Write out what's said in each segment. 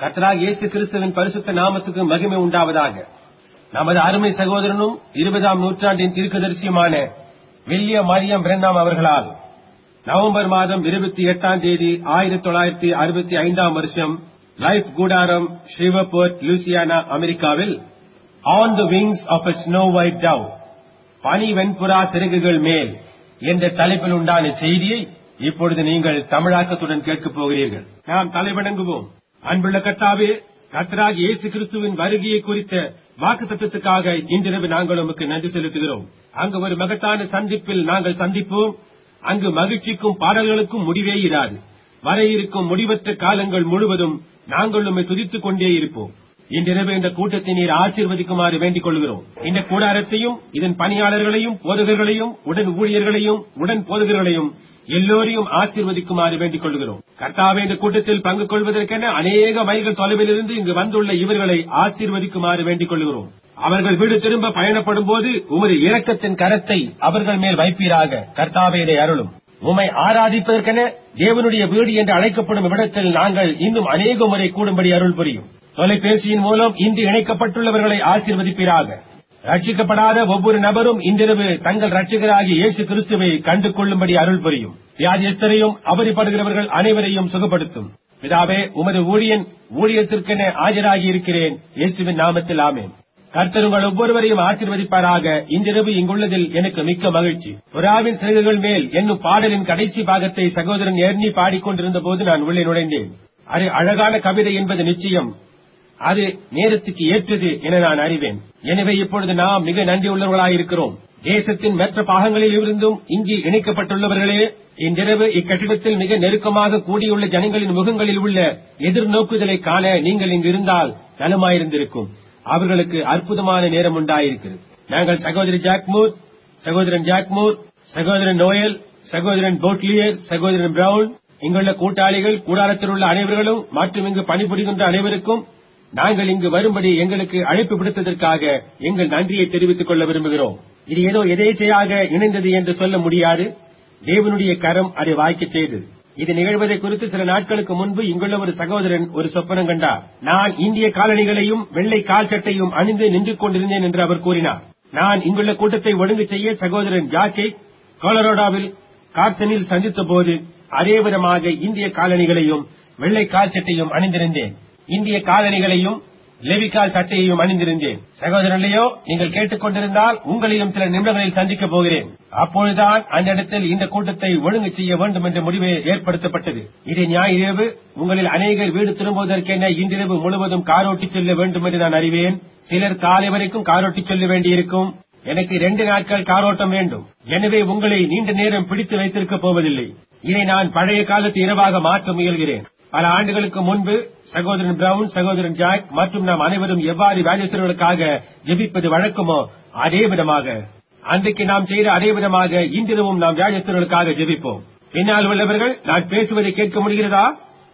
கர்த்தராக இயேசு கிறிஸ்துவின் பரிசுத்த நாமத்துக்கு மகிமை உண்டாவதாக நமது அருமை சகோதரனும் இருபதாம் நூற்றாண்டின் தீர்க்கதரிசியுமான வில்லிய மரியம் பிரண்ணாம் அவர்களால் நவம்பர் மாதம் இருபத்தி எட்டாம் தேதி ஆயிரத்தி தொள்ளாயிரத்தி அறுபத்தி ஐந்தாம் வருஷம் லைஃப் கூடாரம் ஷிவபோர்ட் லூசியானா அமெரிக்காவில் on the wings of a snow white dove பனி வெண்புறா சிறகுகள் மேல் என்ற தலைப்பில் உண்டான செய்தியை இப்பொழுது நீங்கள் தமிழாக்கத்துடன் கேட்கப் போகிறீர்கள் நாம் தலைவணங்குவோம் அன்புள்ள கர்த்தாவே கர்த்தராக இயேசு கிறிஸ்துவின் வருகையை குறித்த வாக்கு தத்துவத்துக்காக இன்றிரவு நாங்கள் உமக்கு நன்றி செலுத்துகிறோம் அங்கு ஒரு மகத்தான சந்திப்பில் நாங்கள் சந்திப்போம் அங்கு மகிழ்ச்சிக்கும் பாடல்களுக்கும் முடிவே இராது வர இருக்கும் முடிவற்ற காலங்கள் முழுவதும் நாங்கள் உம்மை துதித்துக் கொண்டே இருப்போம் இன்றிரவு இந்த கூட்டத்தை நீர் ஆசீர்வதிக்குமாறு வேண்டிக் கொள்கிறோம் இந்த கூடாரத்தையும் இதன் பணியாளர்களையும் போதகர்களையும் உடன் ஊழியர்களையும் உடன் போதகர்களையும் எல்லோரையும் ஆசீர்வதிக்குமாறு வேண்டிக் கொள்கிறோம் கர்த்தாவே இந்த கூட்டத்தில் பங்கு கொள்வதற்கென அநேக மைல்கள் தொலைவிலிருந்து இங்கு வந்துள்ள இவர்களை ஆசீர்வதிக்குமாறு வேண்டிக் கொள்கிறோம் அவர்கள் வீடு திரும்ப பயணப்படும் போது உமது இரக்கத்தின் கரத்தை அவர்கள் மேல் வைப்பீராக கர்த்தாவே இதை அருளும் உம்மை ஆராதிப்பதற்கென தேவனுடைய வீடு என்று அழைக்கப்படும் இவ்விடத்தில் நாங்கள் இன்னும் அநேக முறை கூடும்படி அருள் புரியும் தொலைபேசியின் மூலம் இன்று இணைக்கப்பட்டுள்ளவர்களை ஆசீர்வதிப்பீராக ரட்சிக்கப்படாத ஒவ்வொரு நபரும் இன்றிரவு தங்கள் ரட்சிகராகிய இயேசு கிறிஸ்துவை கண்டு கொள்ளும்படி அருள் புரியும் வியாதியஸ்தரையும் அவதிப்படுகிறவர்கள் அனைவரையும் சுகப்படுத்தும் பிதாவே உமது ஊழியன் ஊழியத்திற்கென ஆஜராகி இருக்கிறேன் இயேசுவின் நாமத்தில் ஆமேன் கர்த்தர் உங்கள் ஒவ்வொருவரையும் ஆசீர்வதிப்பாராக இன்றிரவு இங்குள்ளதில் எனக்கு மிக்க மகிழ்ச்சி புறாவின் சிறகுகள் மேல் என்னும் பாடலின் கடைசி பாகத்தை சகோதரன் எர்னி பாடிக்கொண்டிருந்த போது நான் உள்ளே நுழைந்தேன் அது அழகான கவிதை என்பது நிச்சயம் அது நேரத்துக்கு ஏற்றது என நான் அறிவேன் எனவே இப்பொழுது நாம் மிக நன்றியுள்ளவர்களாயிருக்கிறோம் தேசத்தின் மற்ற பாகங்களில் இருந்தும் இங்கு இணைக்கப்பட்டுள்ளவர்களே இன்றிரவு இக்கட்டிடத்தில் மிக நெருக்கமாக கூடியுள்ள ஜனங்களின் முகங்களில் உள்ள எதிர்நோக்குதலை காண நீங்கள் இங்கு இருந்தால் நலமாயிருந்திருக்கும் அவர்களுக்கு அற்புதமான நேரம் உண்டாயிருக்கிறது நாங்கள் சகோதரி ஜாக்மூர் சகோதரன் ஜாக்மூர் சகோதரன் நோயல் சகோதரன் போட்லியர் சகோதரன் பிரவுன் இங்குள்ள கூட்டாளிகள் கூடாரத்தில் உள்ள அனைவர்களும் மற்றும் இங்கு பணிபுரிகின்ற அனைவருக்கும் நாங்கள் இங்கு வரும்படி எங்களுக்கு அழைப்பு விடுத்ததற்காக எங்கள் நன்றியை தெரிவித்துக் கொள்ள விரும்புகிறோம் இது ஏதோ எதேச்சையாக இணைந்தது என்று சொல்ல முடியாது தேவனுடைய கரம் அதை வாய்க்க செய்தது இது நிகழ்வதை குறித்து சில நாட்களுக்கு முன்பு இங்குள்ள ஒரு சகோதரன் ஒரு சொப்பனம் கண்டார் நான் இந்திய காலணிகளையும் வெள்ளை கால் சட்டையும் அணிந்து நின்று கொண்டிருந்தேன் என்று அவர் கூறினார் நான் இங்குள்ள கூட்டத்தை ஒழுங்கு செய்ய சகோதரன் ஜாக்கை கொலரோடாவில் கார்சனில் சந்தித்த போது அதே விதமாக இந்திய காலணிகளையும் வெள்ளை கால் சட்டையும் அணிந்திருந்தேன் இந்திய காலணிகளையும் லெவிகால் சட்டையையும் அணிந்திருந்தேன் சகோதரர்களையோ நீங்கள் கேட்டுக்கொண்டிருந்தால் உங்களையும் சில நிமிடங்களில் சந்திக்கப் போகிறேன் அப்பொழுதுதான் அந்த இடத்தில் இந்த கூட்டத்தை ஒழுங்கு செய்ய வேண்டும் என்ற முடிவு ஏற்படுத்தப்பட்டது இது ஞாயிறு உங்களில் அநேகர் வீடு திரும்புவதற்கென இன்றிரவு முழுவதும் காரோட்டி செல்ல வேண்டும் என்று நான் அறிவேன் சிலர் காலை வரைக்கும் காரோட்டி செல்ல வேண்டியிருக்கும் எனக்கு இரண்டு நாட்கள் காரோட்டம் வேண்டும் எனவே உங்களை நீண்ட நேரம் பிடித்து வைத்திருக்கப் போவதில்லை இதை நான் பழைய காலத்து இரவாக மாற்ற முயல்கிறேன் பல ஆண்டுகளுக்கு முன்பு சகோதரன் பிரவுன் சகோதரன் ஜாக் மற்றும் நாம் அனைவரும் எவ்வாறு வேலைத்திறர்களுக்காக ஜெபிப்பது வழக்கமோ அதே விதமாக அன்றைக்கு நாம் செய்த அதே விதமாக இன்றிரவும் நாம் வேலைத்திறர்களுக்காக ஜெபிப்போம் பின்னால் உள்ளவர்கள் நான் பேசுவதை கேட்க முடிகிறதா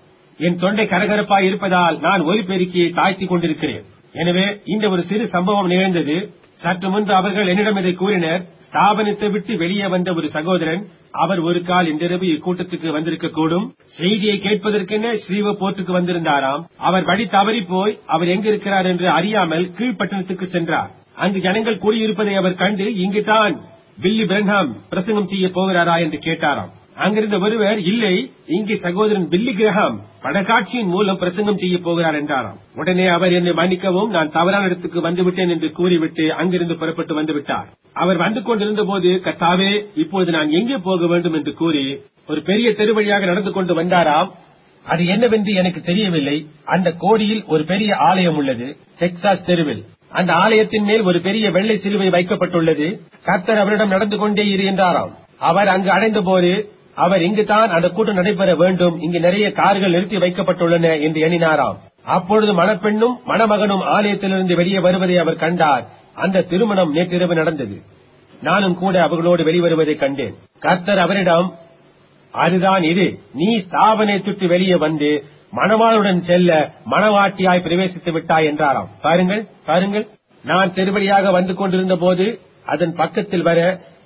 என் தொண்டை கரகரப்பாய் இருப்பதால் நான் ஒலிபெருக்கியை தாழ்த்திக் கொண்டிருக்கிறேன் எனவே இந்த ஒரு சிறு சம்பவம் நிகழ்ந்தது சற்று முன்பு அவர்கள் என்னிடம் இதை கூறினர் ஸ்தாபனத்தை விட்டு வெளியே வந்த ஒரு சகோதரன் அவர் ஒரு கால் இன்றிரவு இக்கூட்டத்துக்கு வந்திருக்கக்கூடும் செய்தியை கேட்பதற்கென ஸ்ரீவ போர்ட்டுக்கு வந்திருந்தாராம் அவர் வழி தவறி போய் அவர் எங்கிருக்கிறார் என்று அறியாமல் கீழ்ப்பட்டணத்துக்கு சென்றார் அங்கு ஜனங்கள் கூடியிருப்பதை அவர் கண்டு இங்குதான் பில்லி பிரன்ஹாம் பிரசங்கம் செய்ய போகிறாரா என்று கேட்டாராம் அங்கிருந்த ஒருவர் இல்லை இங்கே சகோதரன் பில்லி கிரஹாம் படகாட்சியின் மூலம் பிரசங்கம் செய்ய போகிறார் என்றாராம் உடனே அவர் என்னை மன்னிக்கவும் நான் தவறான இடத்துக்கு வந்துவிட்டேன் என்று கூறிவிட்டு அங்கிருந்து புறப்பட்டு வந்துவிட்டார் அவர் வந்து கொண்டிருந்த போது கத்தாவே இப்போது நான் எங்கே போக வேண்டும் என்று கூறி ஒரு பெரிய தெரு வழியாக நடந்து கொண்டு வந்தாராம் அது என்னவென்று எனக்கு தெரியவில்லை அந்த கோடியில் ஒரு பெரிய ஆலயம் உள்ளது டெக்சாஸ் தெருவில் அந்த ஆலயத்தின் மேல் ஒரு பெரிய வெள்ளை சிலுவை வைக்கப்பட்டுள்ளது கர்த்தர் அவரிடம் நடந்து கொண்டே இரு என்றாராம் அவர் அங்கு அடைந்த போது அவர் இங்குதான் அந்த கூட்டம் நடைபெற வேண்டும் இங்கு நிறைய கார்கள் நிறுத்தி வைக்கப்பட்டுள்ளன என்று எண்ணினாராம் அப்பொழுது மணப்பெண்ணும் மணமகனும் ஆலயத்திலிருந்து வெளியே வருவதை அவர் கண்டார் அந்த திருமணம் நேற்றிரவு நடந்தது நானும் கூட அவர்களோடு வெளிவருவதை கண்டேன் கர்த்தர் அவரிடம் அதுதான் இது நீ ஸ்தாபனத்துக்கு வெளியே வந்து மணவாளுடன் செல்ல மணவாட்டியாய் பிரவேசித்து விட்டாய் என்றாராம் பாருங்கள் பாருங்கள் நான் திருவழியாக வந்து கொண்டிருந்த போது அதன் பக்கத்தில் வர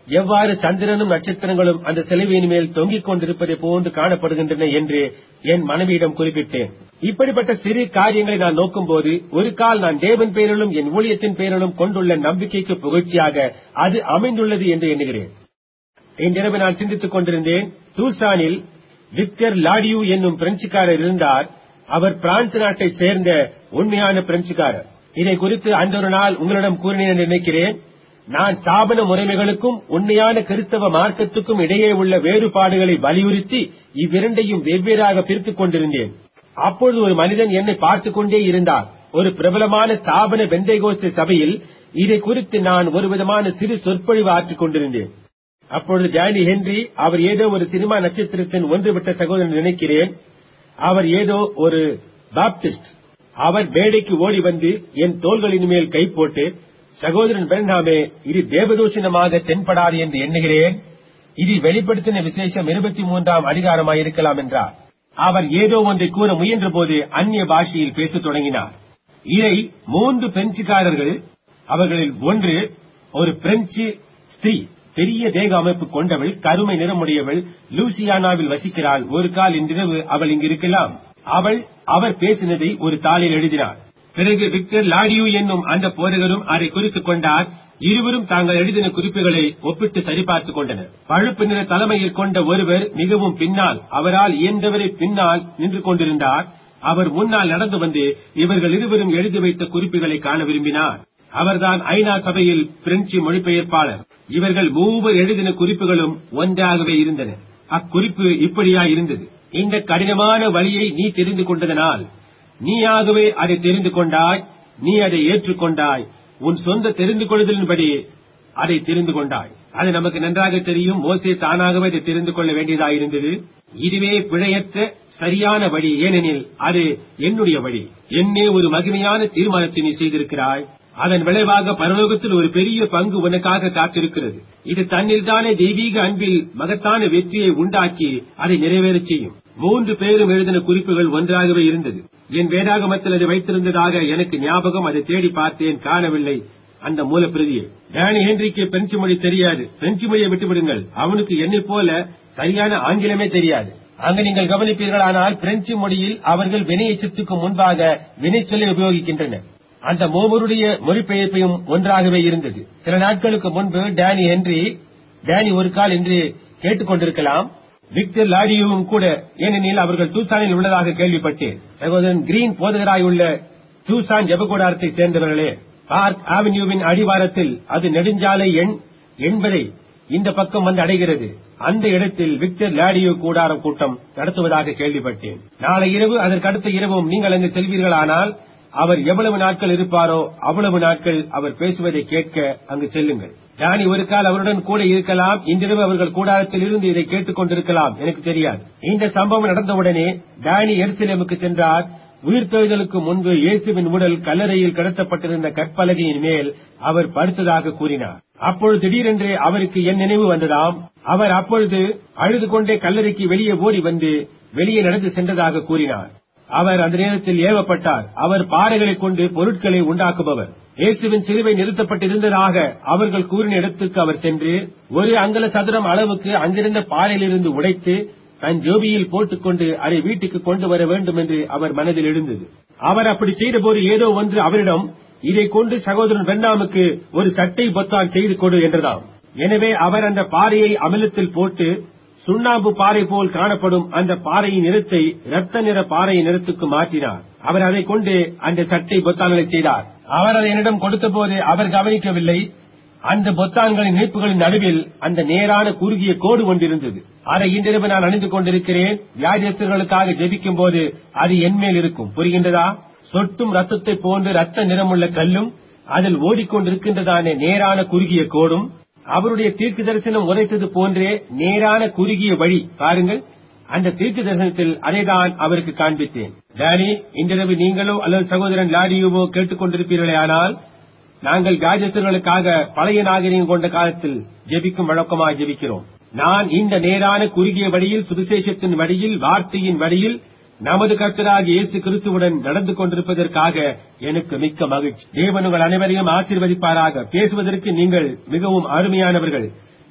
எவ்வாறு சந்திரனும் நட்சத்திரங்களும் அந்த சிலுவையின் மேல் தொங்கிக் கொண்டிருப்பதை போன்று காணப்படுகின்றன என்று என் மனைவியிடம் குறிப்பிட்டேன் இப்படிப்பட்ட சிறு காரியங்களை நான் நோக்கும்போது ஒரு கால் நான் தேவன் பேரிலும் என் ஊழியத்தின் பேரிலும் கொண்டுள்ள நம்பிக்கைக்கு புகழ்ச்சியாக அது அமைந்துள்ளது என்று எண்ணுகிறேன் இன்றிரவு நான் சிந்தித்துக் கொண்டிருந்தேன் டூசானில் விக்டர் லாடியூ என்னும் பிரெஞ்சுக்காரர் இருந்தார் அவர் பிரான்ஸ் நாட்டை சேர்ந்த உண்மையான பிரெஞ்சுக்காரர் இதை குறித்து அந்த ஒரு நாள் உங்களிடம் கூறினேன் என்று நினைக்கிறேன் நான் ஸ்தாபன முறைமைகளுக்கும் உண்மையான கிறிஸ்தவ மார்க்கத்துக்கும் இடையே உள்ள வேறுபாடுகளை வலியுறுத்தி இவ்விரண்டையும் வெவ்வேறாக பிரித்துக் கொண்டிருந்தேன் அப்பொழுது ஒரு மனிதன் என்னை பார்த்துக் கொண்டே இருந்தார் ஒரு பிரபலமான ஸ்தாபன பெந்தைகோஸ்து சபையில் இதை குறித்து நான் ஒரு விதமான சிறு சொற்பொழிவு ஆற்றிக் கொண்டிருந்தேன் அப்பொழுது ஜானி ஹென்றி அவர் ஏதோ ஒரு சினிமா நட்சத்திரத்தின் ஒன்றுவிட்ட சகோதரன் நினைக்கிறேன் அவர் ஏதோ ஒரு பாப்டிஸ்ட் அவர் மேடைக்கு ஓடி வந்து என் தோள்களின் மேல் கை போட்டு சகோதரன் பெருநாமே இது தேவதூஷணமாக தென்படாது என்று எண்ணுகிறேன் இது வெளிப்படுத்தின விசேஷம் இருபத்தி மூன்றாம் அதிகாரமாய் இருக்கலாம் என்றார் அவர் ஏதோ ஒன்றை கூற முயன்ற போது அந்நிய பாஷையில் பேசத் தொடங்கினார் இதை மூன்று பிரெஞ்சுக்காரர்கள் அவர்களில் ஒன்று ஒரு பிரெஞ்சு ஸ்திரீ பெரிய தேக அமைப்பு கொண்டவள் கருமை நிறமுடையவள் லூசியானாவில் வசிக்கிறாள் ஒரு கால் இன்றிரவு அவள் இங்கு இருக்கலாம் அவள் அவர் பேசினதை ஒரு தாளில் எழுதினார் பிறகு விக்டர் லாடியூ என்னும் அந்த போதகரும் அதை குறித்துக் கொண்டார் இருவரும் தாங்கள் எழுதின குறிப்புகளை ஒப்பிட்டு சரிபார்த்துக் கொண்டனர் பழுப்பு நிற தலைமையில் கொண்ட ஒருவர் மிகவும் பின்னால் அவரால் இயன்றவரை பின்னால் நின்று கொண்டிருந்தார் அவர் முன்னால் நடந்து வந்து இவர்கள் இருவரும் எழுதி வைத்த குறிப்புகளை காண விரும்பினார் அவர்தான் ஐநா சபையில் பிரெஞ்சு மொழிபெயர்ப்பாளர் இவர்கள் மூவர் எழுதின குறிப்புகளும் ஒன்றாகவே இருந்தன அக்குறிப்பு இப்படியா இருந்தது இந்த கடினமான வழியை நீ தெரிந்து கொண்டதனால் நீயாகவே அதை தெரிந்து கொண்டாய் நீ அதை ஏற்றுக்கொண்டாய் உன் சொந்த தெரிந்து கொள்ளுதலின்படி அதை தெரிந்து கொண்டாய் அது நமக்கு நன்றாக தெரியும் மோசே தானாகவே அதை தெரிந்து கொள்ள வேண்டியதாயிருந்தது இதுவே பிழையற்ற சரியான வழி ஏனெனில் அது என்னுடைய வழி என்னே ஒரு மகிமையான தீர்மானத்தை நீ செய்திருக்கிறாய் அதன் விளைவாக பரலோகத்தில் ஒரு பெரிய பங்கு உனக்காக காத்திருக்கிறது இது தன்னில்தானே தெய்வீக அன்பில் மகத்தான வெற்றியை உண்டாக்கி அதை நிறைவேறச் செய்யும் மூன்று பேரும் எழுதின குறிப்புகள் ஒன்றாகவே இருந்தது என் வேதாகமத்தில் அதை வைத்திருந்ததாக எனக்கு ஞாபகம் அதை தேடி பார்த்தேன் காணவில்லை அந்த மூல பிரதியை டேனி ஹென்றிக்கு பிரெஞ்சு மொழி தெரியாது பிரெஞ்சு மொழியை விட்டுவிடுங்கள் அவனுக்கு என்னை போல சரியான ஆங்கிலமே தெரியாது அங்கு நீங்கள் கவனிப்பீர்களானால் பிரெஞ்சு மொழியில் அவர்கள் வினையச்சத்துக்கு முன்பாக வினைச்சொல்லை உபயோகிக்கின்றனர் அந்த மூவருடைய மொழிபெயர்ப்பையும் ஒன்றாகவே இருந்தது சில நாட்களுக்கு முன்பு டேனி ஹென்றி டேனி ஒரு கால் என்று கேட்டுக்கொண்டிருக்கலாம் விக்டர் லாடியும் கூட ஏனெனில் அவர்கள் டூசானில் உள்ளதாக கேள்விப்பட்டேன் சகோதரன் கிரீன் போதகராயுள்ள டூசான் ஜெபகூடாரத்தை சேர்ந்தவர்களே பார்க் ஆவென்யூவின் அடிவாரத்தில் அது நெடுஞ்சாலை எண் எண்பதை இந்த பக்கம் வந்து அடைகிறது அந்த இடத்தில் விக்டர் லாடியோ கூடாரம் கூட்டம் நடத்துவதாக கேள்விப்பட்டேன் நாளை இரவு அதற்கு அடுத்த இரவும் நீங்கள் அங்கு செல்வீர்களானால் அவர் எவ்வளவு நாட்கள் இருப்பாரோ அவ்வளவு நாட்கள் அவர் பேசுவதை கேட்க அங்கு செல்லுங்கள் டானி ஒரு கால் அவருடன் கூட இருக்கலாம் இன்றிரவு அவர்கள் கூடாரத்தில் இருந்து இதை கேட்டுக் கொண்டிருக்கலாம் எனக்கு தெரியாது இந்த சம்பவம் நடந்தவுடனே டானி எருசலேமுக்கு சென்றார் உயிர்த்தெழுதலுக்கு முன்பு இயேசுவின் உடல் கல்லறையில் கடத்தப்பட்டிருந்த கற்பலகையின் மேல் அவர் படுத்ததாக கூறினார் அப்பொழுது திடீரென்று அவருக்கு என் நினைவு வந்ததாம் அவர் அப்பொழுது அழுது கொண்டே கல்லறைக்கு வெளியே ஓடி வந்து வெளியே நடந்து சென்றதாக கூறினார் அவர் அந்த நேரத்தில் ஏவப்பட்டார் அவர் பாறைகளை கொண்டு பொருட்களை உண்டாக்குபவர் இயேசுவின் சிலுவை நிறுத்தப்பட்டிருந்ததாக அவர்கள் கூறின இடத்துக்கு அவர் சென்று ஒரு அங்கல சதுரம் அளவுக்கு அங்கிருந்த பாறையிலிருந்து உடைத்து தன் ஜோபியில் போட்டுக்கொண்டு அதை வீட்டுக்கு கொண்டு வர வேண்டும் என்று அவர் மனதில் எழுந்தது அவர் அப்படி செய்தபோது ஏதோ ஒன்று அவரிடம் இதை கொண்டு சகோதரன் வெண்ணாமுக்கு ஒரு சட்டை பொத்தான் செய்து கொடு என்றதாம் எனவே அவர் அந்த பாறையை அமிலத்தில் போட்டு சுண்ணாம்பு பாறை போல் காணப்படும் அந்த பாறையின் நிறத்தை இரத்த நிற பாறையின் நிறத்துக்கு மாற்றினார் அவர் அதை கொண்டு அந்த சட்டை பொத்தான்களை செய்தார் அவர் அதை என்னிடம் கொடுத்த போது அவர் கவனிக்கவில்லை அந்த பொத்தான்களின் இணைப்புகளின் நடுவில் அந்த நேரான குறுகிய கோடு கொண்டிருந்தது அதை இன்றிரவு நான் அணிந்து கொண்டிருக்கிறேன் வியாதியஸ்தர்களுக்காக ஜெபிக்கும் போது அது என்மேல் இருக்கும் புரிகின்றதா சொட்டும் ரத்தத்தை போன்று ரத்த நிறமுள்ள கல்லும் அதில் ஓடிக்கொண்டிருக்கின்றதான நேரான குறுகிய கோடும் அவருடைய தீர்க்கு தரிசனம் உரைத்தது போன்றே நேரான குறுகிய வழி பாருங்கள் அந்த தீர்க்கு தரிசனத்தில் அதைதான் அவருக்கு காண்பித்தேன் டானி இன்றிரவு நீங்களோ அல்லது சகோதரன் லாடியோவோ கேட்டுக்கொண்டிருப்பீர்களே ஆனால் நாங்கள் காஜசர்களுக்காக பழைய நாகரிகம் கொண்ட காலத்தில் ஜெபிக்கும் வழக்கமாக ஜெபிக்கிறோம் நான் இந்த நேரான குறுகிய வழியில் சுவிசேஷத்தின் வழியில் வார்த்தையின் வழியில் நமது கர்த்தராக இயேசு கிறிஸ்துவுடன் நடந்து கொண்டிருப்பதற்காக எனக்கு மிக்க மகிழ்ச்சி தேவன் உங்கள் அனைவரையும் ஆசீர்வதிப்பாராக பேசுவதற்கு நீங்கள் மிகவும் அருமையானவர்கள்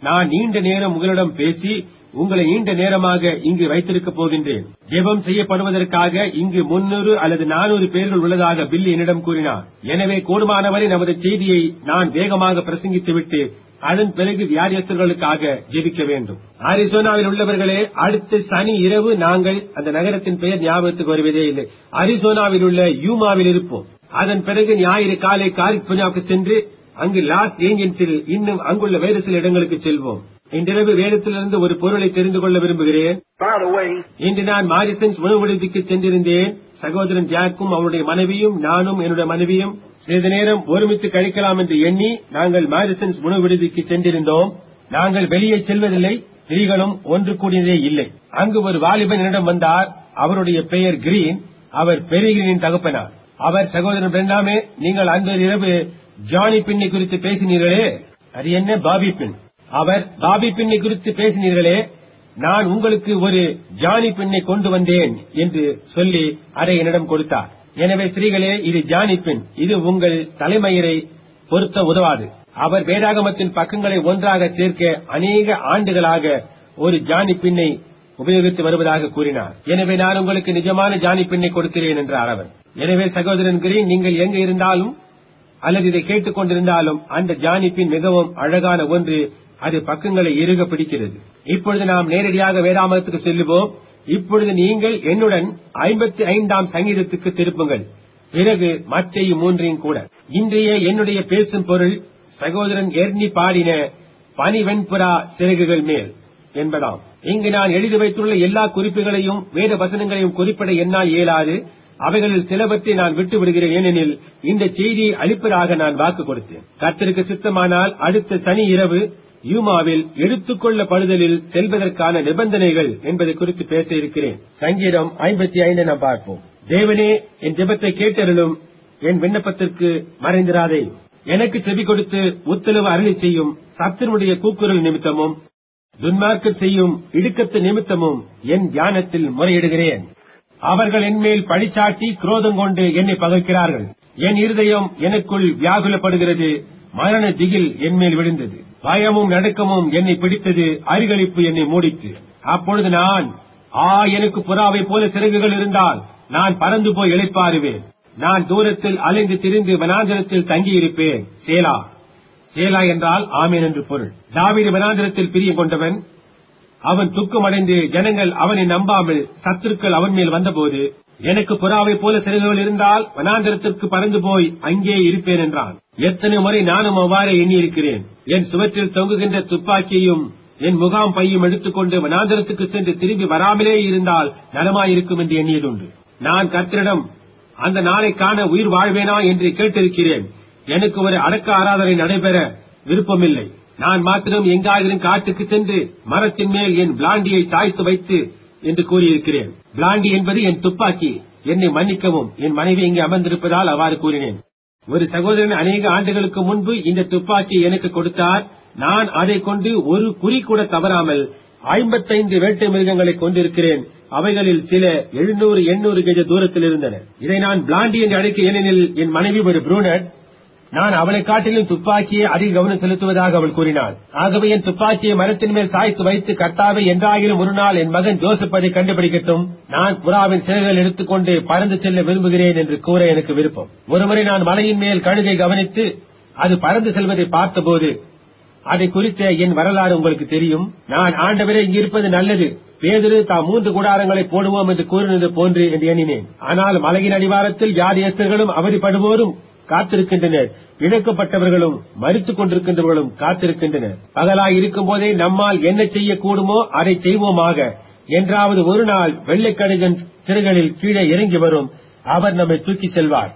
நான் நீண்ட நேரம் உங்களிடம் பேசி உங்களை நீண்ட நேரமாக இங்கு வைத்திருக்கப் போகின்றேன் ஜெபம் செய்யப்படுவதற்காக இங்கு முன்னூறு அல்லது நானூறு பேர்கள் உள்ளதாக பில் என்னிடம் கூறினார் எனவே கூடுமானவரை நமது செய்தியை நான் வேகமாக பிரசங்கித்துவிட்டு அதன் பிறகு வியாதியஸ்தர்களுக்காக ஜெபிக்க வேண்டும் அரிசோனாவில் உள்ளவர்களே அடுத்த சனி இரவு நாங்கள் அந்த நகரத்தின் பெயர் ஞாபகத்துக்கு வருவதே இல்லை அரிசோனாவில் உள்ள யூமாவில் இருப்போம் அதன் பிறகு ஞாயிறு காலை காலிபுனாவுக்கு சென்று அங்கு லாஸ் ஏஞ்சன்ஸில் இன்னும் அங்குள்ள வேறு சில இடங்களுக்கு செல்வோம் இன்றிரவு வேதத்திலிருந்து ஒரு பொருளை தெரிந்து கொள்ள விரும்புகிறேன் By the way, இன்று நான் மாரிசன்ஸ் உணவு விடுதிக்கு சென்றிருந்தேன் சகோதரன் ஜாக்கும் அவருடைய மனைவியும் நானும் என்னுடைய மனைவியும் சிறிது நேரம் ஒருமித்து கழிக்கலாம் என்று எண்ணி நாங்கள் மாரிசன்ஸ் உணவு விடுதிக்கு சென்றிருந்தோம் நாங்கள் வெளியே செல்வதில்லை ஸ்திரீகளும் ஒன்று கூடியதே இல்லை அங்கு ஒரு வாலிபன் என்னிடம் வந்தார் அவருடைய பெயர் கிரீன் அவர் பெரியகிரீனின் தகப்பனார் அவர் சகோதரன் பிரண்டாமே நீங்கள் அன்று இரவு ஜானி பின்னை குறித்து பேசினீர்களே அது என்ன பாபி பின் அவர் பாபி பின்னை குறித்து பேசினீர்களே நான் உங்களுக்கு ஒரு ஜானி பெண்ணை கொண்டு வந்தேன் என்று சொல்லி அதை என்னிடம் கொடுத்தார் எனவே ஸ்திரீகளே இது ஜானி பெண் இது உங்கள் தலைமயிரை பொருத்த உதவாது அவர் வேதாகமத்தின் பக்கங்களை ஒன்றாக சேர்க்க அநேக ஆண்டுகளாக ஒரு ஜானி பின்னை உபயோகித்து வருவதாக கூறினார் எனவே நான் உங்களுக்கு நிஜமான ஜானி பெண்ணை கொடுக்கிறேன் என்றார் அவர் எனவே சகோதரன் கிரீன் நீங்கள் எங்க இருந்தாலும் அல்லது இதை கேட்டுக் கொண்டிருந்தாலும் அந்த ஜானி பின் மிகவும் அழகான ஒன்று அது பக்கங்களை இறுக பிடிக்கிறது இப்பொழுது நாம் நேரடியாக வேதாமத்துக்கு செல்லுவோம் இப்பொழுது நீங்கள் என்னுடன் ஐம்பத்தி ஐந்தாம் சங்கீதத்துக்கு திருப்புங்கள் பிறகு மற்றையும் மூன்றையும் கூட இன்றைய என்னுடைய பேசும் பொருள் சகோதரன் எர்னி பாடின பனிவெண்புறா சிறகுகள் மேல் என்பதாம் இங்கு நான் எழுதி வைத்துள்ள எல்லா குறிப்புகளையும் வேத வசனங்களையும் குறிப்பிட என்னால் இயலாது அவைகளில் சிலவற்றை நான் விட்டு விடுகிறேன் ஏனெனில் இந்த செய்தியை அளிப்பதாக நான் வாக்கு கொடுத்தேன் கர்த்தருக்கு சித்தமானால் அடுத்த சனி இரவு யூமாவில் எடுத்துக்கொள்ளப்படுதலில் செல்வதற்கான நிபந்தனைகள் என்பதை குறித்து பேச இருக்கிறேன் சங்கீதம் ஐம்பத்தி ஐந்து நாம் பார்ப்போம் தேவனே என் ஜெபத்தை கேட்டருளும் என் விண்ணப்பத்திற்கு மறைந்திராதே எனக்கு செவி கொடுத்து உத்தரவு அருளி செய்யும் சத்தினுடைய கூக்குரல் நிமித்தமும் துன்மார்க்க செய்யும் இடுக்கத்து நிமித்தமும் என் தியானத்தில் முறையிடுகிறேன் அவர்கள் என்மேல் பழிச்சாட்டி குரோதம் கொண்டு என்னை பகைக்கிறார்கள் என் இருதயம் எனக்குள் வியாகுலப்படுகிறது மரண திகில் என்மேல் விழுந்தது பயமும் நடுக்கமும் என்னை பிடித்தது அருகளிப்பு என்னை மூடிற்று அப்பொழுது நான் ஆ எனக்கு புறாவை போல சிறகுகள் இருந்தால் நான் பறந்து போய் இளைப்பாறுவேன் நான் தூரத்தில் அலைந்து திரிந்து வனாந்திரத்தில் தங்கியிருப்பேன் சேலா சேலா என்றால் ஆமேன் என்று பொருள் தாவீது வனாந்திரத்தில் பிரியம் கொண்டவன் அவன் துக்கமடைந்து ஜனங்கள் அவனை நம்பாமல் சத்துருக்கள் அவன் மேல் வந்தபோது எனக்கு புறாவை போல சிறகுகள் இருந்தால் வனாந்திரத்திற்கு பறந்து போய் அங்கே இருப்பேன் என்றான் எத்தனை முறை நானும் அவ்வாறே எண்ணியிருக்கிறேன் என் சுவற்றில் தொங்குகின்ற துப்பாக்கியையும் என் முகாம் பையும் எடுத்துக்கொண்டு வனாந்திரத்துக்கு சென்று திரும்பி வராமலே இருந்தால் நலமாயிருக்கும் என்று எண்ணியதுண்டு நான் கர்த்தரிடம் அந்த நாளை காண உயிர் வாழ்வேனா என்று கேட்டிருக்கிறேன் எனக்கு ஒரு அடக்க ஆராதனை நடைபெற விருப்பமில்லை நான் மாத்திரம் எங்காயிலும் காட்டுக்கு சென்று மரத்தின் மேல் என் பிளாண்டியை சாய்த்து வைத்து என்று கூறியிருக்கிறேன் பிளாண்டி என்பது என் துப்பாக்கி என்னை மன்னிக்கவும் என் மனைவி இங்கே அமர்ந்திருப்பதால் அவ்வாறு கூறினேன் ஒரு சகோதரன் அநேக ஆண்டுகளுக்கு முன்பு இந்த துப்பாக்கியை எனக்கு கொடுத்தார் நான் அதை கொண்டு ஒரு குறி கூட தவறாமல் ஐம்பத்தைந்து வேட்டை மிருகங்களை கொண்டிருக்கிறேன் அவைகளில் சில எழுநூறு எண்ணூறு கஜ தூரத்தில் இருந்தன இதை நான் பிளாண்டி என்று அழைக்க ஏனெனில் என் மனைவி ஒரு ப்ரூனட் நான் அவளை காட்டிலும் துப்பாக்கியை அதிக கவனம் செலுத்துவதாக அவள் கூறினாள் ஆகவே என் துப்பாக்கியை மரத்தின் மேல் சாய்த்து வைத்து கர்த்தாவை என்றாகிலும் ஒரு நாள் என் மகன் ஜோசப் அதை கண்டுபிடிக்கட்டும் நான் புறாவின் சிறகுகள் எடுத்துக்கொண்டு பறந்து செல்ல விரும்புகிறேன் என்று கூற எனக்கு விருப்பம் ஒருமுறை நான் மலையின் மேல் கழுகை கவனித்து அது பறந்து செல்வதை பார்த்தபோது அதை குறித்த என் வரலாறு உங்களுக்கு தெரியும் நான் ஆண்டவரே இங்கிருப்பது நல்லது பேதிரு தாம் மூன்று கூடாரங்களை போடுவோம் என்று கூறினது போன்று என்று எண்ணினேன் ஆனால் மலையின் அடிவாரத்தில் யாரியஸ்தர்களும் அவதிப்படுவோரும் காத்திருக்கின்றனர் இழக்கப்பட்டவர்களும் மறித்துக் கொண்டிருக்கின்றவர்களும் காத்திருக்கின்றனர் பகலாய் இருக்கும் போதே நம்மால் என்ன செய்யக்கூடுமோ அதை செய்வோமாக என்றாவது ஒரு நாள் வெள்ளைக்கடுகன் சிறுகளில் கீழே இறங்கி வரும் அவர் நம்மை தூக்கி செல்வார்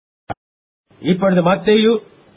இப்பொழுது மத்தேயு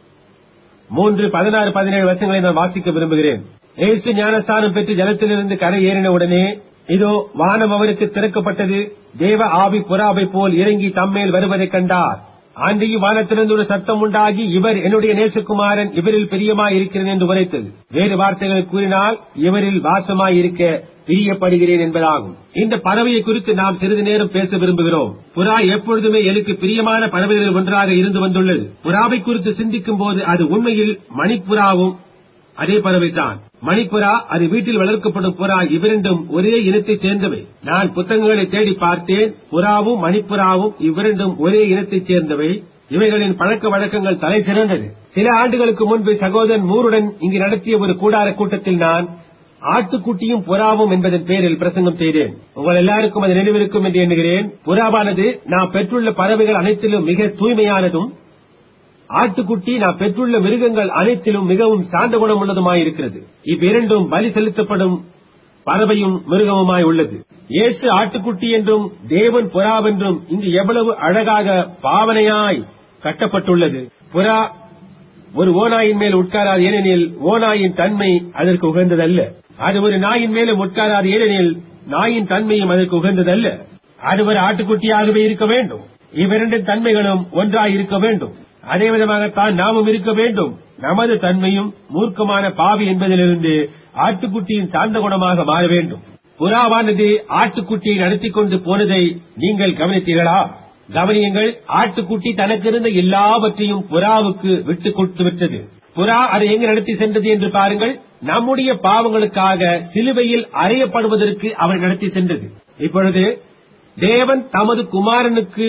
மூன்று பதினாறு பதினேழு வருஷங்களை நான் வாசிக்க விரும்புகிறேன் ஏசு ஞானஸ்தானம் பெற்று ஜலத்திலிருந்து கரை ஏறின உடனே இதோ வானம் அவருக்கு திறக்கப்பட்டது தேவ ஆவி புறாவை போல் இறங்கி தம்மேல் வருவதைக் கண்டார் ஆண்டியும் வானத்திலிருந்து ஒரு சத்தம் உண்டாகி இவர் என்னுடைய நேசகுமாரன் இவரில் பிரியமாய் இருக்கிறேன் என்று உரைத்தது வேறு வார்த்தைகள் கூறினால் இவரில் வாசமாய் இருக்க பிரியப்படுகிறேன் என்பதாகும் இந்த பறவையை குறித்து நாம் சிறிது நேரம் பேச விரும்புகிறோம் புறா எப்பொழுதுமே எனக்கு பிரியமான பறவைகளில் ஒன்றாக இருந்து வந்துள்ளது புறாவை குறித்து சிந்திக்கும் போது அது உண்மையில் மணிப்புறாவும் அதே பறவைதான் மணிப்புறா அது வீட்டில் வளர்க்கப்படும் புறா இவ்விரண்டும் ஒரே இனத்தைச் சேர்ந்தவை நான் புத்தகங்களை தேடி பார்த்தேன் புறாவும் மணிப்புறாவும் இவ்விரண்டும் ஒரே இனத்தைச் சேர்ந்தவை இவைகளின் பழக்க வழக்கங்கள் தலை சிறந்தது சில ஆண்டுகளுக்கு முன்பு சகோதரன் மூருடன் இங்கு நடத்திய ஒரு கூடார கூட்டத்தில் நான் ஆட்டுக்குட்டியும் புறாவும் என்பதன் பேரில் பிரசங்கம் செய்தேன் உங்கள் எல்லாருக்கும் அது நினைவிருக்கும் என்று எண்ணுகிறேன் புறாவானது நான் பெற்றுள்ள பறவைகள் அனைத்திலும் மிக தூய்மையானதும் ஆட்டுக்குட்டி நான் பெற்றுள்ள மிருகங்கள் அனைத்திலும் மிகவும் சார்ந்த குணம் உள்ளதுமாயிருக்கிறது இவ்விரண்டும் பலி செலுத்தப்படும் பறவையும் மிருகமுமாய் உள்ளது இயேசு ஆட்டுக்குட்டி என்றும் தேவன் புறாவென்றும் இங்கு எவ்வளவு அழகாக பாவனையாய் கட்டப்பட்டுள்ளது புறா ஒரு ஓநாயின் மேல் உட்காராது ஏனெனில் ஓநாயின் தன்மை அதற்கு உகந்ததல்ல அது ஒரு நாயின் மேலும் உட்காராது ஏனெனில் நாயின் தன்மையும் அதற்கு உகந்ததல்ல அது ஒரு ஆட்டுக்குட்டியாகவே இருக்க வேண்டும் இவ்விரண்டின் தன்மைகளும் ஒன்றாய் இருக்க வேண்டும் அதே விதமாகத்தான் நாமும் இருக்க வேண்டும் நமது தன்மையும் மூர்க்கமான பாவி என்பதிலிருந்து ஆட்டுக்குட்டியின் சார்ந்த குணமாக மாற வேண்டும் புறாவானது ஆட்டுக்குட்டியை நடத்திக் கொண்டு போனதை நீங்கள் கவனித்தீர்களா கவனியுங்கள் ஆட்டுக்குட்டி தனக்கு இருந்த எல்லாவற்றையும் புறாவுக்கு விட்டுக் கொடுத்து விட்டது புறா அதை எங்கு நடத்தி சென்றது என்று பாருங்கள் நம்முடைய பாவங்களுக்காக சிலுவையில் அறையப்படுவதற்கு அவள் நடத்தி சென்றது இப்பொழுது தேவன் தமது குமாரனுக்கு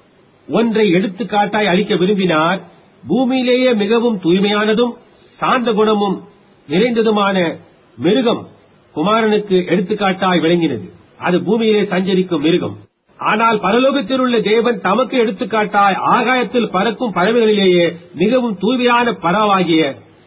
ஒன்றை எடுத்துக்காட்டாய் அளிக்க விரும்பினார் பூமியிலேயே மிகவும் தூய்மையானதும் சாந்த குணமும் நிறைந்ததுமான மிருகம் குமாரனுக்கு எடுத்துக்காட்டாய் விளங்கினது அது பூமியிலே சஞ்சரிக்கும் மிருகம் ஆனால் பரலோகத்தில் உள்ள தேவன் தமக்கு எடுத்துக்காட்டாய் ஆகாயத்தில் பறக்கும் பறவைகளிலேயே மிகவும் தூய்மையான பறவாகிய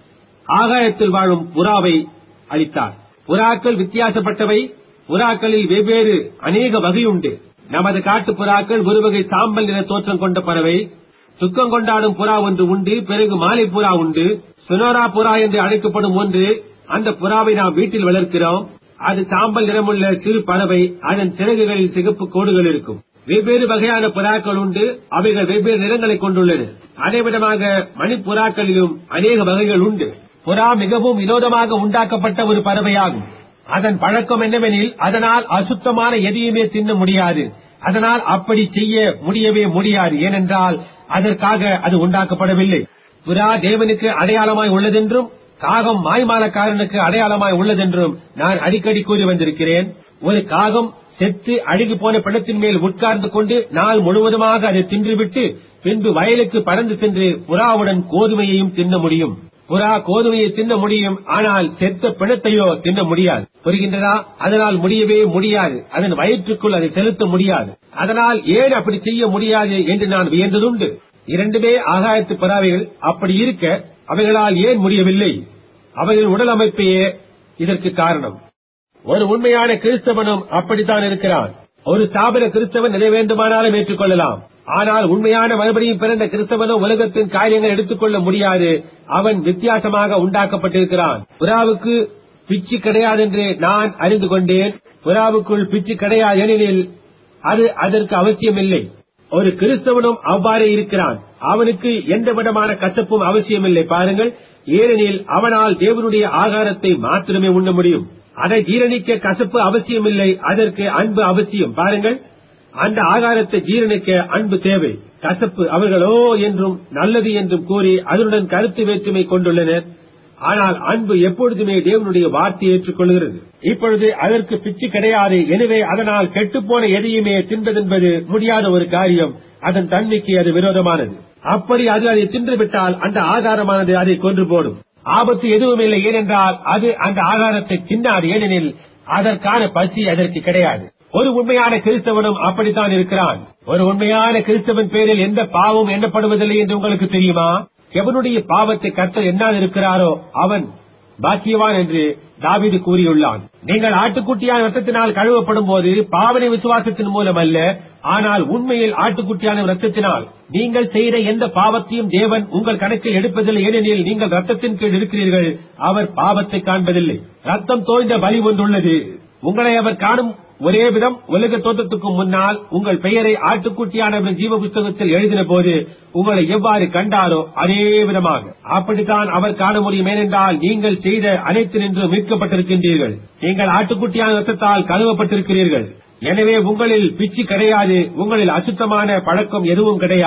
ஆகாயத்தில் வாழும் புறாவை அளித்தார் புறாக்கள் வித்தியாசப்பட்டவை புறாக்களில் வெவ்வேறு அநேக வகையுண்டு நமது காட்டு புறாக்கள் ஒரு வகை சாம்பல் நிற தோற்றம் கொண்ட பறவை துக்கம் கொண்டாடும் புறா ஒன்று உண்டு பிறகு மாலை புறா உண்டு சுனோரா புறா என்று அழைக்கப்படும் ஒன்று அந்த புறாவை நாம் வீட்டில் வளர்க்கிறோம் அது சாம்பல் நிறமுள்ள சிறு பறவை அதன் சிறகுகளில் சிகப்பு கோடுகள் இருக்கும் வெவ்வேறு வகையான புறாக்கள் உண்டு அவைகள் வெவ்வேறு நிறங்களை கொண்டுள்ளன அதே விதமாக மணிப்புறாக்களிலும் அநேக வகைகள் உண்டு புறா மிகவும் வினோதமாக உண்டாக்கப்பட்ட ஒரு பறவையாகும் அதன் பழக்கம் என்னவெனில் அதனால் அசுத்தமான எதையுமே தின்ன முடியாது அதனால் அப்படி செய்ய முடியவே முடியாது ஏனென்றால் அதற்காக அது உண்டாக்கப்படவில்லை புறா தேவனுக்கு அடையாளமாய் உள்ளதென்றும் காகம் மாய்மாலக்காரனுக்கு அடையாளமாய் உள்ளதென்றும் நான் அடிக்கடி கூறி வந்திருக்கிறேன் ஒரு காகம் செத்து அழுகி போன பிணத்தின் மேல் உட்கார்ந்து கொண்டு நாள் முழுவதுமாக அதை தின்றுவிட்டு பின்பு வயலுக்கு பறந்து சென்று புறாவுடன் கோதுமையையும் தின்ன முடியும் புறா கோதுமையை தின்ன முடியும் ஆனால் செத்த பிணத்தையோ தின்ன முடியாது புரிகின்றதா அதனால் முடியவே முடியாது அதன் வயிற்றுக்குள் அதை செலுத்த முடியாது அதனால் ஏன் அப்படி செய்ய முடியாது என்று நான் வியந்ததுண்டு இரண்டுமே ஆகாயத்து பறவைகள் அப்படி இருக்க அவைகளால் ஏன் முடியவில்லை அவைகளின் உடல் அமைப்பையே இதற்கு காரணம் ஒரு உண்மையான கிறிஸ்தவனும் அப்படித்தான் இருக்கிறான் ஒரு ஸ்தாபன கிறிஸ்தவன் எதை வேண்டுமானாலும் ஏற்றுக்கொள்ளலாம் ஆனால் உண்மையான மறுபடியும் பிறந்த கிறிஸ்தவனும் உலகத்தின் காரியங்கள் எடுத்துக்கொள்ள முடியாது அவன் வித்தியாசமாக உண்டாக்கப்பட்டிருக்கிறான் புறாவுக்கு பிச்சு கிடையாது என்று நான் அறிந்து கொண்டேன் புறாவுக்குள் பிச்சு கிடையாது ஏனெனில் அது அதற்கு அவசியமில்லை ஒரு கிறிஸ்தவனும் அவ்வாறே இருக்கிறான் அவனுக்கு எந்த விதமான கசப்பும் அவசியமில்லை பாருங்கள் ஏனெனில் அவனால் தேவனுடைய ஆகாரத்தை மாத்திரமே உண்ண முடியும் அதை ஜீரணிக்க கசப்பு அவசியமில்லை அதற்கு அன்பு அவசியம் பாருங்கள் அந்த ஆகாரத்தை ஜீரணிக்க அன்பு தேவை கசப்பு அவர்களோ என்றும் நல்லது என்றும் கூறி அதனுடன் கருத்து வேற்றுமை கொண்டுள்ளனர் ஆனால் அன்பு எப்பொழுதுமே தேவனுடைய வார்த்தையை ஏற்றுக்கொள்கிறது இப்பொழுது அதற்கு பிச்சு கிடையாது எனவே அதனால் கெட்டுப்போன எதையுமே தின்பதென்பது முடியாத ஒரு காரியம் அதன் தன்மைக்கு அது விரோதமானது அப்படி அது அதை தின்றுவிட்டால் அந்த ஆகாரமானது அதை கொன்று போடும் ஆபத்து எதுவும் இல்லை ஏனென்றால் அது அந்த ஆகாரத்தை தின்னாது ஏனெனில் அதற்கான பசி அதற்கு கிடையாது ஒரு உண்மையான கிறிஸ்தவனும் அப்படித்தான் இருக்கிறான் ஒரு உண்மையான கிறிஸ்தவன் பேரில் எந்த பாவம் எண்ணப்படுவதில்லை என்று உங்களுக்கு தெரியுமா எவனுடைய பாவத்தை கர்த்தர் எண்ணாது இருக்கிறாரோ அவன் பாக்கியவான் என்று தாவீது கூறியுள்ளான் நீங்கள் ஆட்டுக்குட்டியான ரத்தத்தினால் கழுவப்படும் போது பாவனை விசுவாசத்தின் மூலம் அல்ல ஆனால் உண்மையில் ஆட்டுக்குட்டியான ரத்தத்தினால் நீங்கள் செய்த எந்த பாவத்தையும் தேவன் உங்கள் கணக்கில் எடுப்பதில்லை ஏனெனில் நீங்கள் ரத்தத்தின் கீழ் இருக்கிறீர்கள் அவர் பாவத்தை காண்பதில்லை ரத்தம் தோய்ந்த பலி ஒன்றுள்ளது உங்களை அவர் காணும் ஒரே விதம் உலக தோற்றத்துக்கு முன்னால் உங்கள் பெயரை ஆட்டுக்குட்டியானவரின் ஜீவ புஸ்தகத்தில் எழுதின போது உங்களை எவ்வாறு கண்டாரோ அதே விதமாக அப்படித்தான் அவர் காண முடியும் ஏனென்றால் நீங்கள் செய்த அனைத்து நின்று மீட்கப்பட்டிருக்கின்றீர்கள் நீங்கள் ஆட்டுக்குட்டியான ரத்தத்தால் கழுவப்பட்டிருக்கிறீர்கள் எனவே உங்களில் பிச்சு கிடையாது உங்களில் அசுத்தமான பழக்கம் எதுவும் கிடையாது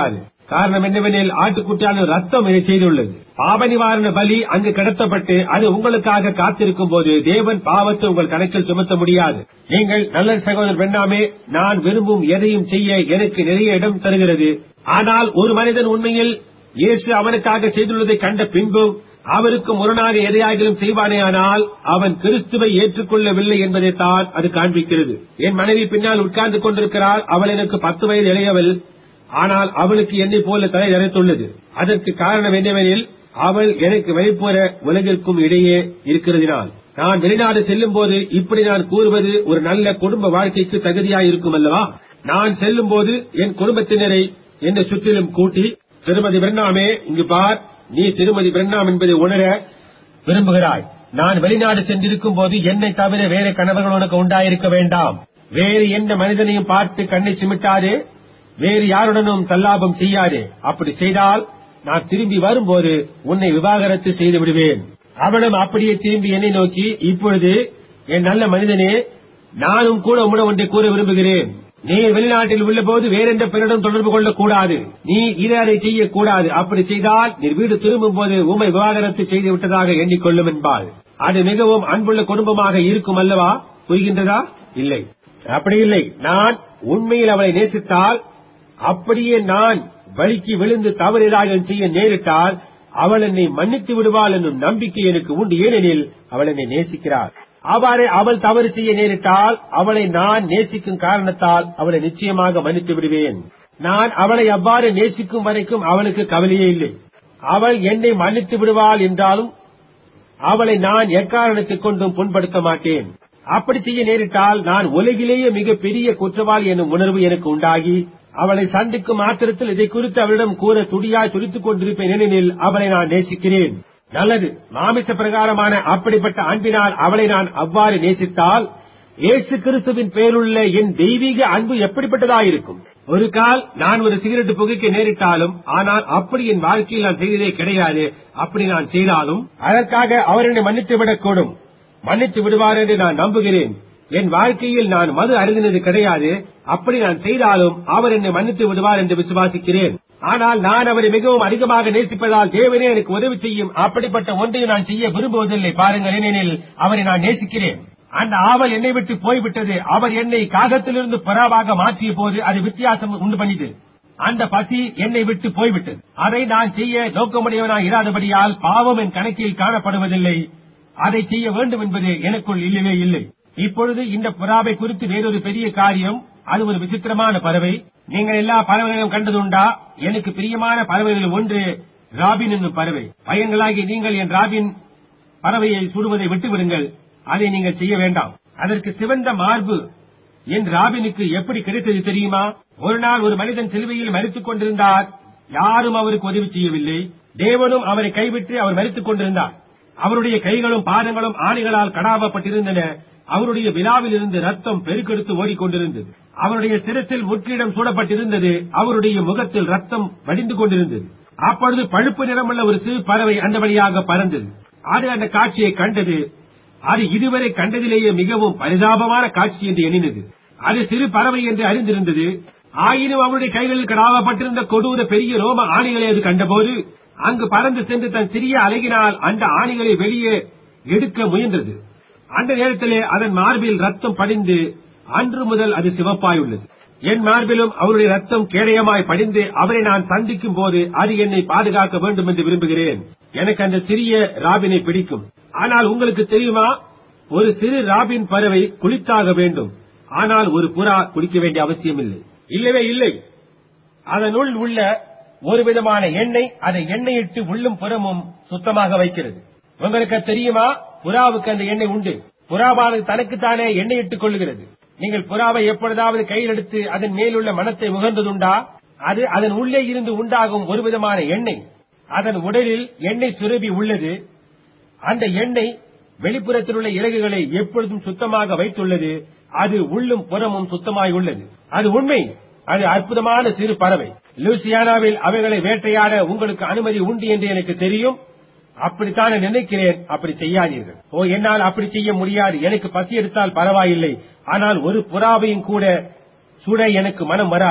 காரணம் என்னவெனில் ஆட்டுக்குட்டியான ரத்தம் இதை செய்துள்ளது பாவ நிவாரண பலி அங்கு கடத்தப்பட்டு அது உங்களுக்காக காத்திருக்கும் போது தேவன் பாவத்தை உங்கள் கணக்கில் சுமத்த முடியாது நீங்கள் நல்ல சகோதரர் பெண்ணாமே நான் விரும்பும் எதையும் செய்ய எனக்கு நிறைய இடம் தருகிறது ஆனால் ஒரு மனிதன் உண்மையில் இயேசு அவனுக்காக செய்துள்ளதை கண்ட பின்பும் அவருக்கு முரணாக எதையாகிலும் செய்வானேயானால் அவன் கிறிஸ்துவை ஏற்றுக்கொள்ளவில்லை என்பதைத்தான் அது காண்பிக்கிறது என் மனைவி பின்னால் உட்கார்ந்து கொண்டிருக்கிறாள் அவள் எனக்கு பத்து வயது இளையவள் ஆனால் அவளுக்கு என்னை போல தலை நிறைத்துள்ளது அதற்கு காரணம் என்னவெனில் அவள் எனக்கு வெளிப்புற உலகிற்கும் இடையே இருக்கிறதினால் நான் வெளிநாடு செல்லும் போது இப்படி நான் கூறுவது ஒரு நல்ல குடும்ப வாழ்க்கைக்கு தகுதியாய் இருக்கும் அல்லவா நான் செல்லும் போது என் குடும்பத்தினரை என்னை சுற்றிலும் கூட்டி திருமதி பிரண்ணாமே இங்கு பார் நீ திருமதி பிரண்ணாம் என்பதை உணர விரும்புகிறாய் நான் வெளிநாடு சென்றிருக்கும் போது என்னை தவிர வேற கணவர்கள் உனக்கு உண்டாயிருக்க வேண்டாம் வேறு எந்த மனிதனையும் பார்த்து கண்ணை சிமிட்டாதே வேறு யாருடனும் தல்லாபம் செய்யாதே அப்படி செய்தால் நான் திரும்பி வரும்போது உன்னை விவாகரத்து செய்து விடுவேன் அவனும் அப்படியே திரும்பி என்னை நோக்கி இப்பொழுது என் நல்ல மனிதனே நானும் கூட உம்மிடம் ஒன்றை கூற விரும்புகிறேன் நீ வெளிநாட்டில் உள்ள போது வேறெந்த பெண்ணிடம் தொடர்பு கொள்ளக்கூடாது நீ இதை அதை செய்யக்கூடாது அப்படி செய்தால் நீ வீடு திரும்பும் போது உம்மை விவாகரத்து செய்து விட்டதாக எண்ணிக்கொள்ளும் என்பாள் அது மிகவும் அன்புள்ள குடும்பமாக இருக்கும் அல்லவா புரிகின்றதா இல்லை அப்படி இல்லை நான் உண்மையில் அவளை நேசித்தால் அப்படியே நான் வலிக்கு விழுந்து தவறு ஏதாவது செய்ய நேரிட்டால் அவள் என்னை மன்னித்து விடுவாள் என்னும் நம்பிக்கை எனக்கு உண்டு ஏனெனில் அவள் என்னை நேசிக்கிறாள் அவ்வாறே அவள் தவறு செய்ய நேரிட்டால் அவளை நான் நேசிக்கும் காரணத்தால் அவளை நிச்சயமாக மன்னித்து விடுவேன் நான் அவளை அவ்வாறு நேசிக்கும் வரைக்கும் அவளுக்கு கவலையே இல்லை அவள் என்னை மன்னித்து விடுவாள் என்றாலும் அவளை நான் எக்காரணத்தைக் கொண்டும் புண்படுத்த மாட்டேன் அப்படி செய்ய நேரிட்டால் நான் உலகிலேயே மிக பெரிய குற்றவாளி என்னும் உணர்வு எனக்கு உண்டாகி அவளை சந்திக்கும் மாத்திரத்தில் இதை குறித்து அவளிடம் கூற துடியாய் துடித்துக் கொண்டிருப்பேன் ஏனெனில் அவளை நான் நேசிக்கிறேன் நல்லது மாமிச பிரகாரமான அப்படிப்பட்ட அன்பினால் அவளை நான் அவ்வாறு நேசித்தால் இயேசு கிறிஸ்துவின் பேருள்ள என் தெய்வீக அன்பு எப்படிப்பட்டதாயிருக்கும் ஒரு கால் நான் ஒரு சிகரெட் புகைக்க நேரிட்டாலும் ஆனால் அப்படி என் வாழ்க்கையில் நான் செய்ததே கிடையாது அப்படி நான் செய்தாலும் அதற்காக அவர் என்னை மன்னித்து விடக்கூடும் மன்னித்து விடுவார் என்று நான் நம்புகிறேன் என் வாழ்க்கையில் நான் மது அருந்தினது கிடையாது அப்படி நான் செய்தாலும் அவர் என்னை மன்னித்து விடுவார் என்று விசுவாசிக்கிறேன் ஆனால் நான் அவரை மிகவும் அதிகமாக நேசிப்பதால் தேவனே எனக்கு உதவி செய்யும் அப்படிப்பட்ட ஒன்றையும் நான் செய்ய விரும்புவதில்லை பாருங்கள் ஏனெனில் அவரை நான் நேசிக்கிறேன் அந்த ஆவல் என்னை விட்டு போய்விட்டது அவர் என்னை காகத்திலிருந்து புறாவாக மாற்றிய போது அது வித்தியாசம் உண்டு பண்ணிது அந்த பசி என்னை விட்டு போய்விட்டது அதை நான் செய்ய நோக்கமுடையவனாக இராதபடியால் பாவம் என் கணக்கில் காணப்படுவதில்லை அதை செய்ய வேண்டும் என்பது எனக்குள் இல்லவே இல்லை இப்பொழுது இந்த புறாவை குறித்து வேறொரு பெரிய காரியம் அது ஒரு விசித்திரமான பறவை நீங்கள் எல்லா பறவைகளையும் கண்டதுண்டா எனக்கு பிரியமான பறவைகளில் ஒன்று ராபின் என்னும் பறவை பையன்களாகி நீங்கள் என் ராபின் பறவையை சுடுவதை விட்டுவிடுங்கள் அதை நீங்கள் செய்ய வேண்டாம் அதற்கு சிவந்த மார்பு என் ராபினுக்கு எப்படி கிடைத்தது தெரியுமா ஒரு நாள் ஒரு மனிதன் சிலுவையில் மறித்துக் கொண்டிருந்தார் யாரும் அவருக்கு உதவி செய்யவில்லை தேவனும் அவரை கைவிட்டு அவர் மறித்துக் கொண்டிருந்தார் அவருடைய கைகளும் பாதங்களும் ஆணிகளால் கடாவப்பட்டிருந்தன அவருடைய விழாவில் இருந்து ரத்தம் பெருக்கெடுத்து ஓடிக்கொண்டிருந்தது அவருடைய சிரசில் முற்றிடம் சூடப்பட்டிருந்தது அவருடைய முகத்தில் ரத்தம் வடிந்து கொண்டிருந்தது அப்பொழுது பழுப்பு நிறமுள்ள ஒரு சிறு பறவை அந்த வழியாக பறந்தது அது அந்த காட்சியை கண்டது அது இதுவரை கண்டதிலேயே மிகவும் பரிதாபமான காட்சி என்று எண்ணினது அது சிறு பறவை என்று அறிந்திருந்தது ஆயினும் அவருடைய கைகளில் கடாவப்பட்டிருந்த கொடூர பெரிய ரோம ஆணிகளை அது கண்டபோது அங்கு பறந்து சென்று தன் சிறிய அழகினால் அந்த ஆணிகளை வெளியே எடுக்க முயன்றது அந்த நேரத்திலே அதன் மார்பில் ரத்தம் படிந்து அன்று முதல் அது சிவப்பாயுள்ளது என் மார்பிலும் அவருடைய ரத்தம் கேடயமாய் படிந்து அவரை நான் சந்திக்கும் போது அது என்னை பாதுகாக்க வேண்டும் என்று விரும்புகிறேன் எனக்கு அந்த சிறிய ராபினை பிடிக்கும் ஆனால் உங்களுக்கு தெரியுமா ஒரு சிறு ராபின் பறவை குளித்தாக வேண்டும் ஆனால் ஒரு புறா குளிக்க வேண்டிய அவசியம் இல்லை இல்லவே இல்லை அதனுள் உள்ள ஒரு விதமான எண்ணெய் அதை எண்ணெயிட்டு உள்ளும் புறமும் சுத்தமாக வைக்கிறது உங்களுக்கு அது தெரியுமா புறாவுக்கு அந்த எண்ணெய் உண்டு புறாவானது தனக்குத்தானே எண்ணெய் இட்டுக் கொள்ளுகிறது நீங்கள் புறாவை எப்பொழுதாவது கையில் எடுத்து அதன் மேலுள்ள மனத்தை முகர்ந்ததுண்டா அது அதன் உள்ளே இருந்து உண்டாகும் ஒரு விதமான எண்ணெய் அதன் உடலில் எண்ணெய் சுரபி உள்ளது அந்த எண்ணெய் வெளிப்புறத்தில் உள்ள இறகுகளை எப்பொழுதும் சுத்தமாக வைத்துள்ளது அது உள்ளும் புறமும் சுத்தமாய் உள்ளது அது உண்மை அது அற்புதமான சிறு பறவை லூசியானாவில் அவைகளை வேட்டையாட உங்களுக்கு அனுமதி உண்டு என்று எனக்கு தெரியும் அப்படித்தான் நினைக்கிறேன் அப்படி செய்யாதீர்கள் ஓ என்னால் அப்படி செய்ய முடியாது எனக்கு பசி எடுத்தால் பரவாயில்லை ஆனால் ஒரு புறாவையும் கூட சுட எனக்கு மனம் வராது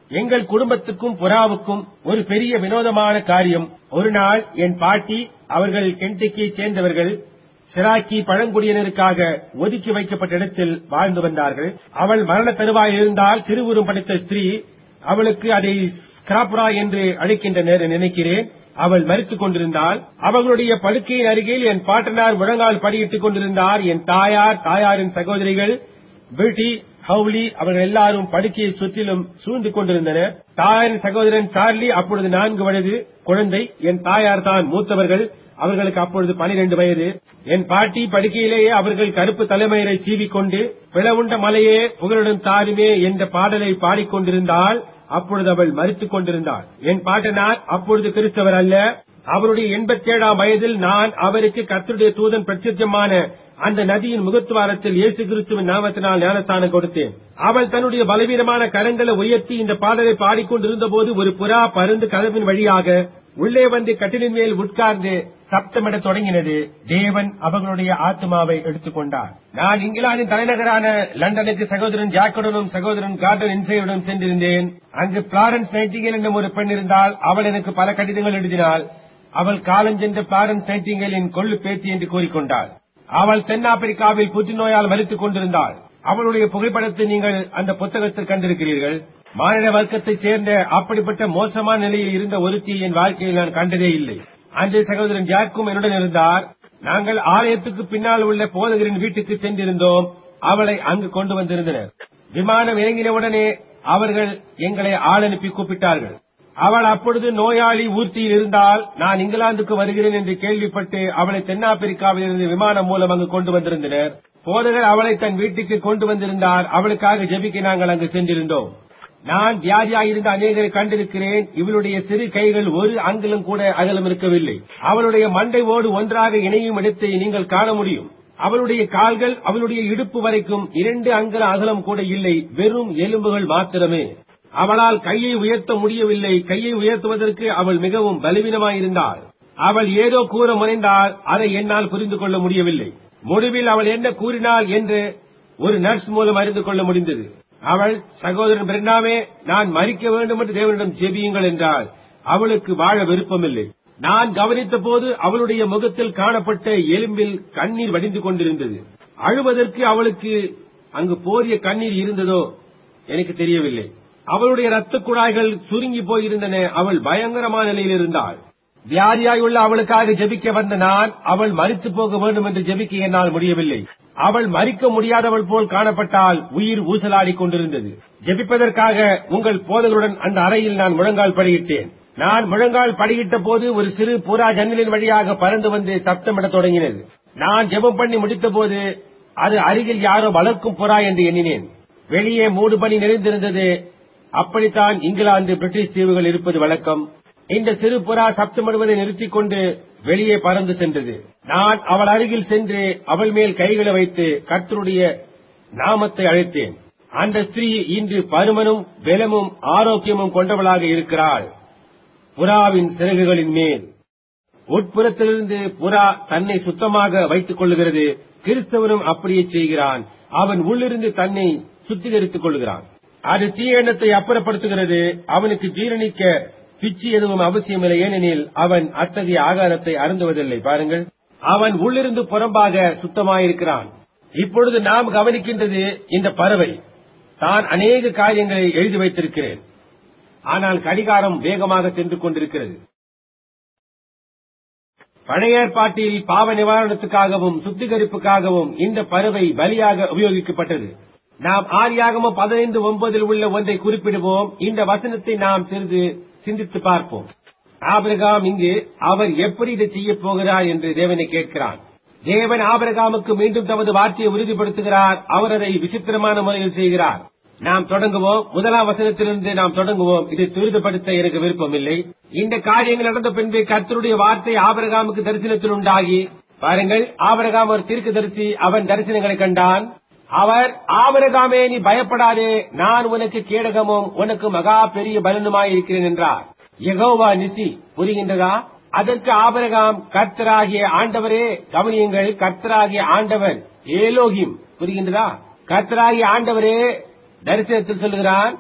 எங்கள் குடும்பத்துக்கும் புறாவுக்கும் ஒரு பெரிய வினோதமான காரியம் ஒரு நாள் என் பாட்டி அவர்கள் கென்டக்கியை சேர்ந்தவர்கள் சிராக்கி பழங்குடியினருக்காக ஒதுக்கி வைக்கப்பட்ட இடத்தில் வாழ்ந்து வந்தார்கள் அவள் மரண தருவாயில் இருந்தால் திருவுருவம் படித்த ஸ்திரீ அவளுக்கு அதை ஸ்கிராப்ரா என்று அழைக்கின்றனர் என நினைக்கிறேன் அவள் மறித்துக் கொண்டிருந்தாள் அவர்களுடைய படுக்கையின் அருகில் என் பாட்டனார் முழங்கால் படியிட்டுக் கொண்டிருந்தார் என் தாயார் தாயாரின் சகோதரிகள் பில்டி ஹவுலி அவர்கள் எல்லாரும் படுக்கையை சுற்றிலும் சூழ்ந்து கொண்டிருந்தனர் தாயாரின் சகோதரன் சார்லி அப்பொழுது நான்கு வயது குழந்தை என் தாயார் தான் மூத்தவர்கள் அவர்களுக்கு அப்பொழுது பனிரெண்டு வயது என் பாட்டி படுக்கையிலேயே அவர்கள் கருப்பு தலைமயிரை சீவிக்கொண்டு பிளவுண்ட மலையே புகழிடும் தாருமே என்ற பாடலை பாடிக்கொண்டிருந்தால் அப்பொழுது அவள் மறித்துக் கொண்டிருந்தாள் என் பாட்டனார் அப்பொழுது கிறிஸ்தவர் அல்ல அவருடைய எண்பத்தி ஏழாம் வயதில் நான் அவருக்கு கர்த்தருடைய தூதன் பிரத்யட்சமான அந்த நதியின் முகத்துவாரத்தில் இயேசு கிறிஸ்துவின் நாமத்தினால் ஞானஸ்தானம் கொடுத்தேன் அவள் தன்னுடைய பலவீனமான கரங்களை உயர்த்தி இந்த பாடலை பாடிக்கொண்டிருந்த போது ஒரு புறா பருந்து கதவின் வழியாக உள்ளே வந்து கட்டிலின் மேல் உட்கார்ந்து சப்தமிடத் தொடங்கினது தேவன் அவர்களுடைய ஆத்மாவை எடுத்துக்கொண்டார் நான் இங்கிலாந்தின் தலைநகரான லண்டனுக்கு சகோதரன் ஜாக்கனுடன் சகோதரன் கார்டன் இன்சையுடன் சென்றிருந்தேன் அங்கு பிளாரன்ஸ் நைட்டிங்கல் என்னும் ஒரு பெண் இருந்தால் அவள் எனக்கு பல கடிதங்கள் எழுதினாள் அவள் காலஞ்சென்ற பிளாரன்ஸ் நைட்டிங்கலின் கொள்ளு பேத்தி என்று கூறிக்கொண்டாள் அவள் தென்னாப்பிரிக்காவில் புற்றுநோயால் மறித்துக் கொண்டிருந்தாள் அவளுடைய புகைப்படத்தை நீங்கள் அந்த புத்தகத்தில் கண்டிருக்கிறீர்கள் மாநில வர்க்கத்தைச் சேர்ந்த அப்படிப்பட்ட மோசமான நிலையில் இருந்த ஒருத்தி என் வாழ்க்கையில் நான் கண்டதே இல்லை அன்று சகோதரன் ஜாக்கும் என்னுடன் இருந்தார் நாங்கள் ஆலயத்துக்கு பின்னால் உள்ள போதகரின் வீட்டுக்கு சென்றிருந்தோம் அவளை அங்கு கொண்டு வந்திருந்தனர் விமானம் இறங்கினவுடனே அவர்கள் எங்களை ஆள் அனுப்பி கூப்பிட்டார்கள் அவள் அப்பொழுது நோயாளி ஊர்த்தியில் இருந்தால் நான் இங்கிலாந்துக்கு வருகிறேன் என்று கேள்விப்பட்டு அவளை தென்னாப்பிரிக்காவில் இருந்து விமானம் மூலம் அங்கு கொண்டு வந்திருந்தனர் போதகர் அவளை தன் வீட்டுக்கு கொண்டு வந்திருந்தார் அவளுக்காக ஜெபிக்க நாங்கள் அங்கு சென்றிருந்தோம் நான் வியாதியாயிருந்த அநேகரை கண்டிருக்கிறேன் இவளுடைய சிறு கைகள் ஒரு அங்குலம் கூட அகலம் இருக்கவில்லை அவளுடைய மண்டை ஓடு ஒன்றாக இணையும் இடத்தை நீங்கள் காண முடியும் அவளுடைய கால்கள் அவளுடைய இடுப்பு வரைக்கும் இரண்டு அங்குல அகலம் கூட இல்லை வெறும் எலும்புகள் மாத்திரமே அவளால் கையை உயர்த்த முடியவில்லை கையை உயர்த்துவதற்கு அவள் மிகவும் பலவீனமாயிருந்தாள் அவள் ஏதோ கூற முனைந்தால் அதை என்னால் புரிந்து கொள்ள முடியவில்லை முடிவில் அவள் என்ன கூறினாள் என்று ஒரு நர்ஸ் மூலம் அறிந்து கொள்ள முடிந்தது அவள் சகோதரன் பிரண்ணாமே நான் மறிக்க வேண்டும் என்று தேவனிடம் ஜெபியுங்கள் என்றாள் அவளுக்கு வாழ விருப்பமில்லை நான் கவனித்த போது அவளுடைய முகத்தில் காணப்பட்ட எலும்பில் கண்ணீர் வடிந்து கொண்டிருந்தது அழுவதற்கு அவளுக்கு அங்கு போதிய கண்ணீர் இருந்ததோ எனக்கு தெரியவில்லை அவளுடைய ரத்த குழாய்கள் சுருங்கி போயிருந்தன அவள் பயங்கரமான நிலையில் இருந்தாள் வியாதியாயுள்ள அவளுக்காக ஜெபிக்க வந்த நான் அவள் மறித்து போக வேண்டும் என்று ஜெபிக்க என்னால் முடியவில்லை அவள் மறிக்க முடியாதவள் போல் காணப்பட்டால் உயிர் ஊசலாடிக் கொண்டிருந்தது ஜெபிப்பதற்காக உங்கள் போதலுடன் அந்த அறையில் நான் முழங்கால் படியிட்டேன் நான் முழங்கால் படியிட்ட போது ஒரு சிறு புறா ஜன்னலின் வழியாக பறந்து வந்து சப்தமிடத் தொடங்கினது நான் ஜெபம் பண்ணி முடித்த போது அது அருகில் யாரோ வளர்க்கும் புறா என்று எண்ணினேன் வெளியே மூடு பனி நிறைந்திருந்தது அப்படித்தான் இங்கிலாந்து பிரிட்டிஷ் தீவுகள் இருப்பது வழக்கம் இந்த சிறு புறா சப்தமிடுவதை நிறுத்திக் கொண்டு வெளியே பறந்து சென்றது நான் அவள் அருகில் சென்று அவள் மேல் கைகளை வைத்து கர்த்தருடைய நாமத்தை அழைத்தேன் அந்த ஸ்திரீ இன்று பருமனும் பலமும் ஆரோக்கியமும் கொண்டவளாக இருக்கிறாள் புறாவின் சிறகுகளின் மேல் உட்புறத்திலிருந்து புறா தன்னை சுத்தமாக வைத்துக் கொள்ளுகிறது கிறிஸ்தவனும் அப்படியே செய்கிறான் அவன் உள்ளிருந்து தன்னை சுத்திகரித்துக் கொள்கிறான் அது தீய எண்ணத்தை அப்புறப்படுத்துகிறது அவனுக்கு ஜீரணிக்க பிச்சு எதுவும் அவசியமில்லை ஏனெனில் அவன் அத்தகைய ஆகாரத்தை அருந்துவதில்லை பாருங்கள் அவன் உள்ளிருந்து புறம்பாக சுத்தமாயிருக்கிறான் இப்பொழுது நாம் கவனிக்கின்றது இந்த பறவை தான் அநேக காரியங்களை எழுதி வைத்திருக்கிறேன் ஆனால் கடிகாரம் வேகமாக சென்று கொண்டிருக்கிறது பழைய ஏற்பாட்டில் பாவ நிவாரணத்துக்காகவும் சுத்திகரிப்புக்காகவும் இந்த பறவை பலியாக உபயோகிக்கப்பட்டது நாம் ஆரியாகம பதினைந்து ஒன்பதில் உள்ள ஒன்றை குறிப்பிடுவோம் இந்த வசனத்தை நாம் சிறிது சிந்தித்து பார்ப்போம் ஆபிரகாம் இங்கு அவர் எப்படி இதை செய்யப் போகிறார் என்று தேவனை கேட்கிறான் தேவன் ஆபிரகாமுக்கு மீண்டும் தமது வார்த்தையை உறுதிப்படுத்துகிறார் அவர் அதை விசித்திரமான முறையில் செய்கிறார் நாம் தொடங்குவோம் முதலாம் வசனத்திலிருந்து நாம் தொடங்குவோம் இதை துரிதப்படுத்த எனக்கு விருப்பமில்லை இந்த காரியங்கள் நடந்த பின்பு கர்த்தருடைய வார்த்தை ஆபரகாமுக்கு தரிசனத்தில் உண்டாகி பாருங்கள் ஆபரகாம் ஒரு தீர்க்க தரிசி அவன் தரிசனங்களை கண்டான் அவர் ஆபரகாமே நீ பயப்படாதே நான் உனக்கு கேடகமும் உனக்கு மகா பெரிய பலனுமாய் இருக்கிறேன் என்றார் யெகோவா நிசி புரிகின்றதா அதற்கு ஆபரகாம் கர்த்தராகிய ஆண்டவரே கவனியுங்கள் கர்த்தராகிய ஆண்டவர் ஏலோகிம் புரிகின்றதா கர்த்தராகிய ஆண்டவரே தரிசனத்தில் சொல்லுகிறான்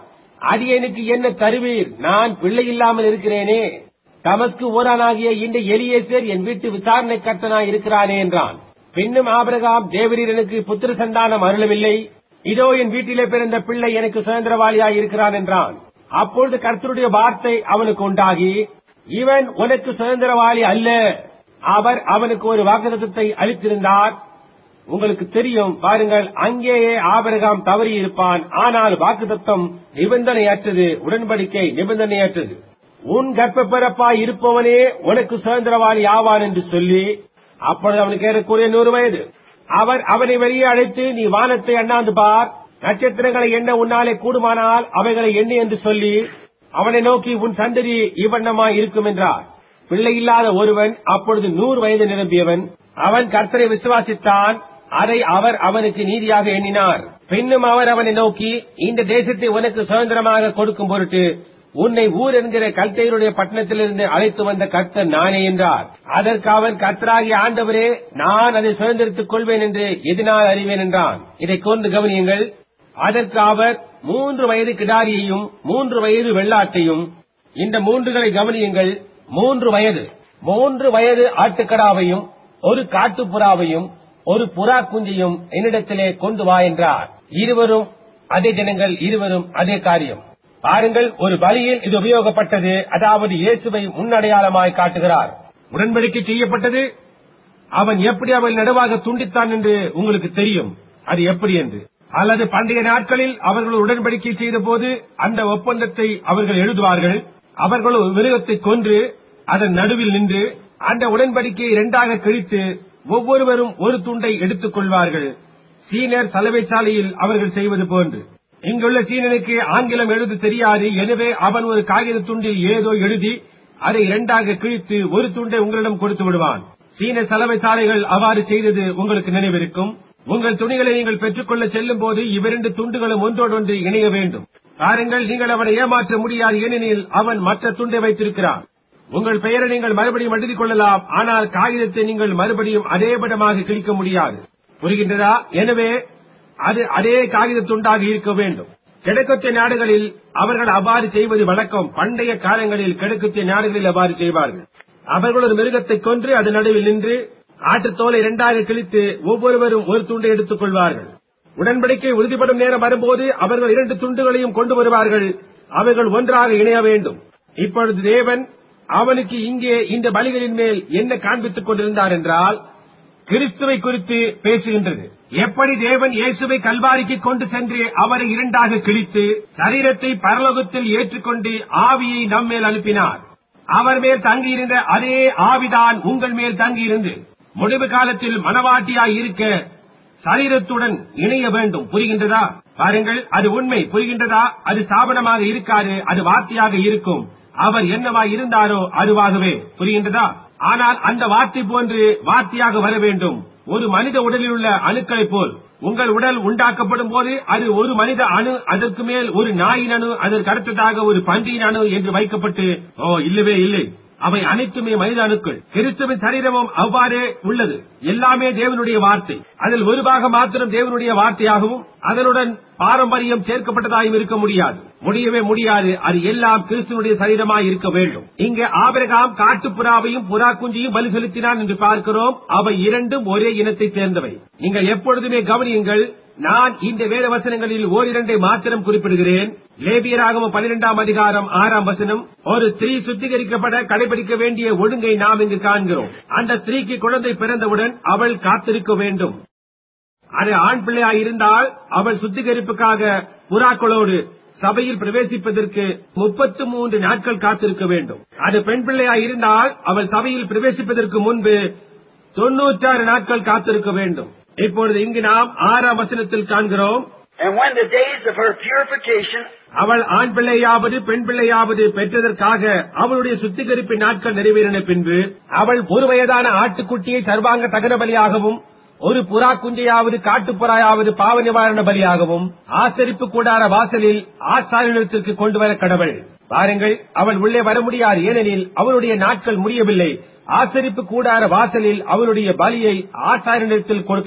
அடியனுக்கு என்ன தருவீர் நான் பிள்ளை இல்லாமல் இருக்கிறேனே தமஸ்கு ஊரானாகிய இந்த எலியேசர் என் வீட்டு விசாரணை கர்த்தனாய் இருக்கிறானே என்றான் பின்னும் ஆபிரகாம் தேவரீர் எனக்கு புத்திர சந்தானம் அருளவில்லை இதோ என் வீட்டிலே பிறந்த பிள்ளை எனக்கு சுதந்திரவாளியாய் இருக்கிறான் என்றான் அப்பொழுது கர்த்தருடைய வார்த்தை அவனுக்கு உண்டாகி இவன் உனக்கு சுதந்திரவாளி அல்ல அவர் அவனுக்கு ஒரு வாக்குத்தத்தை அளித்திருந்தார் உங்களுக்கு தெரியும் பாருங்கள் அங்கேயே ஆபிரகாம் தவறி இருப்பான் ஆனால் வாக்குத்தத்தம் நிபந்தனையற்றது உடன்படிக்கை நிபந்தனையற்றது உன் கர்ப்ப பிறப்பாய் இருப்பவனே உனக்கு சுதந்திரவாளி ஆவான் என்று சொல்லி அப்பொழுது அவனுக்கு ஏறக்குறைய நூறு வயது அவர் அவனை வெளியே அழைத்து நீ வானத்தை அண்ணாந்து பார் நட்சத்திரங்களை எண்ண உன்னாலே கூடுமானால் அவைகளை எண்ணு என்று சொல்லி அவனை நோக்கி உன் சந்ததி இவ்வண்ணமாய் இருக்கும் என்றார் பிள்ளை இல்லாத ஒருவன் அப்பொழுது நூறு வயது நிரம்பியவன் அவன் கர்த்தரை விசுவாசித்தான் அதை அவர் அவனுக்கு நீதியாக எண்ணினார் பின்னும் அவர் அவனை நோக்கி இந்த தேசத்தை உனக்கு சுதந்திரமாக கொடுக்கும் பொருட்டு உன்னை ஊர் என்கிற கல்தையருடைய பட்டணத்திலிருந்து அழைத்து வந்த கர்த்தர் நானே என்றார் அதற்கு அவன் கர்த்தராகிய ஆண்டவரே நான் அதை சுதந்திரித்துக் கொள்வேன் என்று எதினால் அறிவேன் என்றான் இதை கொண்டு கவனியுங்கள் அதற்கு அவர் மூன்று வயது கிடாரியையும் மூன்று வயது வெள்ளாட்டையும் இந்த மூன்றுகளை கவனியுங்கள் மூன்று வயது மூன்று வயது ஆட்டுக்கடாவையும் ஒரு காட்டுப்புறாவையும் ஒரு புறா குஞ்சையும் என்னிடத்திலே கொண்டு வா என்றார் இருவரும் அதே ஜனங்கள் இருவரும் அதே காரியம் பாருங்கள் ஒரு பலியில் இது உபயோகப்பட்டது அதாவது இயேசுவை முன்னடையாளமாய் காட்டுகிறார் உடன்படிக்கை செய்யப்பட்டது அவன் எப்படி அவள் நடுவாக துண்டித்தான் என்று உங்களுக்கு தெரியும் அது எப்படி என்று அல்லது பண்டைய நாட்களில் அவர்கள் உடன்படிக்கை செய்த போது அந்த ஒப்பந்தத்தை அவர்கள் எழுதுவார்கள் அவர்கள் ஒரு மிருகத்தை கொன்று அதன் நடுவில் நின்று அந்த உடன்படிக்கையை இரண்டாக கிழித்து ஒவ்வொருவரும் ஒரு துண்டை எடுத்துக் கொள்வார்கள் சீனர் சலவை சாலையில் அவர்கள் செய்வது போன்று இங்குள்ள சீனனுக்கு ஆங்கிலம் எழுத தெரியாது எனவே அவன் ஒரு காகித துண்டில் ஏதோ எழுதி அதை இரண்டாக கிழித்து ஒரு துண்டை உங்களிடம் கொடுத்து விடுவான் சீன சலவை சாலைகள் அவ்வாறு செய்தது உங்களுக்கு நினைவிருக்கும் உங்கள் துணிகளை நீங்கள் பெற்றுக்கொள்ள செல்லும் போது இவ்விரண்டு துண்டுகளும் ஒன்றோடொன்று இணைய வேண்டும் பாருங்கள் நீங்கள் அவனை ஏமாற்ற முடியாது ஏனெனில் அவன் மற்ற துண்டை வைத்திருக்கிறான் உங்கள் பெயரை நீங்கள் மறுபடியும் எழுதிக் கொள்ளலாம் ஆனால் காகிதத்தை நீங்கள் மறுபடியும் அதே படமாக கிழிக்க முடியாது புரிகின்றதா எனவே அது அதே காகித துண்டாக இருக்க வேண்டும் கிழக்கத்திய நாடுகளில் அவர்கள் அவ்வாறு செய்வது வழக்கம் பண்டைய காலங்களில் கிழக்கத்திய நாடுகளில் அவ்வாறு செய்வார்கள் அவர்கள் ஒரு மிருகத்தை கொன்று அது நடுவில் நின்று ஆட்டுத்தோலை இரண்டாக கிழித்து ஒவ்வொருவரும் ஒரு துண்டை எடுத்துக் கொள்வார்கள் உடன்படிக்கை உறுதிப்படும் நேரம் வரும்போது அவர்கள் இரண்டு துண்டுகளையும் கொண்டு வருவார்கள் அவைகள் ஒன்றாக இணைய வேண்டும் இப்பொழுது தேவன் அவனுக்கு இங்கே இந்த பலிகளின் மேல் என்ன காண்பித்துக் கொண்டிருந்தார் என்றால் கிறிஸ்துவை குறித்து பேசுகின்றது எப்படி தேவன் இயேசுவை கல்வாரிக்கு கொண்டு சென்று அவரை இரண்டாக கிழித்து சரீரத்தை பரலோகத்தில் ஏற்றுக்கொண்டு ஆவியை நம்மேல் அனுப்பினார் அவர் மேல் தங்கியிருந்த அதே ஆவிதான் உங்கள் மேல் தங்கியிருந்து முடிவு காலத்தில் மனவாட்டியாய் இருக்க சரீரத்துடன் இணைய வேண்டும் புரிகின்றதா பாருங்கள் அது உண்மை புரிகின்றதா அது ஸ்தாபனமாக இருக்காது அது வார்த்தையாக இருக்கும் அவர் என்னவாய் இருந்தாரோ அதுவாகவே புரிகின்றதா ஆனால் அந்த வார்த்தை போன்று வார்த்தையாக வர வேண்டும் ஒரு மனித உடலில் உள்ள அணுக்களைப் போல் உங்கள் உடல் உண்டாக்கப்படும் போது அது ஒரு மனித அணு அதற்கு மேல் ஒரு நாயின் அணு அதற்கு அடுத்ததாக ஒரு பன்றியின் அணு என்று வைக்கப்பட்டு ஓ இல்லவே இல்லை அவை அனைத்துமே மனித அணுக்கள் கிறிஸ்துவின் சரீரமும் அவ்வாறே உள்ளது எல்லாமே தேவனுடைய வார்த்தை அதில் ஒரு பாகம் மாத்திரம் தேவனுடைய வார்த்தையாகவும் அதனுடன் பாரம்பரியம் சேர்க்கப்பட்டதாயும் இருக்க முடியாது முடியவே முடியாது அது எல்லாம் கிறிஸ்துவனுடைய சரீரமாய் இருக்க வேண்டும் இங்கு ஆபிரகாம் காட்டுப்புறாவையும் புறா குஞ்சியும் பலி செலுத்தினான் என்று பார்க்கிறோம் அவை இரண்டும் ஒரே இனத்தை சேர்ந்தவை நீங்கள் எப்பொழுதுமே கவனியுங்கள் நான் இந்த வேத வசனங்களில் ஓரிரண்டை மாத்திரம் குறிப்பிடுகிறேன் லேபியராகவும் பன்னிரெண்டாம் அதிகாரம் ஆறாம் வசனம் ஒரு ஸ்திரீ சுத்திகரிக்கப்பட கடைபிடிக்க வேண்டிய ஒழுங்கை நாம் இங்கு காண்கிறோம் அந்த ஸ்திரீக்கு குழந்தை பிறந்தவுடன் அவள் காத்திருக்க வேண்டும் அது ஆண் பிள்ளையாய் இருந்தால் அவள் சுத்திகரிப்புக்காக புறாக்களோடு சபையில் பிரவேசிப்பதற்கு முப்பத்து மூன்று நாட்கள் காத்திருக்க வேண்டும் அது பெண் பிள்ளையாய் இருந்தால் அவள் சபையில் பிரவேசிப்பதற்கு முன்பு தொன்னூற்றாறு நாட்கள் காத்திருக்க வேண்டும் இப்பொழுது இங்கு நாம் ஆறாம் வசனத்தில் காண்கிறோம் And when the days of her purification அவள் ஆண் பிள்ளையாவது பெண் பிள்ளையாவது பெற்றதற்காக அவளுடைய சுத்திகரிப்பு நாட்கள் நிறைவேறின பின்பு அவள் ஒரு வயதான ஆட்டுக்குட்டியை சர்வாங்க தகன பலியாகவும் ஒரு புறா குஞ்சையாவது காட்டுப்புறாயாவது பாவ நிவாரண பலியாகவும் ஆசரிப்பு கூடார வாசலில் ஆசாரியத்திற்கு கொண்டு வர கடவுள் பாருங்கள் அவள் உள்ளே வர முடியாது ஏனெனில் அவளுடைய நாட்கள் முடியவில்லை ஆசரிப்பு கூடார வாசலில் அவளுடைய பலியை ஆசாரியத்தில் கொடுக்கலாம்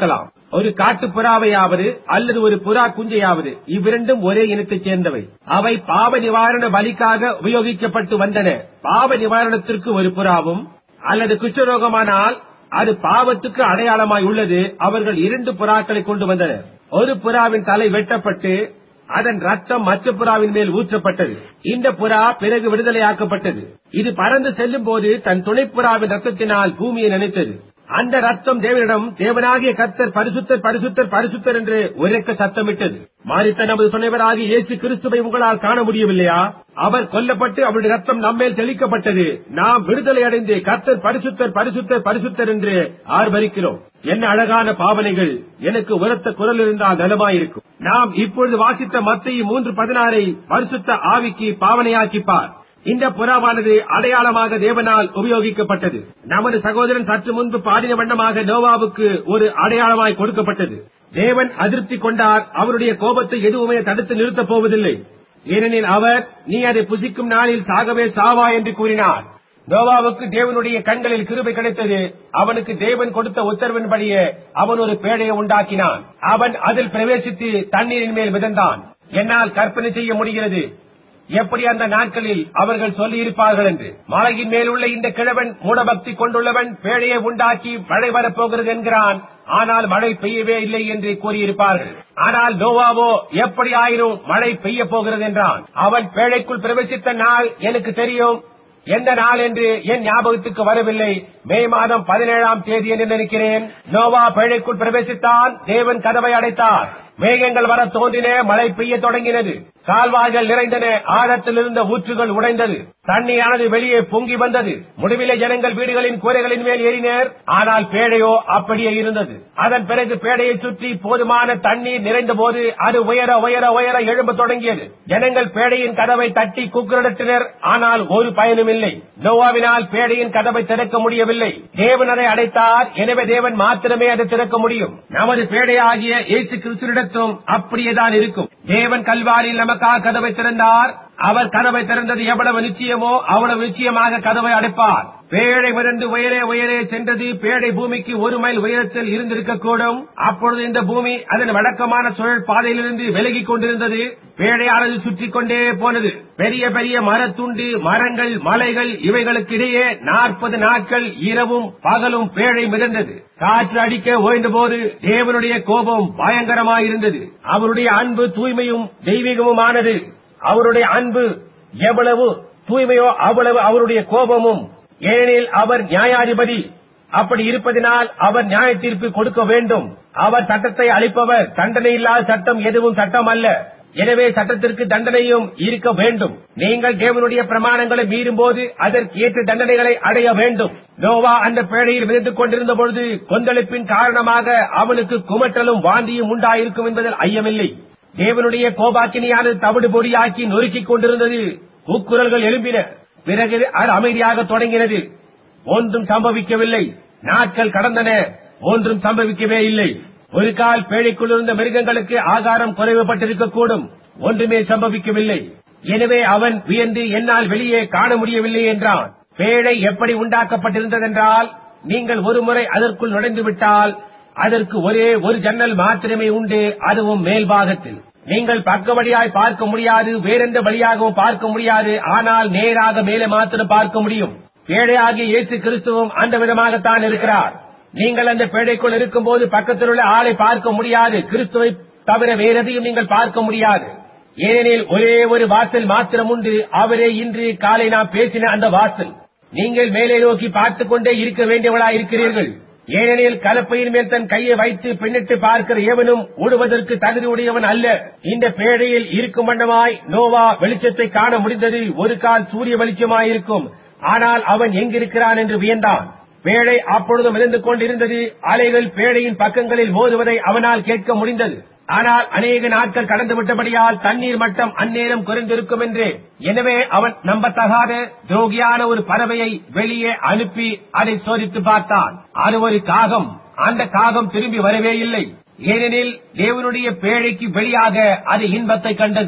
ஒரு காட்டு புறாவையாவது அல்லது ஒரு புறா குஞ்சையாவது இவ்விரண்டும் ஒரே இனத்தைச் சேர்ந்தவை அவை பாவ நிவாரண பலிக்காக உபயோகிக்கப்பட்டு வந்தன பாவ நிவாரணத்திற்கு ஒரு புறாவும் அல்லது குஷ்டரோகமானால் அது பாவத்துக்கு அடையாளமாய் உள்ளது அவர்கள் இரண்டு புறாக்களை கொண்டு வந்தனர் ஒரு புறாவின் தலை வெட்டப்பட்டு அதன் ரத்தம் மற்ற புறாவின் மேல் ஊற்றப்பட்டது இந்த புறா பிறகு விடுதலையாக்கப்பட்டது இது பறந்து செல்லும் போது தன் துணைப்புறாவின் ரத்தத்தினால் பூமியை நினைத்தது அந்த ரத்தம் தேவனிடம் தேவனாகிய கர்த்தர் பரிசுத்தர் பரிசுத்தர் பரிசுத்தர் என்று உரைக்க சத்தமிட்டது மாறித்த நமது துணைவராகிய இயேசு கிறிஸ்துவை உங்களால் காண முடியவில்லையா அவர் கொல்லப்பட்டு அவருடைய ரத்தம் நம்மேல் தெளிக்கப்பட்டது நாம் விடுதலை அடைந்து கர்த்தர் பரிசுத்தர் பரிசுத்தர் பரிசுத்தர் என்று ஆர்வரிக்கிறோம் என்ன அழகான பாவனைகள் எனக்கு உரத்த குரல் இருந்தால் நலமாயிருக்கும் நாம் இப்பொழுது வாசித்த மத்திய மூன்று பதினாறை பரிசுத்த ஆவிக்கு பாவனையாக்கிப்பார் இந்த புறாவானது அடையாளமாக தேவனால் உபயோகிக்கப்பட்டது நமது சகோதரன் சற்று முன்பு பாடின வண்ணமாக நோவாவுக்கு ஒரு அடையாளமாய் கொடுக்கப்பட்டது தேவன் அதிருப்தி கொண்டார் அவருடைய கோபத்தை எதுவுமே தடுத்து நிறுத்தப் போவதில்லை ஏனெனில் அவர் நீ அதை புசிக்கும் நாளில் சாகவே சாவா என்று கூறினார் நோவாவுக்கு தேவனுடைய கண்களில் கிருபை கிடைத்தது அவனுக்கு தேவன் கொடுத்த உத்தரவின்படியே அவன் ஒரு பேழையை உண்டாக்கினான் அவன் அதில் பிரவேசித்து தண்ணீரின் மேல் மிதந்தான் என்னால் கற்பனை செய்ய முடிகிறது எப்படி அந்த நாட்களில் அவர்கள் சொல்லியிருப்பார்கள் என்று மலையின் மேலுள்ள இந்த கிழவன் மூடபக்தி கொண்டுள்ளவன் பேழையை உண்டாக்கி மழை வரப்போகிறது என்கிறான் ஆனால் மழை பெய்யவே இல்லை என்று கூறியிருப்பார்கள் ஆனால் நோவாவோ எப்படி ஆயினும் மழை பெய்ய போகிறது என்றான் அவன் பேழைக்குள் பிரவேசித்த நாள் எனக்கு தெரியும் எந்த நாள் என்று என் ஞாபகத்துக்கு வரவில்லை மே மாதம் பதினேழாம் தேதி என்று நினைக்கிறேன் நோவா பேழைக்குள் பிரவேசித்தான் தேவன் கதவை அடைத்தார் மேகங்கள் வர தோன்றின மழை பெய்ய தொடங்கினது கால்வாய்கள் நிறைந்தன ஆழத்தில் இருந்த ஊற்றுகள் உடைந்தது தண்ணீரானது வெளியே பொங்கி வந்தது முடிவிலே ஜனங்கள் வீடுகளின் கூரைகளின் மேல் ஏறினர் ஆனால் பேழையோ அப்படியே இருந்தது அதன் பிறகு பேழையை சுற்றி போதுமான தண்ணீர் நிறைந்த போது அது உயர உயர உயர எழும்ப தொடங்கியது ஜனங்கள் பேழையின் கதவை தட்டி கூக்குரலிட்டனர் ஆனால் ஒரு பயனும் இல்லை நோவாவினால் பேழையின் கதவை திறக்க முடியவில்லை தேவன் அதை அடைத்தார் எனவே தேவன் மாத்திரமே அதை திறக்க முடியும் நமது பேழையாகிய இயேசு கிறிஸ்துவிடத்தும் அப்படியேதான் இருக்கும் தேவன் கல்வாரியில் நமக்காக கதவை திறந்தார் அவர் கதவை திறந்தது எவ்வளவு நிச்சயமோ அவ்வளவு நிச்சயமாக கதவை அடைப்பார் பேழை மிதந்து உயரே உயரே சென்றது பேழை பூமிக்கு ஒரு மைல் உயரத்தில் இருந்திருக்கக்கூடும் அப்பொழுது இந்த பூமி அதன் வழக்கமான சுழல் பாதையிலிருந்து விலகிக் கொண்டிருந்தது பேழையானது சுற்றி கொண்டே போனது பெரிய பெரிய மரத்துண்டு மரங்கள் மலைகள் இவைகளுக்கிடையே நாற்பது நாட்கள் இரவும் பகலும் பேழை மிதந்தது காற்று அடிக்க ஓய்ந்த போது தேவனுடைய கோபம் பயங்கரமாயிருந்தது அவருடைய அன்பு தூய்மையும் தெய்வீகமுமானது அவருடைய அன்பு எவ்வளவு தூய்மையோ அவ்வளவு அவருடைய கோபமும் ஏனெனில் அவர் நியாயாதிபதி அப்படி இருப்பதினால் அவர் நியாய தீர்ப்பு கொடுக்க வேண்டும் அவர் சட்டத்தை அளிப்பவர் தண்டனை இல்லாத சட்டம் எதுவும் சட்டம் அல்ல எனவே சட்டத்திற்கு தண்டனையும் இருக்க வேண்டும் நீங்கள் தேவனுடைய பிரமாணங்களை மீறும் போது அதற்கு ஏற்ற தண்டனைகளை அடைய வேண்டும் நோவா அந்த பேழையில் மிதந்துக் கொண்டிருந்த பொழுது கொந்தளிப்பின் காரணமாக அவனுக்கு குமட்டலும் வாந்தியும் உண்டாயிருக்கும் என்பதில் ஐயமில்லை தேவனுடைய கோபாக்கினியானது தவிடு பொடியாக்கி நொறுக்கிக் கொண்டிருந்தது கூக்குரல்கள் எழும்பின பிறகு அது அமைதியாக தொடங்கினது ஒன்றும் சம்பவிக்கவில்லை நாட்கள் கடந்தன ஒன்றும் சம்பவிக்கவே இல்லை ஒரு கால் பேழைக்குள் இருந்த மிருகங்களுக்கு ஆகாரம் குறைவுபட்டிருக்கக்கூடும் ஒன்றுமே சம்பவிக்கவில்லை எனவே அவன் வியந்து என்னால் வெளியே காண முடியவில்லை என்றான் பேழை எப்படி உண்டாக்கப்பட்டிருந்ததென்றால் நீங்கள் ஒருமுறை அதற்குள் நுழைந்து விட்டால் அதற்கு ஒரே ஒரு ஜன்னல் மாத்திரமே உண்டு அதுவும் மேல் பாகத்தில் நீங்கள் பக்க வழியாய் பார்க்க முடியாது வேறெந்த வழியாகவும் பார்க்க முடியாது ஆனால் நேராக மேலே மாத்திரம் பார்க்க முடியும் பேழையாகிய இயேசு கிறிஸ்துவும் அந்த விதமாகத்தான் இருக்கிறார் நீங்கள் அந்த பேழைக்குள் இருக்கும்போது பக்கத்தில் உள்ள ஆளை பார்க்க முடியாது கிறிஸ்துவை தவிர வேறெதையும் நீங்கள் பார்க்க முடியாது ஏனெனில் ஒரே ஒரு வாசல் மாத்திரம் உண்டு அவரே இன்று காலை நாம் பேசின அந்த வாசல் நீங்கள் மேலே நோக்கி பார்த்துக் கொண்டே இருக்க வேண்டியவளா இருக்கிறீர்கள் ஏனெனில் கலப்பையின் மேல் தன் கையை வைத்து பின்னிட்டு பார்க்கிற எவனும் ஓடுவதற்கு தகுதி உடையவன் அல்ல இந்த பேழையில் இருக்கும் வண்ணமாய் நோவா வெளிச்சத்தை காண முடிந்தது ஒரு கால் சூரிய வெளிச்சமாயிருக்கும் ஆனால் அவன் எங்கிருக்கிறான் என்று வியந்தான் பேழை அப்பொழுது மிதந்து கொண்டிருந்தது அலைகள் பேழையின் பக்கங்களில் மோதுவதை அவனால் கேட்க முடிந்தது ஆனால் அநேக நாட்கள் கடந்து விட்டபடியால் தண்ணீர் மட்டம் அந்நேரம் குறைந்திருக்கும் என்று எனவே அவன் நம்பத்தகாத துரோகியான ஒரு பறவையை வெளியே அனுப்பி அதை சோதித்து பார்த்தான் அது ஒரு காகம் அந்த காகம் திரும்பி வரவே இல்லை ஏனெனில் தேவனுடைய பேழைக்கு வெளியாக அது இன்பத்தை கண்டது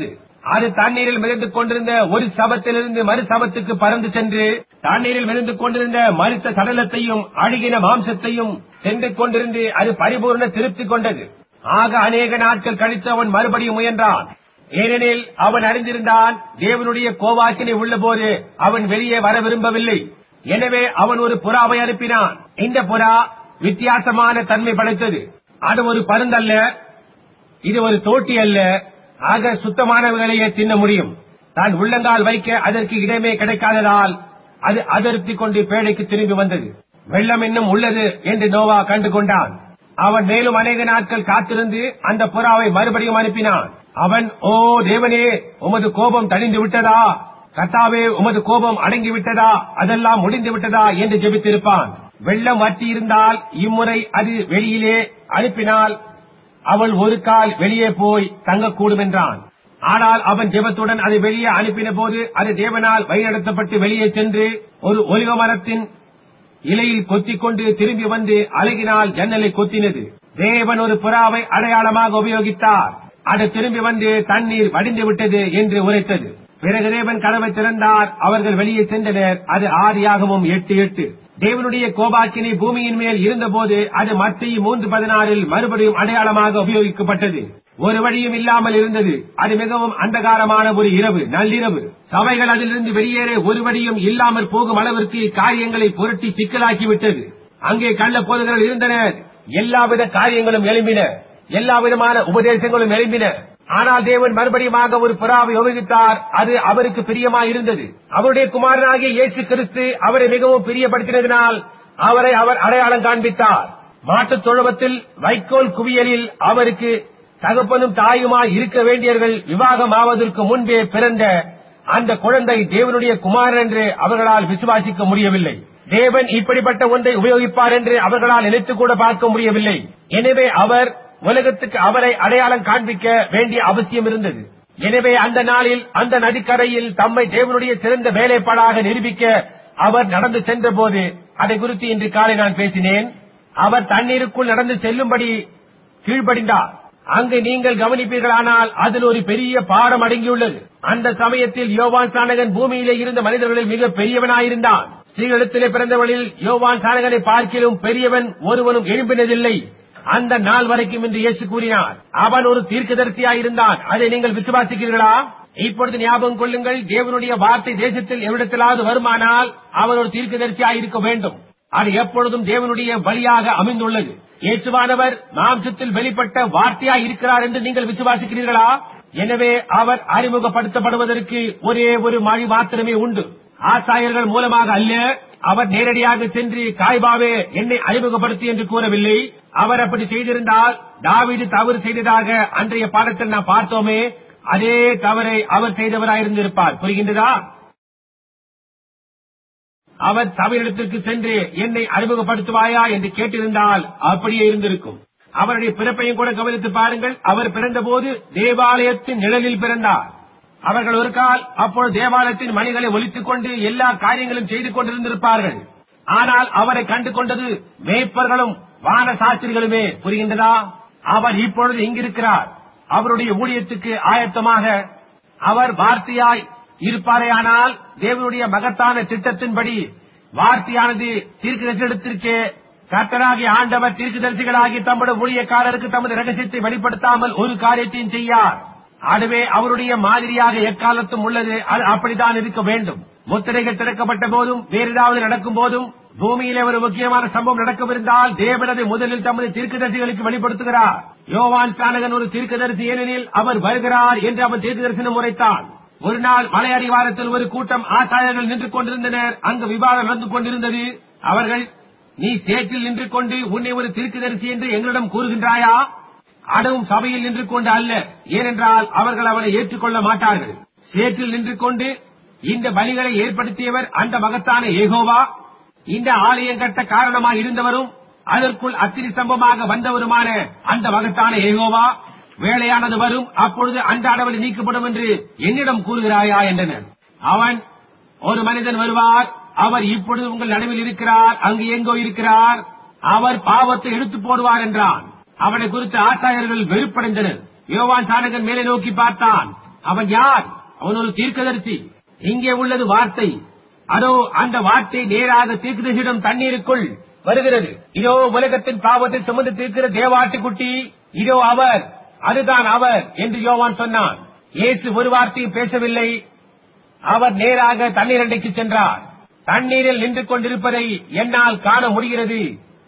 அது தண்ணீரில் மிதந்து கொண்டிருந்த ஒரு சபத்திலிருந்து மறு சபத்துக்கு பறந்து சென்று தண்ணீரில் மிதந்து கொண்டிருந்த மறுத்த சடலத்தையும் அழுகின மாம்சத்தையும் சென்று கொண்டிருந்து அது பரிபூர்ண திருப்தி கொண்டது ஆக அநேக நாட்கள் கழித்து அவன் மறுபடியும் முயன்றான் ஏனெனில் அவன் அறிந்திருந்தான் தேவனுடைய கோவாக்கினை உள்ளபோது அவன் வெளியே வர விரும்பவில்லை எனவே அவன் ஒரு புறாவை அனுப்பினான் இந்த புறா வித்தியாசமான தன்மை படைத்தது அது ஒரு பருந்தல்ல இது ஒரு தோட்டி அல்ல ஆக சுத்தமானவர்களையே தின்ன முடியும் தான் உள்ளங்கால் வைக்க அதற்கு இடமே கிடைக்காததால் அது அதிருப்தி கொண்டு பேழைக்கு திரும்பி வந்தது வெள்ளம் இன்னும் உள்ளது என்று நோவா கண்டு கொண்டான் அவன் மேலும் அநேக நாட்கள் காத்திருந்து அந்த புறாவை மறுபடியும் அனுப்பினான் அவன் ஓ தேவனே உமது கோபம் தணிந்து விட்டதா கர்த்தாவே உமது கோபம் அடங்கி விட்டதா அதெல்லாம் முடிந்து விட்டதா என்று ஜெபித்திருப்பான் வெள்ளம் வற்றி இருந்தால் இம்முறை அது வெளியிலே அனுப்பினால் அவள் ஒரு கால் வெளியே போய் தங்கக்கூடும் என்றான் ஆனால் அவன் ஜெபத்துடன் அதை வெளியே அனுப்பின போது அது தேவனால் வழிநடத்தப்பட்டு வெளியே சென்று ஒரு ஒலிவ மரத்தின் இலையில் கொத்திக் கொண்டு திரும்பி வந்து அழகினால் ஜன்னலை கொத்தினது தேவன் ஒரு புறாவை அடையாளமாக உபயோகித்தார் அது திரும்பி வந்து தண்ணீர் வடிந்து விட்டது என்று உரைத்தது பிறகு தேவன் கதவை திறந்தார் அவர்கள் வெளியே சென்றனர் அது ஆதியாகவும் எட்டு எட்டு தேவனுடைய கோபாக்கினை பூமியின் மேல் இருந்தபோது அது மத்திய மூன்று பதினாறில் மறுபடியும் அடையாளமாக உபயோகிக்கப்பட்டது ஒரு வழியும் இல்லாமல் இருந்தது அது மிகவும் அந்தகாரமான ஒரு இரவு நள்ளிரவு சபைகள் அதிலிருந்து வெளியேற ஒரு வழியும் இல்லாமல் போகும் அளவிற்கு காரியங்களை புரட்டி சிக்கலாக்கிவிட்டது அங்கே கள்ள போதுகள் இருந்தனர் எல்லாவித காரியங்களும் எழும்பின எல்லா விதமான உபதேசங்களும் எழும்பின ஆனால் தேவன் மறுபடியுமாக ஒரு புறாவை உபயோகித்தார் அது அவருக்கு பிரியமாயிருந்தது அவருடைய குமாரனாகிய இயேசு கிறிஸ்து அவரை மிகவும் பிரியப்படுத்தினதினால் அவரை அவர் அடையாளம் காண்பித்தார் மாட்டுத் தொழுவத்தில் வைக்கோல் குவியலில் அவருக்கு தகப்பனும் தாயுமாய் இருக்க வேண்டியவர்கள் விவாகம் ஆவதற்கு முன்பே பிறந்த அந்த குழந்தை தேவனுடைய குமாரன் என்று அவர்களால் விசுவாசிக்க முடியவில்லை தேவன் இப்படிப்பட்ட ஒன்றை உபயோகிப்பார் என்று அவர்களால் நினைத்துக் கூட பார்க்க முடியவில்லை எனவே அவர் உலகத்துக்கு அவரை அடையாளம் காண்பிக்க வேண்டிய அவசியம் இருந்தது எனவே அந்த நாளில் அந்த நதிக்கரையில் தம்மை தேவனுடைய சிறந்த வேலைப்பாடாக நிரூபிக்க அவர் நடந்து சென்றபோது அதை குறித்து இன்று காலை நான் பேசினேன் அவர் தண்ணீருக்குள் நடந்து செல்லும்படி கீழ்ப்படிந்தார் அங்கு நீங்கள் கவனிப்பீர்களானால் அதில் ஒரு பெரிய பாடம் அடங்கியுள்ளது அந்த சமயத்தில் யோவான் சானகன் பூமியிலே இருந்த மனிதர்களில் மிக பெரியவனாயிருந்தான் ஸ்ரீகளிடத்திலே பிறந்தவளில் யோவான் சானகனை பார்க்கிலும் பெரியவன் ஒருவனும் எழும்பினதில்லை அந்த நாள் வரைக்கும் என்று இயேசு கூறினார் அவன் ஒரு தீர்க்கதரிசியாயிருந்தான் அதை நீங்கள் விசுவாசிக்கிறீர்களா இப்பொழுது ஞாபகம் கொள்ளுங்கள் தேவனுடைய வார்த்தை தேசத்தில் எவ்விடத்திலாவது வருமானால் அவன் ஒரு தீர்க்கதரிசியாயிருக்க வேண்டும் அது எப்பொழுதும் தேவனுடைய வழியாக அமைந்துள்ளது இயேசுவானவர் மாம்சத்தில் வெளிப்பட்ட வார்த்தையாய் இருக்கிறார் என்று நீங்கள் விசுவாசிக்கிறீர்களா எனவே அவர் அறிமுகப்படுத்தப்படுவதற்கு ஒரே ஒரு மொழி மாத்திரமே உண்டு ஆசாயர்கள் மூலமாக அல்ல அவர் நேரடியாக சென்று காய்பாவே என்னை அறிமுகப்படுத்தி என்று கூறவில்லை அவர் அப்படி செய்திருந்தால் தாவீது தவறு செய்ததாக அன்றைய பாடத்தில் நாம் பார்த்தோமே அதே தவறை அவர் செய்தவராயிருந்திருப்பார் புரிகின்றதா அவர் சபையிடத்திற்கு சென்று என்னை அறிமுகப்படுத்துவாயா என்று கேட்டிருந்தால் அப்படியே இருந்திருக்கும் அவருடைய பிறப்பையும் கூட கவனித்து பாருங்கள் அவர் பிறந்தபோது தேவாலயத்தின் நிழலில் பிறந்தார் அவர்கள் ஒரு கால் அப்பொழுது தேவாலயத்தின் மணிகளை ஒலித்துக் கொண்டு எல்லா காரியங்களும் செய்து கொண்டிருந்திருப்பார்கள் ஆனால் அவரை கண்டு கொண்டது மேய்ப்பர்களும் வான சாஸ்திரிகளுமே புரிகின்றதா அவர் இப்பொழுது இங்கிருக்கிறார் அவருடைய ஊழியத்துக்கு ஆயத்தமாக அவர் வார்த்தையாய் இருப்பாரேயானால் தேவனுடைய மகத்தான திட்டத்தின்படி வார்த்தையானது தீர்க்கதரிசனத்திற்கே கர்த்தராகிய ஆண்டவர் தீர்க்கதரிசிகளாகி தம்முடைய ஊழியக்காரருக்கு தமது ரகசியத்தை வெளிப்படுத்தாமல் ஒரு காரியத்தையும் செய்யார் அதுவே அவருடைய மாதிரியாக எக்காலத்தும் உள்ளது அது அப்படித்தான் இருக்க வேண்டும் முத்திரைகள் திறக்கப்பட்ட போதும் வேறு ஏதாவது நடக்கும் போதும் பூமியிலே ஒரு முக்கியமான சம்பவம் நடக்கவிருந்தால் தேவன் அதை முதலில் தமது தீர்க்கதரிசிகளுக்கு வெளிப்படுத்துகிறார் யோவான் ஸ்நானகன் ஒரு தீர்க்கதரிசி ஏனெனில் அவர் வருகிறார் என்று அவன் தீர்க்கதரிசனம் உரைத்தான் ஒரு நாள் மலை அடிவாரத்தில் ஒரு கூட்டம் ஆசாரியர்கள் நின்று கொண்டிருந்தனர் அங்கு விவாதம் நடந்து கொண்டிருந்தது அவர்கள் நீ சேற்றில் நின்று கொண்டு உன்னை ஒரு தீர்க்கதரிசி என்று எங்களிடம் கூறுகின்றாயா அதுவும் சபையில் நின்று கொண்டு அல்ல ஏனென்றால் அவர்கள் அவனை ஏற்றுக்கொள்ள மாட்டார்கள் சேற்றில் நின்று கொண்டு இந்த பலிகளை ஏற்படுத்தியவர் அந்த மகத்தான ஏகோவா இந்த ஆலயம் கட்ட காரணமாக இருந்தவரும் அதற்குள் அத்திரி ஸ்தம்பமாக வந்தவருமான அந்த மகத்தான ஏகோவா வேலையானது வரும் அப்பொழுது அந்த அடவலை நீக்கப்படும் என்று என்னிடம் கூறுகிறாயா என்றனர் அவன் ஒரு மனிதன் வருவார் அவர் இப்பொழுது உங்கள் நடுவில் இருக்கிறார் அங்கு எங்கோ இருக்கிறார் அவர் பாவத்தை எடுத்து போடுவார் என்றான் அவனை குறித்து ஆசாரியர்கள் வெறுப்படைந்தனர் யோவான் சாணகன் மேலே நோக்கி பார்த்தான் அவன் யார் அவன் ஒரு தீர்க்கதரிசி இங்கே உள்ளது வார்த்தை அதோ அந்த வார்த்தை நேராக தீர்க்கதரிசியிடம் தண்ணீருக்குள் வருகிறது இதோ உலகத்தின் பாவத்தை சுமந்து தீர்க்கிற தேவாட்டுக்குட்டி இதோ அவர் அதுதான் அவர் என்று யோவான் சொன்னான் இயேசு ஒரு வார்த்தையும் பேசவில்லை அவர் நேராக தண்ணீர் அண்டைக்கு சென்றார் தண்ணீரில் நின்று கொண்டிருப்பதை என்னால் காண முடிகிறது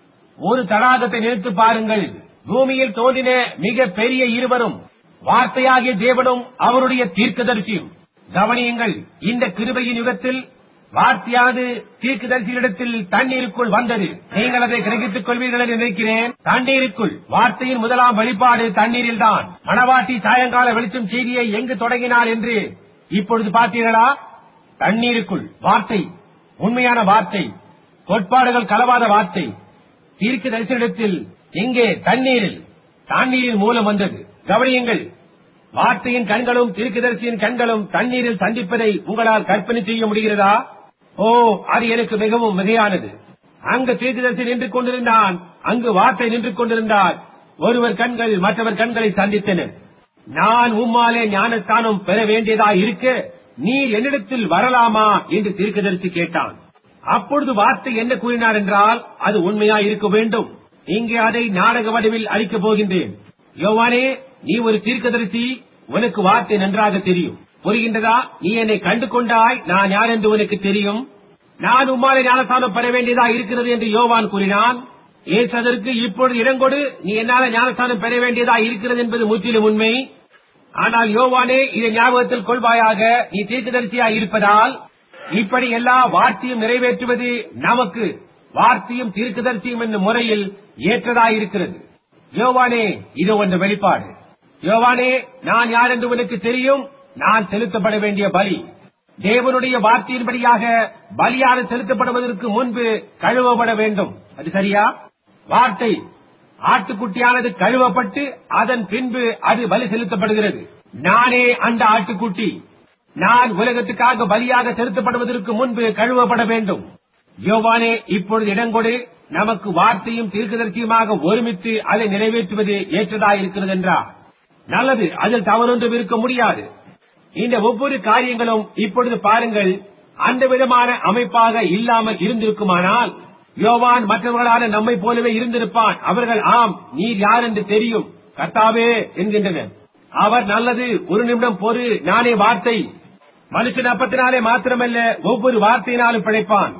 ஒரு தடாகத்தை நிறுத்து பாருங்கள் பூமியில் தோன்றின மிக பெரிய இருவரும் வார்த்தையாகிய தேவனும் அவருடைய தீர்க்கதரிசியும் கவனியுங்கள் இந்த கிருபையின் யுகத்தில் வார்த்தையானது தீர்க்கதரிசியிடத்தில் தண்ணீருக்குள் வந்தது நீங்கள் அதை கிரகித்துக் கொள்வீர்கள் என்று நினைக்கிறேன் தண்ணீருக்குள் வார்த்தையின் முதலாம் வெளிப்பாடு தண்ணீரில் தான் மணவாட்டி சாயங்கால வெளிச்சம் செய்தியை எங்கு தொடங்கினார் என்று இப்பொழுது பார்த்தீர்களா தண்ணீருக்குள் வார்த்தை உண்மையான வார்த்தை கோட்பாடுகள் கலவாத வார்த்தை தீர்க்க தரிசனத்தில் எங்கே தண்ணீரில் தண்ணீரின் மூலம் வந்தது கவனியுங்கள் வார்த்தையின் கண்களும் தீர்க்கதரிசியின் கண்களும் தண்ணீரில் சந்திப்பதை உங்களால் கற்பனை செய்ய முடிகிறதா ஓ அது எனக்கு மிகவும் மிகையானது அங்கு தீர்க்கதரிசி நின்று கொண்டிருந்தான் அங்கு வார்த்தை நின்று கொண்டிருந்தார் ஒருவர் கண்கள் மற்றவர் கண்களை சந்தித்தன நான் உம்மாலே ஞானஸ்தானம் பெற வேண்டியதா இருக்க நீர் என்னிடத்தில் வரலாமா என்று தீர்க்கதரிசி கேட்டான் அப்பொழுது வார்த்தை என்ன கூறினார் என்றால் அது உண்மையா இருக்க வேண்டும் இங்கே அதை நாடக வடிவில் அளிக்கப் போகின்றேன் யோவானே நீ ஒரு தீர்க்கதரிசி உனக்கு வார்த்தை நன்றாக தெரியும் புரிகின்றதா நீ என்னை கண்டு கொண்டாய் நான் யார் என்று உனக்கு தெரியும் நான் உம்மாலை ஞானஸ்தானம் பெற வேண்டியதா இருக்கிறது என்று யோவான் கூறினான் ஏசு அதற்கு இப்பொழுது இடங்கொடு நீ என்னால ஞானஸ்தானம் பெற வேண்டியதா இருக்கிறது என்பது முற்றிலும் உண்மை ஆனால் யோவானே இதை ஞாபகத்தில் கொள்வாயாக நீ தீர்க்கதரிசியாய் இருப்பதால் இப்படி எல்லா வார்த்தையும் நிறைவேற்றுவது நமக்கு வார்த்தையும் தீர்க்கதரிசியும் என்னும் முறையில் ஏற்றதாயிருக்கிறது யோவானே இது ஒன்று வெளிப்பாடு யோவானே நான் யார் என்று உனக்கு தெரியும் நான் செலுத்தப்பட வேண்டிய பலி தேவனுடைய வார்த்தையின்படியாக பலியாக செலுத்தப்படுவதற்கு முன்பு கழுவப்பட வேண்டும் அது சரியா வார்த்தை ஆட்டுக்குட்டியானது கழுவப்பட்டு அதன் பின்பு அது பலி செலுத்தப்படுகிறது நானே அந்த ஆட்டுக்குட்டி நான் உலகத்துக்காக பலியாக செலுத்தப்படுவதற்கு முன்பு கழுவப்பட வேண்டும் யோவானே இப்பொழுது இடங்கொடு நமக்கு வார்த்தையும் தீர்க்கதரிசியுமாக ஒருமித்து அதை நிறைவேற்றுவது ஏற்றதாயிருக்கிறது என்றார் நல்லது அதில் தவறொன்றும் இருக்க முடியாது இந்த ஒவ்வொரு காரியங்களும் இப்பொழுது பாருங்கள் அந்த விதமான அமைப்பாக இல்லாமல் இருந்திருக்குமானால் யோவான் மற்றவர்களான நம்மை போலவே இருந்திருப்பான் அவர்கள் ஆம் நீர் யார் என்று தெரியும் கர்த்தாவே என்கின்றனர் அவர் நல்லது ஒரு நிமிடம் பொறு நானே வார்த்தை மனுஷன் அப்பத்தினாலே மாத்திரமல்ல ஒவ்வொரு வார்த்தையினாலும் பிழைப்பான்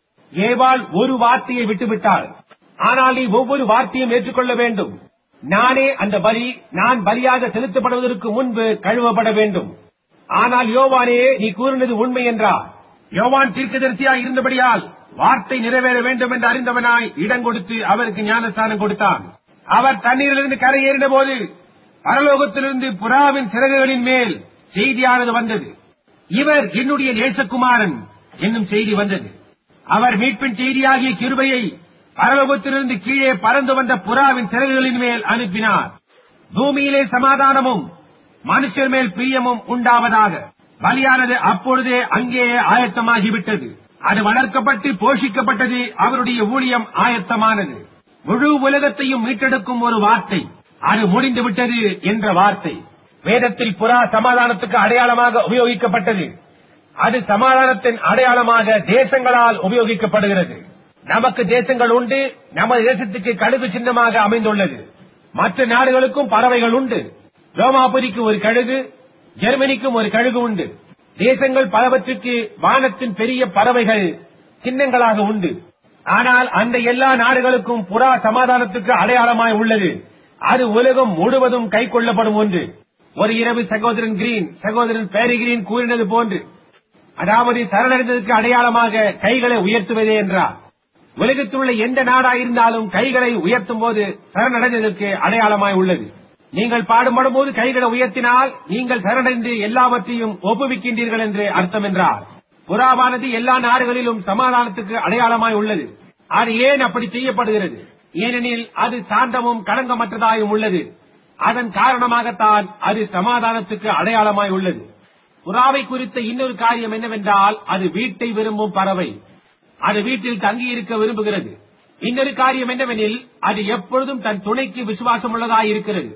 ஏவாள் ஒரு வார்த்தையை விட்டுவிட்டாள் ஆனால் நீ ஒவ்வொரு வார்த்தையும் ஏற்றுக்கொள்ள வேண்டும் நானே அந்த பலி நான் பலியாக செலுத்தப்படுவதற்கு முன்பு கழுவப்பட வேண்டும் ஆனால் யோவானே நீ கூறினது உண்மை என்றார் யோவான் தீர்க்கதரிசியாய் இருந்தபடியால் வார்த்தை நிறைவேற வேண்டும் என்று அறிந்தவனாய் இடம் கொடுத்து அவருக்கு ஞானஸ்தானம் கொடுத்தான் அவர் தண்ணீரிலிருந்து கரையேறின போது பரலோகத்திலிருந்து புறாவின் சிறகுகளின் மேல் செய்தியானது வந்தது இவர் என்னுடைய நேசகுமாரன் என்னும் செய்தி வந்தது அவர் மீட்பின் செய்தியாகிய கிருபையை பரலோகத்திலிருந்து கீழே பறந்து வந்த புறாவின் சிறகுகளின் மேல் அனுப்பினார் பூமியிலே சமாதானமும் மனுஷர் மேல் பிரியமும் உண்டாவதாக பலியானது அப்பொழுதே அங்கேயே ஆயத்தமாகிவிட்டது அது வளர்க்கப்பட்டு போஷிக்கப்பட்டது அவருடைய ஊழியம் ஆயத்தமானது முழு உலகத்தையும் மீட்டெடுக்கும் ஒரு வார்த்தை அது முடிந்து விட்டது என்ற வார்த்தை வேதத்தில் புறா சமாதானத்துக்கு அடையாளமாக உபயோகிக்கப்பட்டது அது சமாதானத்தின் அடையாளமாக தேசங்களால் உபயோகிக்கப்படுகிறது நமக்கு தேசங்கள் உண்டு நமது தேசத்துக்கு கழுகு சின்னமாக அமைந்துள்ளது மற்ற நாடுகளுக்கும் பறவைகள் உண்டு ரோமாபுரிக்கு ஒரு கழுகு ஜெர்மனிக்கும் ஒரு கழுகு உண்டு தேசங்கள் பலவற்றுக்கு வானத்தின் பெரிய பறவைகள் சின்னங்களாக உண்டு ஆனால் அந்த எல்லா நாடுகளுக்கும் புறா சமாதானத்துக்கு அடையாளமாய் உள்ளது அது உலகம் முழுவதும் கை கொள்ளப்படும் ஒன்று ஒரு இரவு சகோதரன் கிரீன் சகோதரன் பேரி கிரீன் கூறினது போன்று அதாவது சரணடைந்ததற்கு அடையாளமாக கைகளை உயர்த்துவதே என்றார் உலகத்தில் உள்ள எந்த நாடாயிருந்தாலும் கைகளை உயர்த்தும் போது சரணடைந்ததற்கு அடையாளமாய் உள்ளது நீங்கள் பாடுபடும் போது கைகளை உயர்த்தினால் நீங்கள் சரணடைந்து எல்லாவற்றையும் ஒப்புவிக்கின்றீர்கள் என்று அர்த்தம் என்றார் புறாவானது எல்லா நாடுகளிலும் சமாதானத்துக்கு அடையாளமாய் உள்ளது அது ஏன் அப்படி செய்யப்படுகிறது ஏனெனில் அது சாந்தமும் களங்கமற்றதாயும் உள்ளது அதன் காரணமாகத்தான் அது சமாதானத்துக்கு அடையாளமாய் உள்ளது புறாவை குறித்த இன்னொரு காரியம் என்னவென்றால் அது வீட்டை விரும்பும் பறவை அது வீட்டில் தங்கியிருக்க விரும்புகிறது இன்னொரு காரியம் என்னவெனில் அது எப்பொழுதும் தன் துணைக்கு விசுவாசம் உள்ளதாய் இருக்கிறது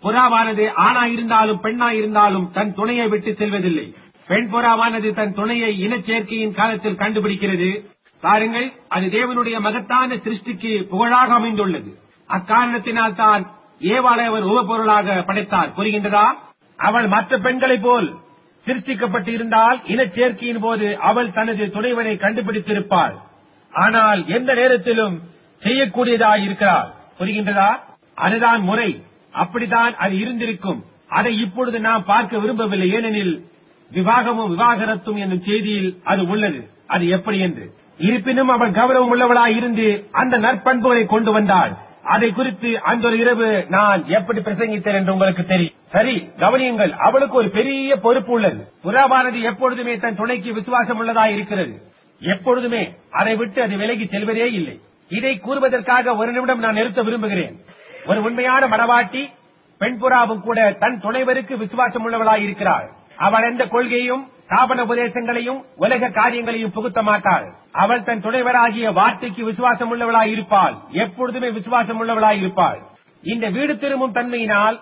புறாவானது ஆணாயிருந்தாலும் பெண்ணாயிருந்தாலும் தன் துணையை விட்டு செல்வதில்லை பெண் புறாவானது தன் துணையை இனச்சேர்க்கையின் காலத்தில் கண்டுபிடிக்கிறது பாருங்கள் அது தேவனுடைய மகத்தான சிருஷ்டிக்கு புகழாக அமைந்துள்ளது அக்காரணத்தினால் தான் ஏவாளை அவர் உபப்பொருளாக படைத்தார் புரிகின்றதா அவள் மற்ற பெண்களைப் போல் சிருஷ்டிக்கப்பட்டு இருந்தால் இனச்சேர்க்கையின் போது அவள் தனது துணைவனை கண்டுபிடித்திருப்பாள் ஆனால் எந்த நேரத்திலும் செய்யக்கூடியதாக இருக்கிறாள் புரிகின்றதா அதுதான் முறை அப்படித்தான் அது இருந்திருக்கும் அதை இப்பொழுது நாம் பார்க்க விரும்பவில்லை ஏனெனில் விவாகமும் விவாகரத்தும் என்னும் செய்தியில் அது உள்ளது அது எப்படி என்று இருப்பினும் அவள் கௌரவம் உள்ளவளாய் இருந்து அந்த நற்பண்புகளை கொண்டு வந்தாள் அதை குறித்து அந்த ஒரு இரவு நான் எப்படி பிரசங்கித்தேன் என்று உங்களுக்கு தெரியும் சரி கவனியுங்கள் அவளுக்கு ஒரு பெரிய பொறுப்பு உள்ளது புறாவானது எப்பொழுதுமே தன் துணைக்கு விசுவாசம் உள்ளதா இருக்கிறது எப்பொழுதுமே அதை விட்டு அது விலகி செல்வதே இல்லை இதை கூறுவதற்காக ஒரு நிமிடம் நான் நிறுத்த விரும்புகிறேன் ஒரு உண்மையான மனவாட்டி பெண் புறாவும் கூட தன் துணைவருக்கு விசுவாசம் உள்ளவளாய் இருக்கிறாள் அவள் எந்த கொள்கையும் ஸ்தாபன உபதேசங்களையும் உலக காரியங்களையும் புகுத்த மாட்டாள் அவள் தன் துணைவராகிய வார்த்தைக்கு விசுவாசம் உள்ளவளாய் இருப்பாள் எப்பொழுதுமே விசுவாசம் உள்ளவளாய் இருப்பாள் இந்த வீடு திரும்பும் தன்மையினால்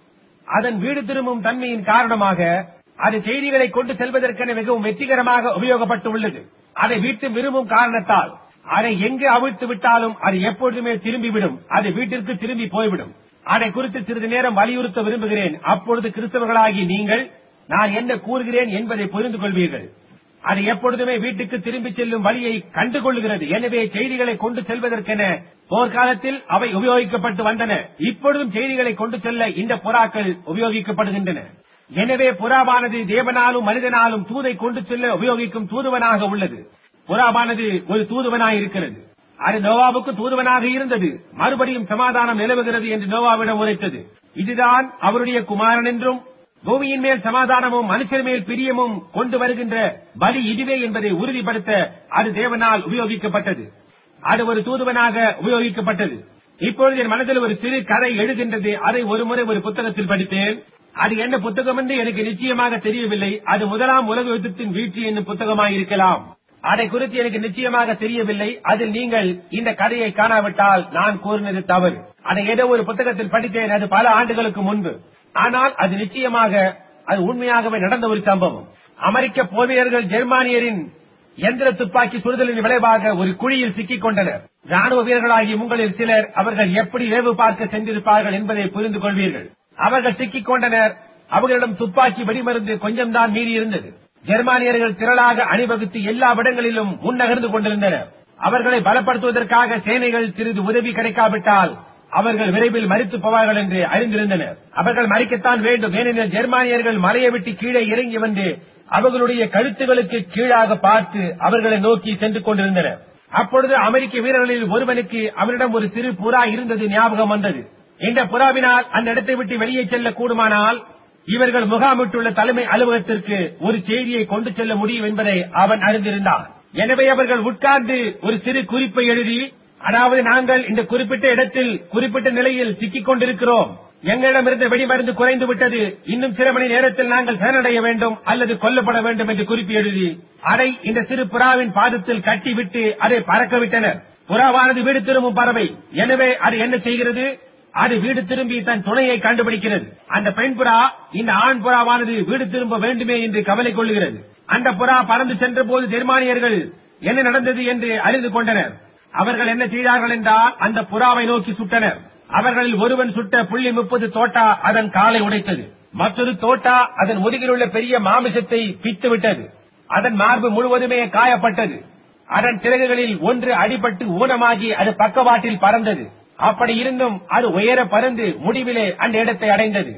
அதன் வீடு திரும்பும் தன்மையின் காரணமாக அது செய்திகளை கொண்டு செல்வதற்கென மிகவும் வெற்றிகரமாக உபயோகப்பட்டு உள்ளது அதை வீட்டு விரும்பும் காரணத்தால் அதை எங்கு அவிழ்த்து விட்டாலும் அது எப்பொழுதுமே திரும்பிவிடும் அது வீட்டிற்கு திரும்பி போய்விடும் அதை குறித்து சிறிது நேரம் வலியுறுத்த விரும்புகிறேன் அப்பொழுது கிறிஸ்தவர்களாகி நீங்கள் நான் என்ன கூறுகிறேன் என்பதை புரிந்து கொள்வீர்கள் அது எப்பொழுதுமே வீட்டுக்கு திரும்பி செல்லும் வழியை கண்டுகொள்கிறது எனவே செய்திகளை கொண்டு செல்வதற்கென போர்க்காலத்தில் அவை உபயோகிக்கப்பட்டு வந்தன இப்பொழுதும் செய்திகளை கொண்டு செல்ல இந்த புறாக்கள் உபயோகிக்கப்படுகின்றன எனவே புறாவானது தேவனாலும் மனிதனாலும் தூதை கொண்டு செல்ல உபயோகிக்கும் தூதுவனாக உள்ளது புறாவானது ஒரு தூதுவனாய் இருக்கிறது அது நோவாவுக்கு தூதுவனாக இருந்தது மறுபடியும் சமாதானம் நிலவுகிறது என்று நோவாவிடம் உரைத்தது இதுதான் அவருடைய குமாரன் என்றும் பூமியின் மேல் சமாதானமும் மனுஷர் மேல் பிரியமும் கொண்டு வருகின்ற பலி இதுவே என்பதை உறுதிப்படுத்த அது தேவனால் உபயோகிக்கப்பட்டது அது ஒரு தூதுவனாக உபயோகிக்கப்பட்டது இப்பொழுது என் மனதில் ஒரு சிறு கதை எழுகின்றது அதை ஒருமுறை ஒரு புத்தகத்தில் படித்தேன் அது என்ன புத்தகம் என்று எனக்கு நிச்சயமாக தெரியவில்லை அது முதலாம் உலக யுத்தத்தின் வீழ்ச்சி என்னும் புத்தகமாயிருக்கலாம் அதை குறித்து எனக்கு நிச்சயமாக தெரியவில்லை அதில் நீங்கள் இந்த கதையை காணாவிட்டால் நான் கூறினது தவறு அதை ஏதோ ஒரு புத்தகத்தில் படித்தேன் அது பல ஆண்டுகளுக்கு முன்பு ஆனால் அது நிச்சயமாக அது உண்மையாகவே நடந்த ஒரு சம்பவம் அமெரிக்க போர் வீரர்கள் ஜெர்மானியரின் எந்திர துப்பாக்கி சுடுதலின் விளைவாக ஒரு குழியில் சிக்கிக் கொண்டனர் ராணுவ வீரர்களாகிய உங்களில் சிலர் அவர்கள் எப்படி ஏவு பார்க்க சென்றிருப்பார்கள் என்பதை புரிந்து கொள்வீர்கள் அவர்கள் சிக்கிக் கொண்டனர் அவர்களிடம் துப்பாக்கி வெடிமருந்து கொஞ்சம்தான் மீறி இருந்தது ஜெர்மானியர்கள் திரளாக அணிவகுத்து எல்லா இடங்களிலும் முன்னகர்ந்து கொண்டிருந்தனர் அவர்களை பலப்படுத்துவதற்காக சேனைகள் சிறிது உதவி கிடைக்காவிட்டால் அவர்கள் விரைவில் மறித்து போவார்கள் என்று அறிந்திருந்தனர் அவர்கள் மறிக்கத்தான் வேண்டும் ஏனெனில் ஜெர்மானியர்கள் மலையை விட்டு கீழே இறங்கி வந்து அவர்களுடைய கழுத்துகளுக்கு கீழாக பார்த்து அவர்களை நோக்கி சென்று கொண்டிருந்தனர் அப்பொழுது அமெரிக்க வீரர்களில் ஒருவனுக்கு அவரிடம் ஒரு சிறு புறா இருந்தது ஞாபகம் வந்தது இந்த புறாவினால் அந்த இடத்தை விட்டு வெளியே செல்ல கூடுமானால் இவர்கள் முகாமிட்டுள்ள தலைமை அலுவலகத்திற்கு ஒரு செய்தியை கொண்டு செல்ல முடியும் என்பதை அவன் அறிந்திருந்தான் எனவே அவர்கள் உட்கார்ந்து ஒரு சிறு குறிப்பை எழுதி அதாவது நாங்கள் இந்த குறிப்பிட்ட இடத்தில் குறிப்பிட்ட நிலையில் சிக்கிக் கொண்டிருக்கிறோம் எங்களிடம் இருந்த வெடிமருந்து குறைந்து விட்டது இன்னும் சில மணி நேரத்தில் நாங்கள் சரணடைய வேண்டும் அல்லது கொல்லப்பட வேண்டும் என்று குறிப்பு எழுதி அதை இந்த சிறு புறாவின் பாதத்தில் கட்டிவிட்டு அதை பறக்க விட்டனர் புறாவானது வீடு திரும்பும் பறவை எனவே அது என்ன செய்கிறது அது வீடு திரும்பி தன் துணையை கண்டுபிடிக்கிறது அந்த பெண் புறா இந்த ஆண் புறாவானது வீடு திரும்ப வேண்டுமே என்று கவலை கொள்ளுகிறது அந்த புறா பறந்து சென்ற போது ஜெர்மானியர்கள் என்ன நடந்தது என்று அறிந்து கொண்டனர் அவர்கள் என்ன செய்தார்கள் என்றால் அந்த புறாவை நோக்கி சுட்டனர் அவர்களில் ஒருவன் சுட்ட புள்ளி முப்பது தோட்டா அதன் காலை உடைத்தது மற்றொரு தோட்டா அதன் முதுகில் உள்ள பெரிய மாமிசத்தை பித்து விட்டது அதன் மார்பு முழுவதுமே காயப்பட்டது அதன் சிறகுகளில் ஒன்று அடிபட்டு ஊனமாகி அது பக்கவாட்டில் பறந்தது அப்படி இருந்தும் அது உயர பறந்து முடிவிலே அந்த இடத்தை அடைந்தது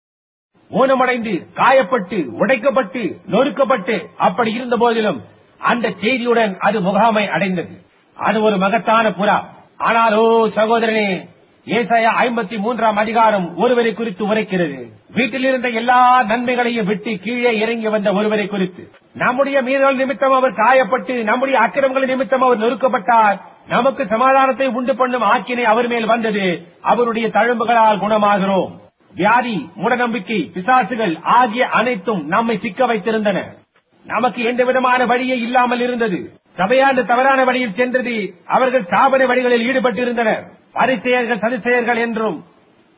ஊனமடைந்து காயப்பட்டு உடைக்கப்பட்டு நொறுக்கப்பட்டு அப்படி இருந்த போதிலும் அந்த செய்தியுடன் அது முகாமை அடைந்தது அது ஒரு மகத்தான புறா ஆனால் ஓ சகோதரனே ஏசாயா ஐம்பத்தி மூன்றாம் அதிகாரம் ஒருவரை குறித்து உரைக்கிறது வீட்டில் இருந்த எல்லா நன்மைகளையும் விட்டு கீழே இறங்கி வந்த ஒருவரை குறித்து நம்முடைய மீறல் நிமித்தம் அவர் காயப்பட்டு நம்முடைய அக்கிரமங்கள் நிமித்தம் அவர் நொறுக்கப்பட்டார் நமக்கு சமாதானத்தை உண்டு பண்ணும் ஆக்கினை அவர் மேல் வந்தது அவருடைய தழும்புகளால் குணமாகிறோம் வியாதி மூடநம்பிக்கை பிசாசுகள் ஆகிய அனைத்தும் நம்மை சிக்க வைத்திருந்தன நமக்கு எந்த விதமான வழியே இல்லாமல் இருந்தது சபையாண்டு தவறான வழியில் சென்றது அவர்கள் ஸ்தாபன வழிகளில் ஈடுபட்டிருந்தனர் பரிசெயர்கள் சதிசெயர்கள் என்றும்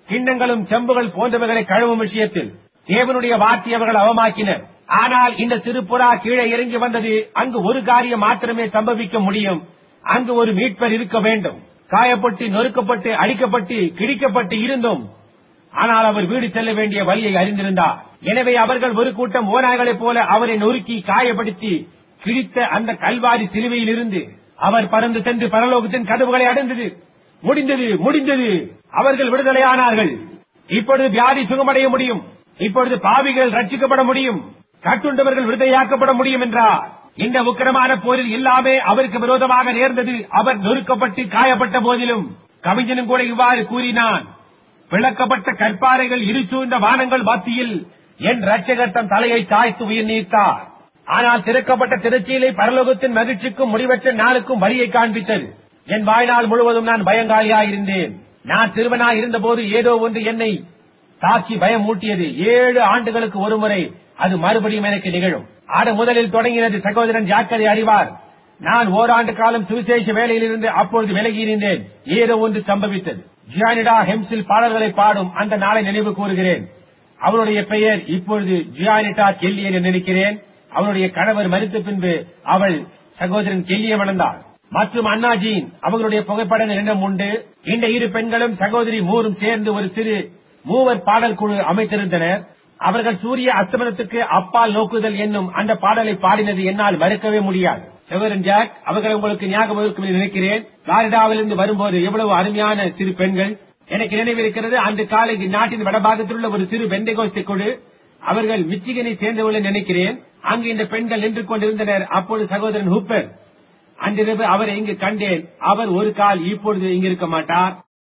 கிண்ணங்களும் செம்புகள் போன்றவைகளை கழுவும் விஷயத்தில் தேவனுடைய வார்த்தை அவர்கள் அவமாக்கினர் ஆனால் இந்த சிறு புறா கீழே இறங்கி வந்தது அங்கு ஒரு காரியம் மாத்திரமே சம்பவிக்க முடியும் அங்கு ஒரு மீட்பர் இருக்க வேண்டும் காயப்பட்டு நொறுக்கப்பட்டு அடிக்கப்பட்டு கிழிக்கப்பட்டு இருந்தும் ஆனால் அவர் வீடு செல்ல வேண்டிய வழியை அறிந்திருந்தார் எனவே அவர்கள் ஒரு கூட்டம் ஓநாய்களைப் போல அவரை நொறுக்கி காயப்படுத்தி கிழித்த அந்த கல்வாரி சிலுவையில் இருந்து அவர் பறந்து சென்று பரலோகத்தின் கதவுகளை அடைந்தது முடிந்தது முடிந்தது அவர்கள் விடுதலையானார்கள் இப்பொழுது வியாதி சுகமடைய முடியும் இப்பொழுது பாவிகள் ரட்சிக்கப்பட முடியும் கட்டுண்டவர்கள் விடுதலையாக்கப்பட முடியும் என்றார் இந்த உக்கிரமான போரில் எல்லாமே அவருக்கு விரோதமாக நேர்ந்தது அவர் நொறுக்கப்பட்டு காயப்பட்ட போதிலும் கவிஞனும் கூட இவ்வாறு கூறினான் பிளக்கப்பட்ட கற்பாறைகள் இருசூழ்ந்த வானங்கள் மத்தியில் என் ரட்சகர் தன் தலையை சாய்த்து உயிர் நீத்தார் ஆனால் திறக்கப்பட்ட திருச்சியிலை பரலோகத்தின் மகிழ்ச்சிக்கும் முடிவற்ற நாளுக்கும் வழியை காண்பித்தது என் வாழ்நாள் முழுவதும் நான் பயங்காலியாயிருந்தேன் நான் சிறுவனாய் இருந்தபோது ஏதோ ஒன்று என்னை தாக்கி பயம் மூட்டியது ஏழு ஆண்டுகளுக்கு ஒருமுறை அது மறுபடியும் எனக்கு நிகழும் அது முதலில் தொடங்கினது சகோதரன் ஜாக்கதை அறிவார் நான் ஓராண்டு காலம் சுவிசேஷ வேலையில் இருந்து அப்பொழுது விலகி இருந்தேன் ஏதோ ஒன்று சம்பவித்தது ஜியானிடா ஹெம்ஸில் பாடல்களை பாடும் அந்த நாளை நினைவு கூறுகிறேன் அவருடைய பெயர் இப்பொழுது ஜியானிட்டா கெல்லியன் என்று நினைக்கிறேன் அவருடைய கணவர் மறித்த பின்பு அவள் சகோதரன் கெல்லியை மணந்தாள் மற்றும் அண்ணாஜியின் அவர்களுடைய புகைப்படங்கள் என்னும் உண்டு இந்த இரு பெண்களும் சகோதரி மூரும் சேர்ந்து ஒரு சிறு மூவர் பாடல் குழு அமைத்திருந்தனர் அவர்கள் சூரிய அஸ்தமனத்துக்கு அப்பால் நோக்குதல் என்னும் அந்த பாடலை பாடினது என்னால் மறுக்கவே முடியாது சகோதரன் ஜாக் அவர்கள் உங்களுக்கு ஞாபகம் இருக்கும் என்று நினைக்கிறேன் பிளாரிடாவிலிருந்து வரும்போது எவ்வளவு அருமையான சிறு பெண்கள் எனக்கு நினைவிருக்கிறது அந்த காலை நாட்டின் வடபாகத்தில் உள்ள ஒரு சிறு பெண்டைகோஸ்தை குழு அவர்கள் மிச்சிகனை சேர்ந்தவர்கள் நினைக்கிறேன் அங்கு இந்த பெண்கள் நின்று கொண்டிருந்தனர் அப்பொழுது சகோதரன் ஹூப்பர் அன்றிரவு அவரை இங்கு கண்டேன் அவர் ஒரு கால் இப்பொழுது இங்கு இருக்க மாட்டார்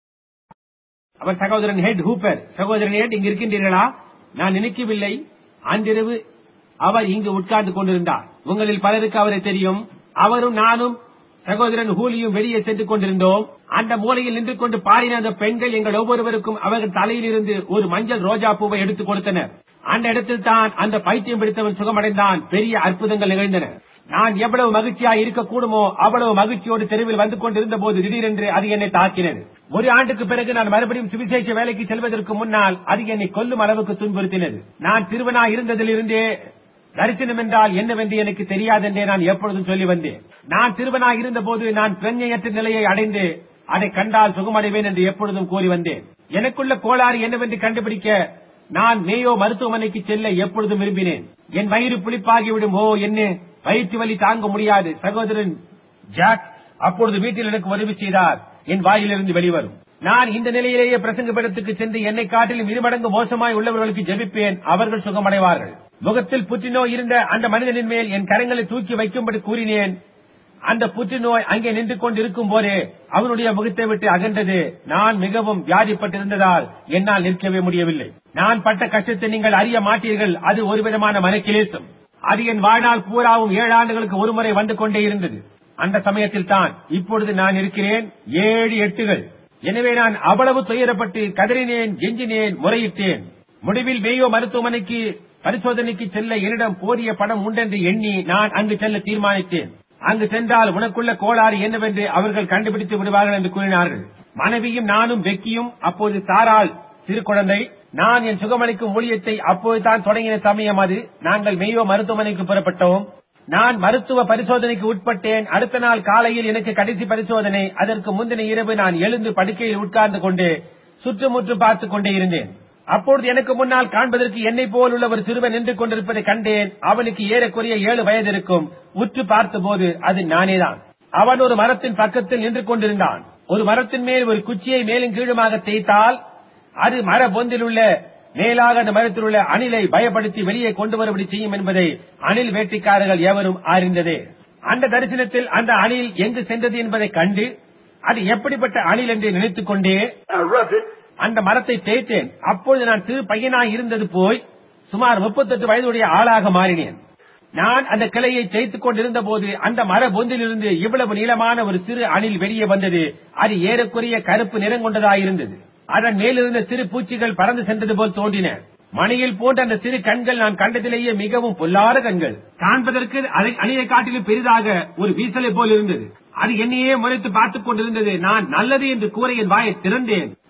அவர் சகோதரன் ஹெட் ஹூப்பர் சகோதரன் ஹெட் இங்கு இருக்கின்றீர்களா நான் நினைக்கவில்லை அன்றிரவு அவர் இங்கு உட்கார்ந்து கொண்டிருந்தார் உங்களில் பலருக்கு அவரை தெரியும் அவரும் நானும் சகோதரன் ஹூலியும் வெளியே சென்று கொண்டிருந்தோம் அந்த மூலையில் நின்று கொண்டு பாடின அந்த பெண்கள் எங்கள் ஒவ்வொருவருக்கும் அவர்கள் தலையில் இருந்து ஒரு மஞ்சள் ரோஜா பூவை எடுத்துக் கொடுத்தனர் அந்த இடத்தில் தான் அந்த பைத்தியம் பிடித்தவன் சுகமடைந்தான் பெரிய அற்புதங்கள் நிகழ்ந்தன நான் எவ்வளவு மகிழ்ச்சியா இருக்கக்கூடுமோ அவ்வளவு மகிழ்ச்சியோடு தெருவில் வந்து கொண்டிருந்த போது திடீரென்று அது என்னை தாக்கினது ஒரு ஆண்டுக்கு பிறகு நான் மறுபடியும் சுவிசேஷ வேலைக்கு செல்வதற்கு முன்னால் அது என்னை கொல்லும் அளவுக்கு துன்புறுத்தினது நான் சிறுவனா இருந்ததிலிருந்தே தரிசனம் என்றால் என்னவென்று எனக்கு தெரியாதென்றே நான் எப்பொழுதும் சொல்லி வந்தேன் நான் சிறுவனாக இருந்தபோது நான் பிரஞ்சையற்ற நிலையை அடைந்து அதை கண்டால் சுகமடைவேன் என்று எப்பொழுதும் கூறி வந்தேன் எனக்குள்ள கோளாறு என்னவென்று கண்டுபிடிக்க நான் மேயோ மருத்துவமனைக்கு செல்ல எப்பொழுதும் விரும்பினேன் என் வயிறு புளிப்பாகிவிடும் ஓ என்ன வயிற்று வலி தாங்க முடியாது சகோதரன் ஜாக் அப்பொழுது வீட்டில் எனக்கு உதவி செய்தார் என் வாயிலிருந்து வெளிவரும் நான் இந்த நிலையிலேயே பிரசங்க படத்துக்கு சென்று என்னை காட்டிலும் இருமடங்கு மோசமாய் உள்ளவர்களுக்கு ஜெபிப்பேன் அவர்கள் சுகமடைவார்கள் முகத்தில் புற்றுநோய் இருந்த அந்த மனிதனின் மேல் என் கரங்களை தூக்கி வைக்கும்படி கூறினேன் அந்த புற்றுநோய் அங்கே நின்று கொண்டிருக்கும் போதே அவனுடைய முகத்தை விட்டு அகன்றது நான் மிகவும் வியாதிப்பட்டிருந்ததால் என்னால் நிற்கவே முடியவில்லை நான் பட்ட கஷ்டத்தை நீங்கள் அறிய மாட்டீர்கள் அது ஒரு விதமான மனக்கிலேசம் அது என் வாழ்நாள் பூராவும் ஏழு ஆண்டுகளுக்கு ஒருமுறை வந்து கொண்டே இருந்தது அந்த சமயத்தில் தான் இப்பொழுது நான் இருக்கிறேன் ஏழு எட்டுகள் எனவே நான் அவ்வளவு துயரப்பட்டு கதறினேன் கெஞ்சினேன் முறையிட்டேன் முடிவில் மேயோ மருத்துவமனைக்கு பரிசோதனைக்கு செல்ல என்னிடம் போதிய பணம் உண்டென்று எண்ணி நான் அங்கு செல்ல தீர்மானித்தேன் அங்கு சென்றால் உனக்குள்ள கோளாறு என்னவென்று அவர்கள் கண்டுபிடித்து விடுவார்கள் என்று கூறினார்கள் மனைவியும் நானும் வெக்கியும் அப்போது சாராள் சிறு குழந்தை நான் என் சுகமளிக்கும் ஊழியத்தை அப்போதுதான் தொடங்கின சமயம் அது நாங்கள் மெய்யோ மருத்துவமனைக்கு புறப்பட்டோம் நான் மருத்துவ பரிசோதனைக்கு உட்பட்டேன் அடுத்த நாள் காலையில் எனக்கு கடைசி பரிசோதனை அதற்கு முந்தின இரவு நான் எழுந்து படுக்கையில் உட்கார்ந்து கொண்டு சுற்றுமுற்றும் பார்த்துக் கொண்டே இருந்தேன் அப்பொழுது எனக்கு முன்னால் காண்பதற்கு என்னை போல் உள்ள ஒரு சிறுவன் நின்று கொண்டிருப்பதை கண்டேன் அவனுக்கு ஏறக்குறைய ஏழு வயது இருக்கும் உற்று பார்த்தபோது அது நானேதான் அவன் ஒரு மரத்தின் பக்கத்தில் நின்று கொண்டிருந்தான் ஒரு மரத்தின் மேல் ஒரு குச்சியை மேலும் கீழுமாக தேய்த்தால் அது மர பொந்தில் உள்ள மேலாக அந்த மரத்தில் உள்ள அணிலை பயப்படுத்தி வெளியே கொண்டு வரும்படி செய்யும் என்பதை அணில் வேட்டைக்காரர்கள் எவரும் அறிந்ததே அந்த தரிசனத்தில் அந்த அணில் எங்கு சென்றது என்பதை கண்டு அது எப்படிப்பட்ட அணில் என்று நினைத்துக் கொண்டே I rubbed it. அந்த மரத்தை தேய்த்தேன் அப்பொழுது நான் சிறு பையனாய் இருந்தது போய் சுமார் முப்பத்தெட்டு வயதுடைய ஆளாக மாறினேன் நான் அந்த கிளையை தேய்த்துக் கொண்டிருந்த போது அந்த மர பொந்திலிருந்து இவ்வளவு நீளமான ஒரு சிறு அணில் வெளியே வந்தது அது ஏறக்குறைய கருப்பு நிறம் கொண்டதாயிருந்தது அதன் மேலிருந்த சிறு பூச்சிகள் பறந்து சென்றது போல் தோன்றின மணியில் போன்ற அந்த சிறு கண்கள் நான் கண்டதிலேயே மிகவும் பொல்லாத கண்கள் காண்பதற்கு அதை அணியை காட்டிலும் பெரிதாக ஒரு வீசலை போல் இருந்தது அது என்னையே முறைத்து பார்த்துக் கொண்டிருந்தது நான் நல்லது என்று கூற என் வாயை திறந்தேன்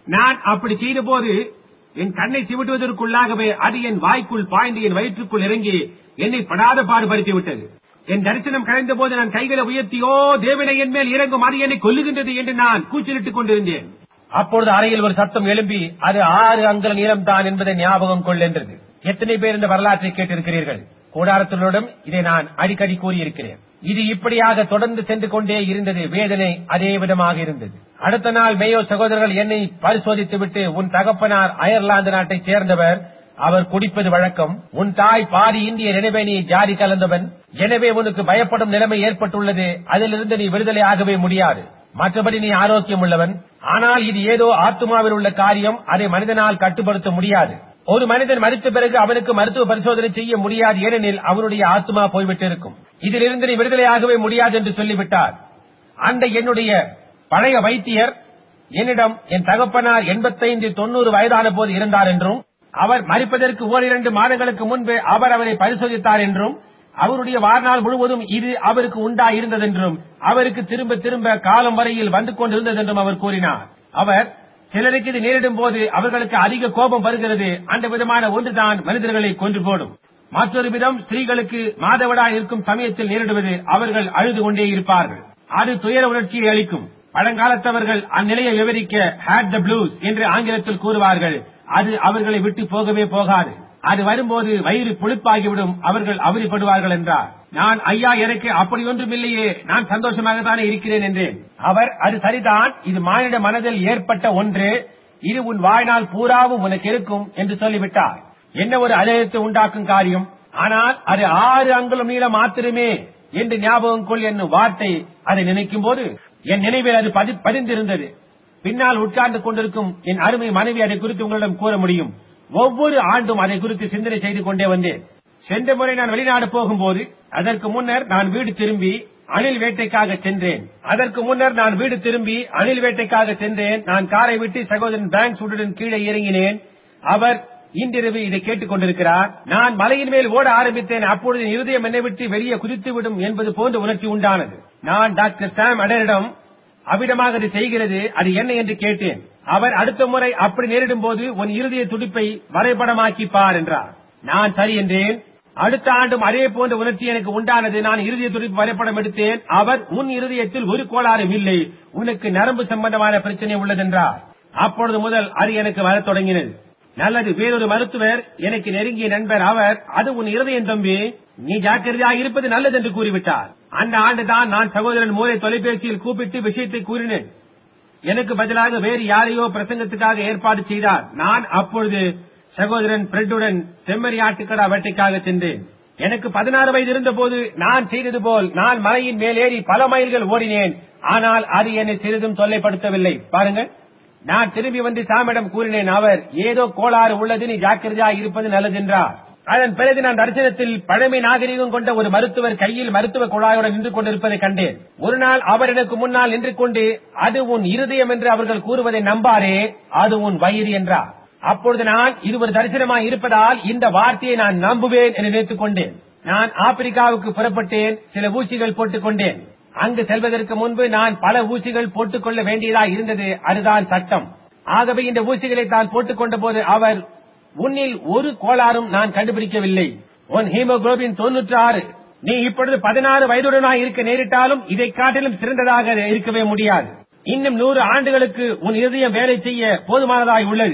நான் அப்படி செய்த போது என் கண்ணை சிமிட்டுவதற்குள்ளாகவே அது என் வாய்க்குள் பாய்ந்து என் வயிற்றுக்குள் இறங்கி என்னை படாத பாடுபடுத்தி விட்டது என் தரிசனம் கலைந்த போது நான் கைகளை உயர்த்தியோ தேவனை என் மேல் இறங்கும் அது என்னை கொல்லுகின்றது என்று நான் கூச்சலிட்டுக் கொண்டிருந்தேன் அப்பொழுது அறையில் ஒரு சத்தம் எழும்பி அது ஆறு அங்கல நீளம்தான் என்பதை ஞாபகம் கொள்ளென்றது எத்தனை பேர் இந்த வரலாற்றை கேட்டிருக்கிறீர்கள் கூடாரத்தினரிடம் இதை நான் அடிக்கடி கூறியிருக்கிறேன் இது இப்படியாக தொடர்ந்து சென்று கொண்டே இருந்தது வேதனை அதே விதமாக இருந்தது அடுத்த நாள் மேயோ சகோதரர்கள் என்னை பரிசோதித்து விட்டு உன் தகப்பனார் அயர்லாந்து நாட்டைச் சேர்ந்தவர் அவர் குடிப்பது வழக்கம் உன் தாய் பாதி இந்திய நினைவை நீ ஜாதி கலந்தவன் எனவே உனக்கு பயப்படும் நிலைமை ஏற்பட்டுள்ளது அதிலிருந்து நீ விடுதலை ஆகவே முடியாது மற்றபடி நீ ஆரோக்கியம் உள்ளவன் ஆனால் இது ஏதோ ஆத்மாவில் உள்ள காரியம் அதை மனிதனால் கட்டுப்படுத்த முடியாது ஒரு மனிதன் மறித்த பிறகு அவனுக்கு மருத்துவ பரிசோதனை செய்ய முடியாது ஏனெனில் அவனுடைய ஆத்மா போய்விட்டு இருக்கும் இதிலிருந்து நீ விடுதலையாகவே முடியாது என்று சொல்லிவிட்டார் அந்த என்னுடைய பழைய வைத்தியர் என்னிடம் என் தகப்பனார் எண்பத்தைந்து தொண்ணூறு வயதான போது இருந்தார் என்றும் அவர் மறிப்பதற்கு ஓரிரண்டு மாதங்களுக்கு முன்பு அவர் அவரை பரிசோதித்தார் என்றும் அவருடைய வாழ்நாள் முழுவதும் இது அவருக்கு உண்டாயிருந்ததென்றும் அவருக்கு திரும்ப திரும்ப காலம் வரையில் வந்து கொண்டிருந்ததென்றும் அவர் கூறினார் அவர் சிலருக்கு இது நேரிடும் போது அவர்களுக்கு அதிக கோபம் வருகிறது அந்த விதமான ஒன்றுதான் மனிதர்களை கொன்று போடும் மற்றொரு விதம் ஸ்திரீகளுக்கு மாதவிடாய் இருக்கும் சமயத்தில் நேரிடுவது அவர்கள் அழுது கொண்டே இருப்பார்கள் அது துயர உணர்ச்சியை அளிக்கும் பழங்காலத்தவர்கள் அந்நிலையை விவரிக்க ஹேட் த ப்ளூஸ் என்று ஆங்கிலத்தில் கூறுவார்கள் அது அவர்களை விட்டு போகவே போகாது அது வரும்போது வயிறு புளிப்பாகிவிடும் அவர்கள் அவதிப்படுவார்கள் என்றார் நான் ஐயா எனக்கு அப்படி ஒன்றும் இல்லையே நான் சந்தோஷமாகத்தானே இருக்கிறேன் என்றேன் அவர் அது சரிதான் இது மானிட மனதில் ஏற்பட்ட ஒன்று இது உன் வாழ்நாள் பூராவும் உனக்கு இருக்கும் என்று சொல்லிவிட்டார் என்ன ஒரு அலயத்தை உண்டாக்கும் காரியம் ஆனால் அது ஆறு அங்குலம் நீளம் மாத்திரமே என்று ஞாபகம் கொள் என்னும் வார்த்தை அதை நினைக்கும் போது என் நினைவில் அது பதி- பதிந்திருந்தது பின்னால் உட்கார்ந்து கொண்டிருக்கும் என் அருமை மனைவி அதை குறித்து உங்களிடம் கூற முடியும் ஒவ்வொரு ஆண்டும் அதை குறித்து சிந்தனை செய்து கொண்டே வந்தேன் சென்ற முறை நான் வெளிநாடு போகும்போது அதற்கு முன்னர் நான் வீடு திரும்பி அணில் வேட்டைக்காக சென்றேன் அதற்கு முன்னர் நான் வீடு திரும்பி அணில் வேட்டைக்காக சென்றேன் நான் காரை விட்டு சகோதரன் பேங்க் உடன் கீழே இறங்கினேன் அவர் இன்றிரவு இதை கேட்டுக் கொண்டிருக்கிறார் நான் மலையின் மேல் ஓட ஆரம்பித்தேன் அப்பொழுது என் இருதயம் என்னை விட்டு வெளியே குதித்துவிடும் என்பது போன்ற உணர்ச்சி உண்டானது நான் டாக்டர் சாம் அடரிடம் அவ்விடமாக அது செய்கிறது அது என்ன என்று கேட்டேன் அவர் அடுத்த முறை அப்படி நேரிடும் போது உன் இருதய துடிப்பை வரைபடமாக்கி பார் என்றார் நான் சரி என்றேன் அடுத்த ஆண்டும் அதே போன்ற உணர்ச்சி எனக்கு உண்டானது நான் இருதய துடிப்பு வரைபடம் எடுத்தேன் அவர் உன் இருதயத்தில் ஒரு கோளாறும் இல்லை உனக்கு நரம்பு சம்பந்தமான பிரச்சனை உள்ளதென்றார் அப்பொழுது முதல் அது எனக்கு வரத் தொடங்கினது நல்லது வேறொரு மருத்துவர் எனக்கு நெருங்கிய நண்பர் அவர் அது உன் இருதயம் தம்பி நீ ஜாக்கிரதையாக இருப்பது நல்லது என்று கூறிவிட்டார் அந்த ஆண்டுதான் நான் சகோதரன் மூலை தொலைபேசியில் கூப்பிட்டு விஷயத்தை கூறினேன் எனக்கு பதிலாக வேறு யாரையோ பிரசங்கத்துக்காக ஏற்பாடு செய்தார் நான் அப்பொழுது சகோதரன் பிரெட்டுடன் செம்மறி ஆட்டுக்கடா வேட்டைக்காக சென்றேன் எனக்கு பதினாறு வயது இருந்தபோது நான் செய்தது போல் நான் மலையின் மேலேறி பல மைல்கள் ஓடினேன் ஆனால் அது என்னை சிறிதும் தொல்லைப்படுத்தவில்லை பாருங்கள் நான் திரும்பி வந்து சாமிடம் கூறினேன் அவர் ஏதோ கோளாறு உள்ளது நீ ஜாக்கிரதையா இருப்பது நல்லதென்றார் அதன் பிறகு நான் தரிசனத்தில் பழமை நாகரிகம் கொண்ட ஒரு மருத்துவர் கையில் மருத்துவ குழாயுடன் நின்று கொண்டிருப்பதை கண்டேன் ஒரு நாள் அவர் எனக்கு முன்னால் நின்று கொண்டு அது உன் இருதயம் என்று அவர்கள் கூறுவதை நம்பாரே அது உன் வயிறு என்றார் அப்பொழுது நான் இது ஒரு தரிசனமாய் இருப்பதால் இந்த வார்த்தையை நான் நம்புவேன் என்று நினைத்துக் கொண்டேன் நான் ஆப்பிரிக்காவுக்கு புறப்பட்டேன் சில ஊசிகள் போட்டுக் கொண்டேன் அங்கு செல்வதற்கு முன்பு நான் பல ஊசிகள் போட்டுக் கொள்ள வேண்டியதா இருந்தது அதுதான் சட்டம் ஆகவே இந்த ஊசிகளை தான் போட்டுக் கொண்ட போது அவர் உன்னில் ஒரு கோளாறும் நான் கண்டுபிடிக்கவில்லை உன் ஹீமோகுளோபின் தொன்னூற்று ஆறு நீ இப்பொழுது பதினாறு வயதுடனாய் இருக்க நேரிட்டாலும் இதை காட்டிலும் சிறந்ததாக இருக்கவே முடியாது இன்னும் நூறு ஆண்டுகளுக்கு உன் இதயம் வேலை செய்ய போதுமானதாய் உள்ளது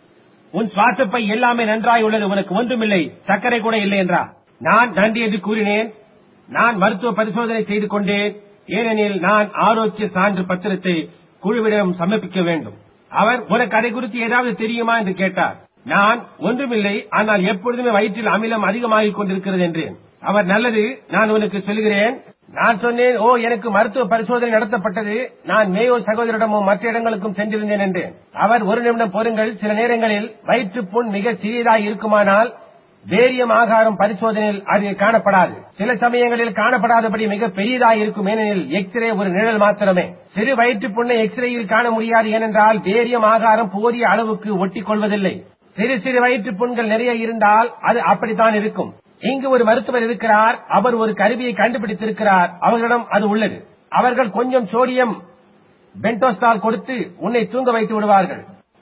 உன் சுவாசப்பை எல்லாமே நன்றாய் உள்ளது உனக்கு ஒன்றுமில்லை சர்க்கரை கூட இல்லை என்றார் நான் நன்றி என்று கூறினேன் நான் மருத்துவ பரிசோதனை செய்து கொண்டேன் ஏனெனில் நான் ஆரோக்கிய சான்று பத்திரத்தை குழுவிடம் சமர்ப்பிக்க வேண்டும் அவர் உனக்கு அதை குறித்து ஏதாவது தெரியுமா என்று கேட்டார் நான் ஒன்றுமில்லை ஆனால் எப்பொழுதுமே வயிற்றில் அமிலம் அதிகமாகிக் கொண்டிருக்கிறது என்றேன் அவர் நல்லது நான் உனக்கு சொல்கிறேன் நான் சொன்னேன் ஓ எனக்கு மருத்துவ பரிசோதனை நடத்தப்பட்டது நான் மேயோ சகோதரிடமும் மற்ற இடங்களுக்கும் சென்றிருந்தேன் என்றேன் அவர் ஒரு நிமிடம் பொறுங்கள் சில நேரங்களில் வயிற்றுப் புண் மிக சிறியதாய் இருக்குமானால் வேரியம் ஆகாரம் பரிசோதனையில் அது காணப்படாது சில சமயங்களில் காணப்படாதபடி மிக பெரியதாய் இருக்கும் ஏனெனில் எக்ஸ்ரே ஒரு நிழல் மாத்திரமே சிறு வயிற்று புண்ணை எக்ஸ்ரேயில் காண முடியாது ஏனென்றால் வேரியம் ஆகாரம் போதிய அளவுக்கு ஒட்டிக் கொள்வதில்லை சிறு சிறு வயிற்று புண்கள் நிறைய இருந்தால் அது அப்படித்தான் இருக்கும் இங்கு ஒரு மருத்துவர் இருக்கிறார் அவர் ஒரு கருவியை கண்டுபிடித்திருக்கிறார் அவர்களிடம் அது உள்ளது அவர்கள் கொஞ்சம் சோடியம் பென்டோஸ்டால் கொடுத்து உன்னை தூங்க வைத்து விடுவார்கள்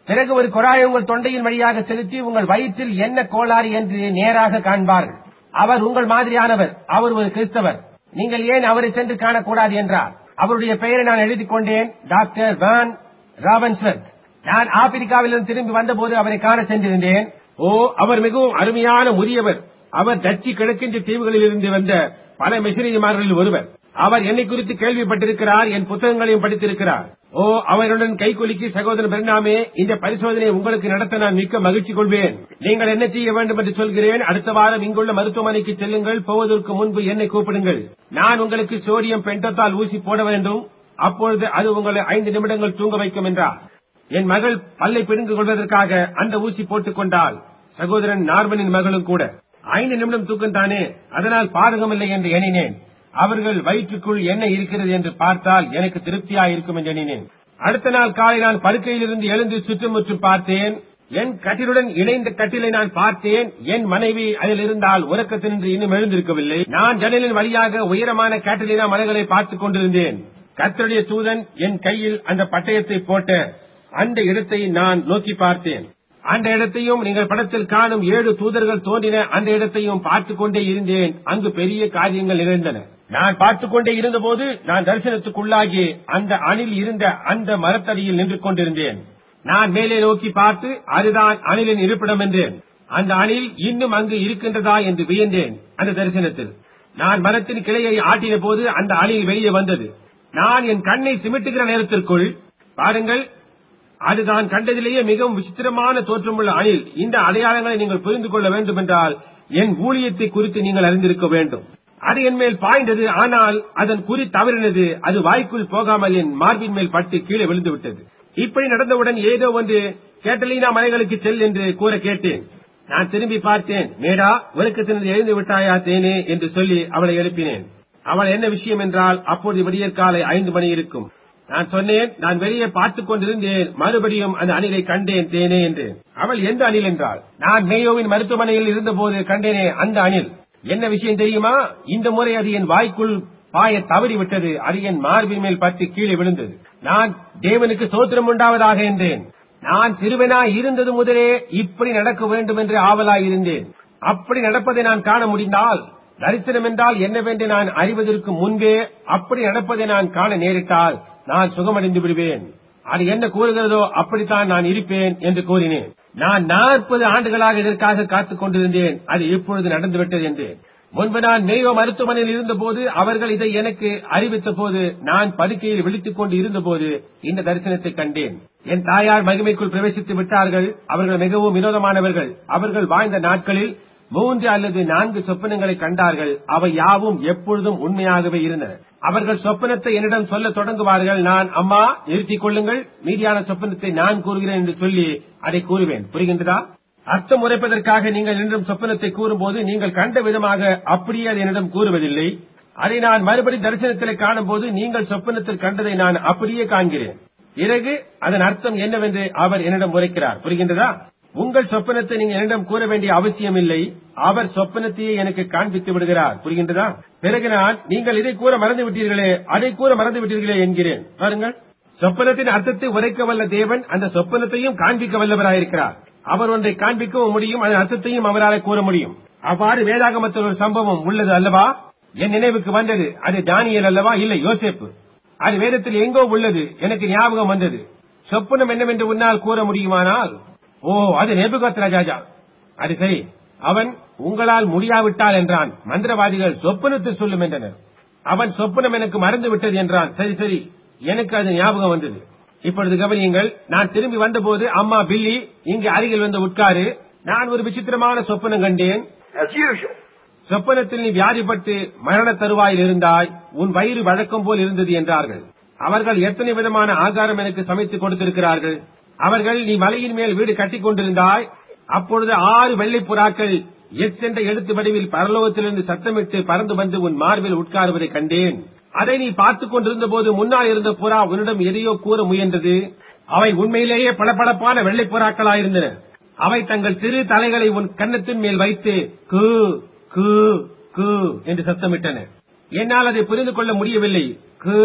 பிறகு ஒரு குழாயை உங்கள் தொண்டையின் வழியாக செலுத்தி உங்கள் வயிற்றில் என்ன கோளாறு என்று நேராக காண்பார்கள் அவர் உங்கள் மாதிரியானவர் அவர் ஒரு கிறிஸ்தவர் நீங்கள் ஏன் அவரை சென்று காணக்கூடாது என்றார் அவருடைய பெயரை நான் எழுதிக் கொண்டேன் டாக்டர் வான் ராபன்ஸ்வர்த் நான் ஆப்பிரிக்காவிலிருந்து திரும்பி வந்தபோது அவரை காண சென்றிருந்தேன் ஓ அவர் மிகவும் அருமையான முதியவர் அவர் டச்சு கிழக்கின்ற தீவுகளில் இருந்து வந்த பல மிஷனரிமார்களில் ஒருவர் அவர் என்னை குறித்து கேள்விப்பட்டிருக்கிறார் என் புத்தகங்களையும் படித்திருக்கிறார் ஓ அவருடன் கைகுலுக்கி சகோதரன் பெருநாமே இந்த பரிசோதனை உங்களுக்கு நடத்த நான் மிக்க மகிழ்ச்சி கொள்வேன் நீங்கள் என்ன செய்ய வேண்டும் என்று சொல்கிறேன் அடுத்த வாரம் இங்குள்ள மருத்துவமனைக்கு செல்லுங்கள் போவதற்கு முன்பு என்னை கூப்பிடுங்கள் நான் உங்களுக்கு சோடியம் பென்டத்தால் ஊசி போட வேண்டும் அப்பொழுது அது உங்களை ஐந்து நிமிடங்கள் தூங்க வைக்கும் என்றார் என் மகள் பல்லை பிடுங்கிக் கொள்வதற்காக அந்த ஊசி போட்டுக் கொண்டாள் சகோதரன் நார்மனின் மகளும் கூட ஐந்து நிமிடம் தூக்கம் தானே அதனால் பாதகமில்லை என்று எண்ணினேன் அவர்கள் வயிற்றுக்குள் என்ன இருக்கிறது என்று பார்த்தால் எனக்கு திருப்தியா இருக்கும் என்று எண்ணினேன் அடுத்த நாள் காலை நான் படுக்கையிலிருந்து எழுந்து சுற்றுமுற்றும் பார்த்தேன் என் கட்டிலுடன் இணைந்த கட்டிலை நான் பார்த்தேன் என் மனைவி அதில் இருந்தால் உறக்கத்தினின்று இன்னும் எழுந்திருக்கவில்லை நான் ஜன்னலின் வழியாக உயரமான கேட்டலினா மலைகளை பார்த்துக் கொண்டிருந்தேன் கர்த்தருடைய தூதன் என் கையில் அந்த பட்டயத்தை போட்ட அந்த இடத்தை நான் நோக்கி பார்த்தேன் அந்த இடத்தையும் நீங்கள் படத்தில் காணும் ஏழு தூதர்கள் தோன்றின அந்த இடத்தையும் பார்த்துக் கொண்டே இருந்தேன் அங்கு பெரிய காரியங்கள் நிகழ்ந்தன நான் பார்த்துக் கொண்டே இருந்தபோது நான் தரிசனத்துக்குள்ளாகி அந்த அணில் இருந்த அந்த மரத்தடியில் நின்று கொண்டிருந்தேன் நான் மேலே நோக்கி பார்த்து அதுதான் அணிலின் இருப்பிடம் என்றேன் அந்த அணில் இன்னும் அங்கு இருக்கின்றதா என்று வியந்தேன் அந்த தரிசனத்தில் நான் மரத்தின் கிளையை ஆட்டின போது அந்த அணில் வெளியே வந்தது நான் என் கண்ணை சிமிட்டுகிற நேரத்திற்குள் பாருங்கள் அதுதான் கண்டதிலேயே மிகவும் விசித்திரமான தோற்றமுள்ள அணில் இந்த அடையாளங்களை நீங்கள் புரிந்து கொள்ள வேண்டும் என்றால் என் ஊழியத்தை குறித்து நீங்கள் அறிந்திருக்க வேண்டும் அது என் மேல் பாய்ந்தது ஆனால் அதன் குறி தவறினது அது வாய்க்குள் போகாமல் என் மார்பின் மேல் பட்டு கீழே விழுந்து விட்டது இப்படி நடந்தவுடன் ஏதோ ஒன்று கேட்டலீனா மலைகளுக்கு செல் என்று கூற கேட்டேன் நான் திரும்பி பார்த்தேன் மேடா உறக்கத்திலிருந்து எழுந்து விட்டாயா தேனே என்று சொல்லி அவளை எழுப்பினேன் அவள் என்ன விஷயம் என்றால் அப்போது விடியற் காலை ஐந்து மணி இருக்கும் நான் சொன்னேன் நான் வெளியே பார்த்துக் கொண்டிருந்தேன் மறுபடியும் அந்த அணிலை கண்டேன் தேனே என்று அவள் எந்த அணில் என்றாள் நான் மேயோவின் மருத்துவமனையில் இருந்தபோது கண்டேனே அந்த அணில் என்ன விஷயம் தெரியுமா இந்த முறை அது என் வாய்க்குள் பாய தவறி விட்டது அது என் மார்பின் மேல் பட்டு கீழே விழுந்தது நான் தேவனுக்கு சோத்திரம் உண்டாவதாக என்றேன் நான் சிறுவனாய் இருந்தது முதலே இப்படி நடக்க வேண்டும் என்று ஆவலாய் இருந்தேன் அப்படி நடப்பதை நான் காண முடிந்தால் தரிசனம் என்றால் என்னவென்று நான் அறிவதற்கு முன்பே அப்படி நடப்பதை நான் காண நேரிட்டால் நான் சுகமடைந்து விடுவேன் அது என்ன கூறுகிறதோ அப்படித்தான் நான் இருப்பேன் என்று கூறினேன் நான் நாற்பது ஆண்டுகளாக இதற்காக காத்துக் கொண்டிருந்தேன் அது இப்பொழுது நடந்துவிட்டது என்றேன் முன்பு நான் மேயோ மருத்துவமனையில் இருந்தபோது அவர்கள் இதை எனக்கு அறிவித்த போது நான் படுக்கையில் விழித்துக் கொண்டு இருந்தபோது இந்த தரிசனத்தை கண்டேன் என் தாயார் மகிமைக்குள் பிரவேசித்து விட்டார்கள் அவர்கள் மிகவும் வினோதமானவர்கள் அவர்கள் வாழ்ந்த நாட்களில் மூன்று அல்லது நான்கு சொப்பனங்களை கண்டார்கள் அவை யாவும் எப்பொழுதும் உண்மையாகவே இருந்தன அவர்கள் சொப்பனத்தை என்னிடம் சொல்ல தொடங்குவார்கள் நான் அம்மா நிறுத்திக் கொள்ளுங்கள் மீதியான சொப்பனத்தை நான் கூறுகிறேன் என்று சொல்லி அதை கூறுவேன் புரிகின்றதா அர்த்தம் உரைப்பதற்காக நீங்கள் என்னிடம் சொப்பனத்தை கூறும்போது நீங்கள் கண்ட விதமாக அப்படியே அதை என்னிடம் கூறுவதில்லை அதை நான் மறுபடி தரிசனத்தில் காணும்போது நீங்கள் சொப்பனத்தில் கண்டதை நான் அப்படியே காண்கிறேன் பிறகு அதன் அர்த்தம் என்னவென்று அவர் என்னிடம் உரைக்கிறார் புரிகின்றதா உங்கள் சொப்பனத்தை நீங்க என்னிடம் கூற வேண்டிய அவசியம் இல்லை அவர் சொப்பனத்தையே எனக்கு காண்பித்து விடுகிறார் புரிகின்றதா பிறகு நான் நீங்கள் இதை கூற மறந்து விட்டீர்களே அதை கூற மறந்து விட்டீர்களே என்கிறேன் பாருங்கள் சொப்பனத்தின் அர்த்தத்தை உரைக்க வல்ல தேவன் அந்த சொப்பனத்தையும் காண்பிக்க வல்லவராயிருக்கிறார் அவர் ஒன்றை காண்பிக்கவும் முடியும் அதன் அர்த்தத்தையும் அவரால் கூற முடியும் அவ்வாறு வேதாகமத்தில் ஒரு சம்பவம் உள்ளது அல்லவா என் நினைவுக்கு வந்தது அது தானியல் அல்லவா இல்லை யோசேப்பு அது வேதத்தில் எங்கோ உள்ளது எனக்கு ஞாபகம் வந்தது சொப்பனம் என்னவென்று உன்னால் கூற முடியுமானால் ஓ அது நெபுகத் ராஜா அது சரி அவன் உங்களால் முடியாவிட்டால் என்றான் மந்திரவாதிகள் சொப்பனத்தை சொல்லும் என்றனர் அவன் சொப்பனம் எனக்கு மறந்து விட்டது என்றான் சரி சரி எனக்கு அது ஞாபகம் வந்தது இப்பொழுது கவனியுங்கள் நான் திரும்பி வந்தபோது அம்மா பில்லி இங்கு அருகில் வந்து உட்காரு நான் ஒரு விசித்திரமான சொப்பனம் கண்டேன் As usual. சொப்பனத்தில் நீ வியாதிப்பட்டு மரண தருவாயில் இருந்தாய் உன் வயிறு வழக்கம் போல் இருந்தது என்றார்கள் அவர்கள் எத்தனை விதமான ஆகாரம் எனக்கு சமைத்து கொடுத்திருக்கிறார்கள் அவர்கள் நீ மலையின் மேல் வீடு கட்டிக் கொண்டிருந்தாய் அப்பொழுது ஆறு வெள்ளைப் புறாக்கள் எஸ் என்ற எழுத்து வடிவில் பரலோகத்திலிருந்து சத்தமிட்டு பறந்து வந்து உன் மார்பில் உட்காருவதை கண்டேன் அதை நீ பார்த்துக் கொண்டிருந்த போது முன்னால் இருந்த புறா உன்னிடம் எதையோ கூற முயன்றது அவை உண்மையிலேயே பளபளப்பான வெள்ளைப் புறாக்களாயிருந்தன அவை தங்கள் சிறு தலைகளை உன் கன்னத்தின் மேல் வைத்து கு கு கு என்று சத்தமிட்டன என்னால் அதை புரிந்து கொள்ள முடியவில்லை கு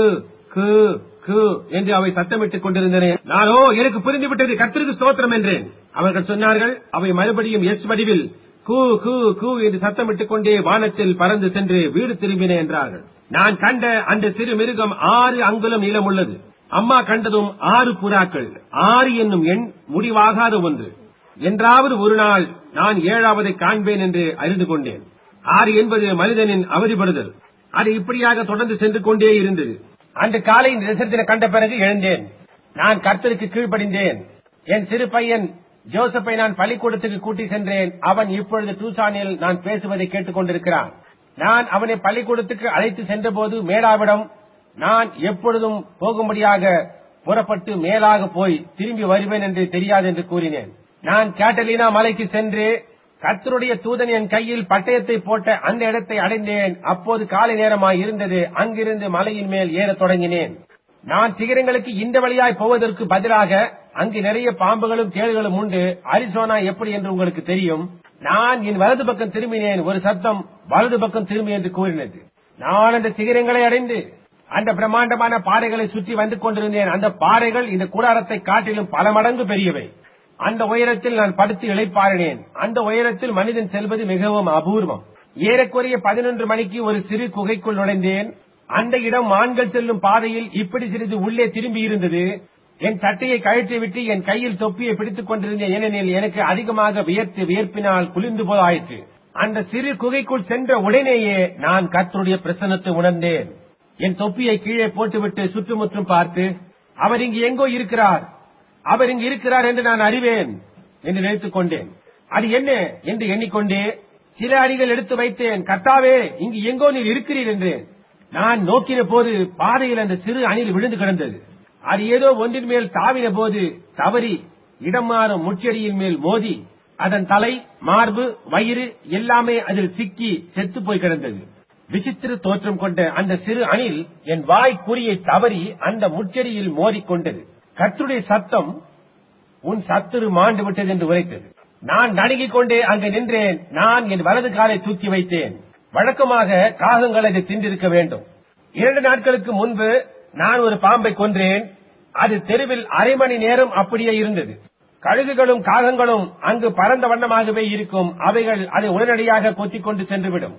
கு கு என்று அவை சத்தமிட்டுக் கொண்டிருந்தன நானோ எனக்கு புரிந்துவிட்டது கத்திற்கு ஸ்தோத்திரம் என்றேன் அவர்கள் சொன்னார்கள் அவை மறுபடியும் எஸ் வடிவில் கூ கூ கூ என்று சத்தமிட்டுக் கொண்டே வானத்தில் பறந்து சென்று வீடு திரும்பின என்றார்கள் நான் கண்ட அந்த சிறு மிருகம் ஆறு அங்குலம் நீளம் உள்ளது அம்மா கண்டதும் ஆறு புறாக்கள் ஆறு என்னும் எண் முடிவாகாத ஒன்று என்றாவது ஒரு நாள் நான் ஏழாவதை காண்பேன் என்று அறிந்து கொண்டேன் ஆறு என்பது மனிதனின் அவதிப்படுதல் அது இப்படியாக தொடர்ந்து சென்று கொண்டே இருந்தது அந்த காலை நிசத்தின கண்ட பிறகு எழுந்தேன் நான் கர்த்தருக்கு கீழ்ப்படிந்தேன் என் சிறு பையன் ஜோசப்பை நான் பள்ளிக்கூடத்துக்கு கூட்டி சென்றேன் அவன் இப்பொழுது டூசானில் நான் பேசுவதை கேட்டுக் கொண்டிருக்கிறான் நான் அவனை பள்ளிக்கூடத்துக்கு அழைத்து சென்றபோது மேடாவிடம் நான் எப்பொழுதும் போகும்படியாக புறப்பட்டு மேலாக போய் திரும்பி வருவேன் என்று தெரியாது என்று கூறினேன் நான் கேட்டலினா மலைக்கு சென்று கர்த்தருடைய தூதன் என் கையில் பட்டயத்தை போட்ட அந்த இடத்தை அடைந்தேன் அப்போது காலை நேரமாய் இருந்தது அங்கிருந்து மலையின் மேல் ஏறத் தொடங்கினேன் நான் சிகரங்களுக்கு இந்த வழியாய் போவதற்கு பதிலாக அங்கு நிறைய பாம்புகளும் தேள்களும் உண்டு அரிசோனா எப்படி என்று உங்களுக்கு தெரியும் நான் என் வலது பக்கம் திரும்பினேன் ஒரு சத்தம் வலது பக்கம் திரும்பி என்று கூறினது நான் அந்த சிகரங்களை அடைந்து அந்த பிரம்மாண்டமான பாறைகளை சுற்றி வந்து கொண்டிருந்தேன் அந்த பாறைகள் இந்த கூடாரத்தை காட்டிலும் பல மடங்கு பெரியவை அந்த உயரத்தில் நான் படுத்து இளைப்பாறினேன் அந்த உயரத்தில் மனிதன் செல்வது மிகவும் அபூர்வம் ஏறக்குறைய பதினொன்று மணிக்கு ஒரு சிறு குகைக்குள் நுழைந்தேன் அந்த இடம் ஆண்கள் செல்லும் பாதையில் இப்படி சிறிது உள்ளே திரும்பி இருந்தது என் சட்டையை கழற்றி விட்டு என் கையில் தொப்பியை பிடித்துக் கொண்டிருந்தேன் ஏனெனில் எனக்கு அதிகமாக வியர்த்து வியர்ப்பினால் குளிர்ந்து போலாயிற்று அந்த சிறு குகைக்குள் சென்ற உடனேயே நான் கர்த்தருடைய பிரசன்னத்தை உணர்ந்தேன் என் தொப்பியை கீழே போட்டுவிட்டு சுற்றுமுற்றும் பார்த்து அவர் இங்கு எங்கோ இருக்கிறார் அவர் இங்கு இருக்கிறார் என்று நான் அறிவேன் என்று நினைத்துக் கொண்டேன் அது என்ன என்று எண்ணிக்கொண்டே சில அடிகள் எடுத்து வைத்தேன் கர்த்தாவே இங்கு எங்கோ நீர் இருக்கிறீர் என்றேன் நான் நோக்கின போது பாதையில் அந்த சிறு அணில் விழுந்து கிடந்தது அது ஏதோ ஒன்றின் மேல் தாவின போது தவறி இடம் மாறும் முச்செடியின் மேல் மோதி அதன் தலை மார்பு வயிறு எல்லாமே அதில் சிக்கி செத்து போய் கிடந்தது விசித்திர தோற்றம் கொண்ட அந்த சிறு அணில் என் வாய் குறியை தவறி அந்த முச்செடியில் மோதிக்கொண்டது கர்த்தருடைய சத்தம் உன் சத்துரு மாண்டு விட்டது என்று உரைத்தது நான் நடுங்கிக் கொண்டே அங்கு நின்றேன் நான் என் வலது காலை தூக்கி வைத்தேன் வழக்கமாக காகங்கள் அதை தின்றிருக்க வேண்டும் இரண்டு நாட்களுக்கு முன்பு நான் ஒரு பாம்பை கொன்றேன் அது தெருவில் அரை மணி நேரம் அப்படியே இருந்தது கழுகுகளும் காகங்களும் அங்கு பரந்த வண்ணமாகவே இருக்கும் அவைகள் அதை உடனடியாக கொத்திக் கொண்டு சென்றுவிடும்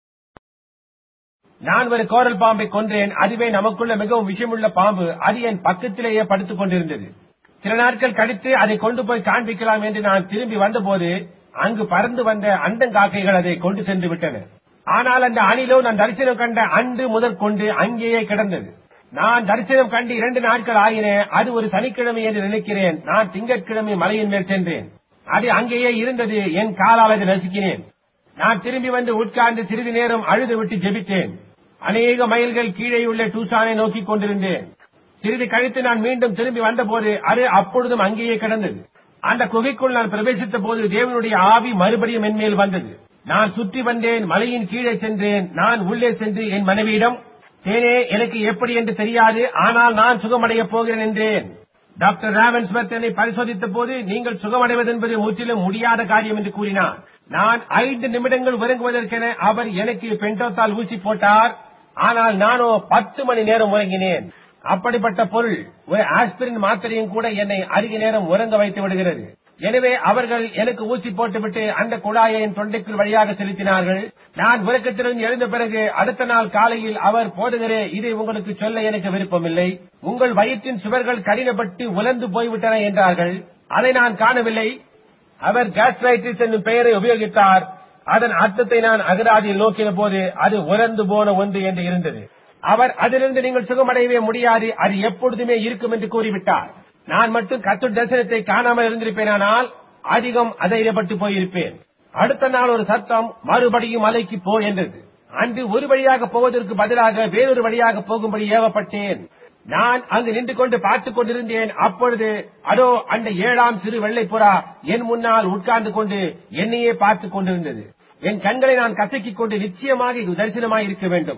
நான் ஒரு கோரல் பாம்பை கொன்றேன் அதுவே நமக்குள்ள மிகவும் விஷயமுள்ள பாம்பு அது என் பக்கத்திலேயே படுத்துக் கொண்டிருந்தது சில நாட்கள் கழித்து அதை கொண்டு போய் காண்பிக்கலாம் என்று நான் திரும்பி வந்தபோது அங்கு பறந்து வந்த அண்டங்காக்கைகள் அதை கொண்டு சென்று விட்டன ஆனால் அந்த அணிலோ நான் தரிசனம் கண்ட அன்று முதற் கொண்டு அங்கேயே கிடந்தது நான் தரிசனம் கண்டு இரண்டு நாட்கள் ஆகின அது ஒரு சனிக்கிழமை என்று நினைக்கிறேன் நான் திங்கட்கிழமை மலையின் மேல் சென்றேன் அது அங்கேயே இருந்தது என் காலால் அதை நசுக்கினேன் நான் திரும்பி வந்து உட்கார்ந்து சிறிது நேரம் அழுது விட்டு ஜெபித்தேன் அநேக மைல்கள் கீழே உள்ள டூசானை நோக்கிக் கொண்டிருந்தேன் சிறிது கழித்து நான் மீண்டும் திரும்பி வந்தபோது அது அப்பொழுதும் அங்கேயே கிடந்தது அந்த குகைக்குள் நான் பிரவேசித்த போது தேவனுடைய ஆவி மறுபடியும் என் மேல் வந்தது நான் சுற்றி வந்தேன் மலையின் கீழே சென்றேன் நான் உள்ளே சென்று என் மனைவியிடம் தேனே எனக்கு எப்படி என்று தெரியாது ஆனால் நான் சுகமடையப் போகிறேன் என்றேன் டாக்டர் ராவன்ஸ்வர்த் என்னை பரிசோதித்த போது நீங்கள் சுகமடைவது என்பது முற்றிலும் முடியாத காரியம் என்று கூறினார் நான் ஐந்து நிமிடங்கள் உறங்குவதற்கென அவர் எனக்கு பெண்டோத்தால் ஊசி போட்டார் ஆனால் நானோ பத்து மணி நேரம் உறங்கினேன் அப்படிப்பட்ட பொருள் ஒரு ஆஸ்பிரின் மாத்திரையும் கூட என்னை அதிக நேரம் உறங்க வைத்து விடுகிறது எனவே அவர்கள் எனக்கு ஊசி போட்டுவிட்டு அந்த குழாயை என் தொண்டைக்குள் வழியாக செலுத்தினார்கள் நான் உறக்கத்திலிருந்து எழுந்த பிறகு அடுத்த நாள் காலையில் அவர் போடுகிறே இதை உங்களுக்கு சொல்ல எனக்கு விருப்பமில்லை உங்கள் வயிற்றின் சுவர்கள் கடினப்பட்டு உலர்ந்து போய்விட்டன என்றார்கள் அதை நான் காணவில்லை அவர் கேஸ்ட்ரைட்டிஸ் என்னும் பெயரை உபயோகித்தார் அதன் அர்த்தத்தை நான் அகராதியில் நோக்கின போது அது உலர்ந்து போன ஒன்று என்று இருந்தது அவர் அதிலிருந்து நீங்கள் சுகமடையவே முடியாது அது எப்பொழுதுமே இருக்கும் என்று கூறிவிட்டார் நான் மட்டும் கத்து தரிசனத்தை காணாமல் இருந்திருப்பேனானால் அதிகம் அதைரியப்பட்டு போயிருப்பேன் அடுத்த நாள் ஒரு சத்தம் மறுபடியும் மலைக்கு போ என்றது அன்று ஒரு வழியாக போவதற்கு பதிலாக வேறொரு வழியாக போகும்படி ஏவப்பட்டேன் நான் அங்கு நின்று கொண்டு பார்த்துக் கொண்டிருந்தேன் அப்பொழுது அதோ அந்த ஏழாம் சிறு வெள்ளை புறா என் முன்னால் உட்கார்ந்து கொண்டு என்னையே பார்த்துக் கொண்டிருந்தது என் கண்களை நான் கசக்கிக் கொண்டு நிச்சயமாக இது தரிசனமாய் இருக்க வேண்டும்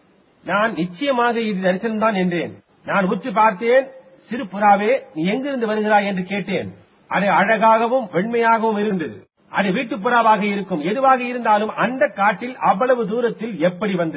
நான் நிச்சயமாக இது தரிசனம்தான் என்றேன் நான் உற்று பார்த்தேன் சிறு புறாவே நீ எங்கிருந்து வருகிறாய் என்று கேட்டேன் அது அழகாகவும் வெண்மையாகவும் இருந்தது அது வீட்டுப் புறாவாக இருக்கும் எதுவாக இருந்தாலும் அந்த காட்டில் அவ்வளவு தூரத்தில் எப்படி வந்தது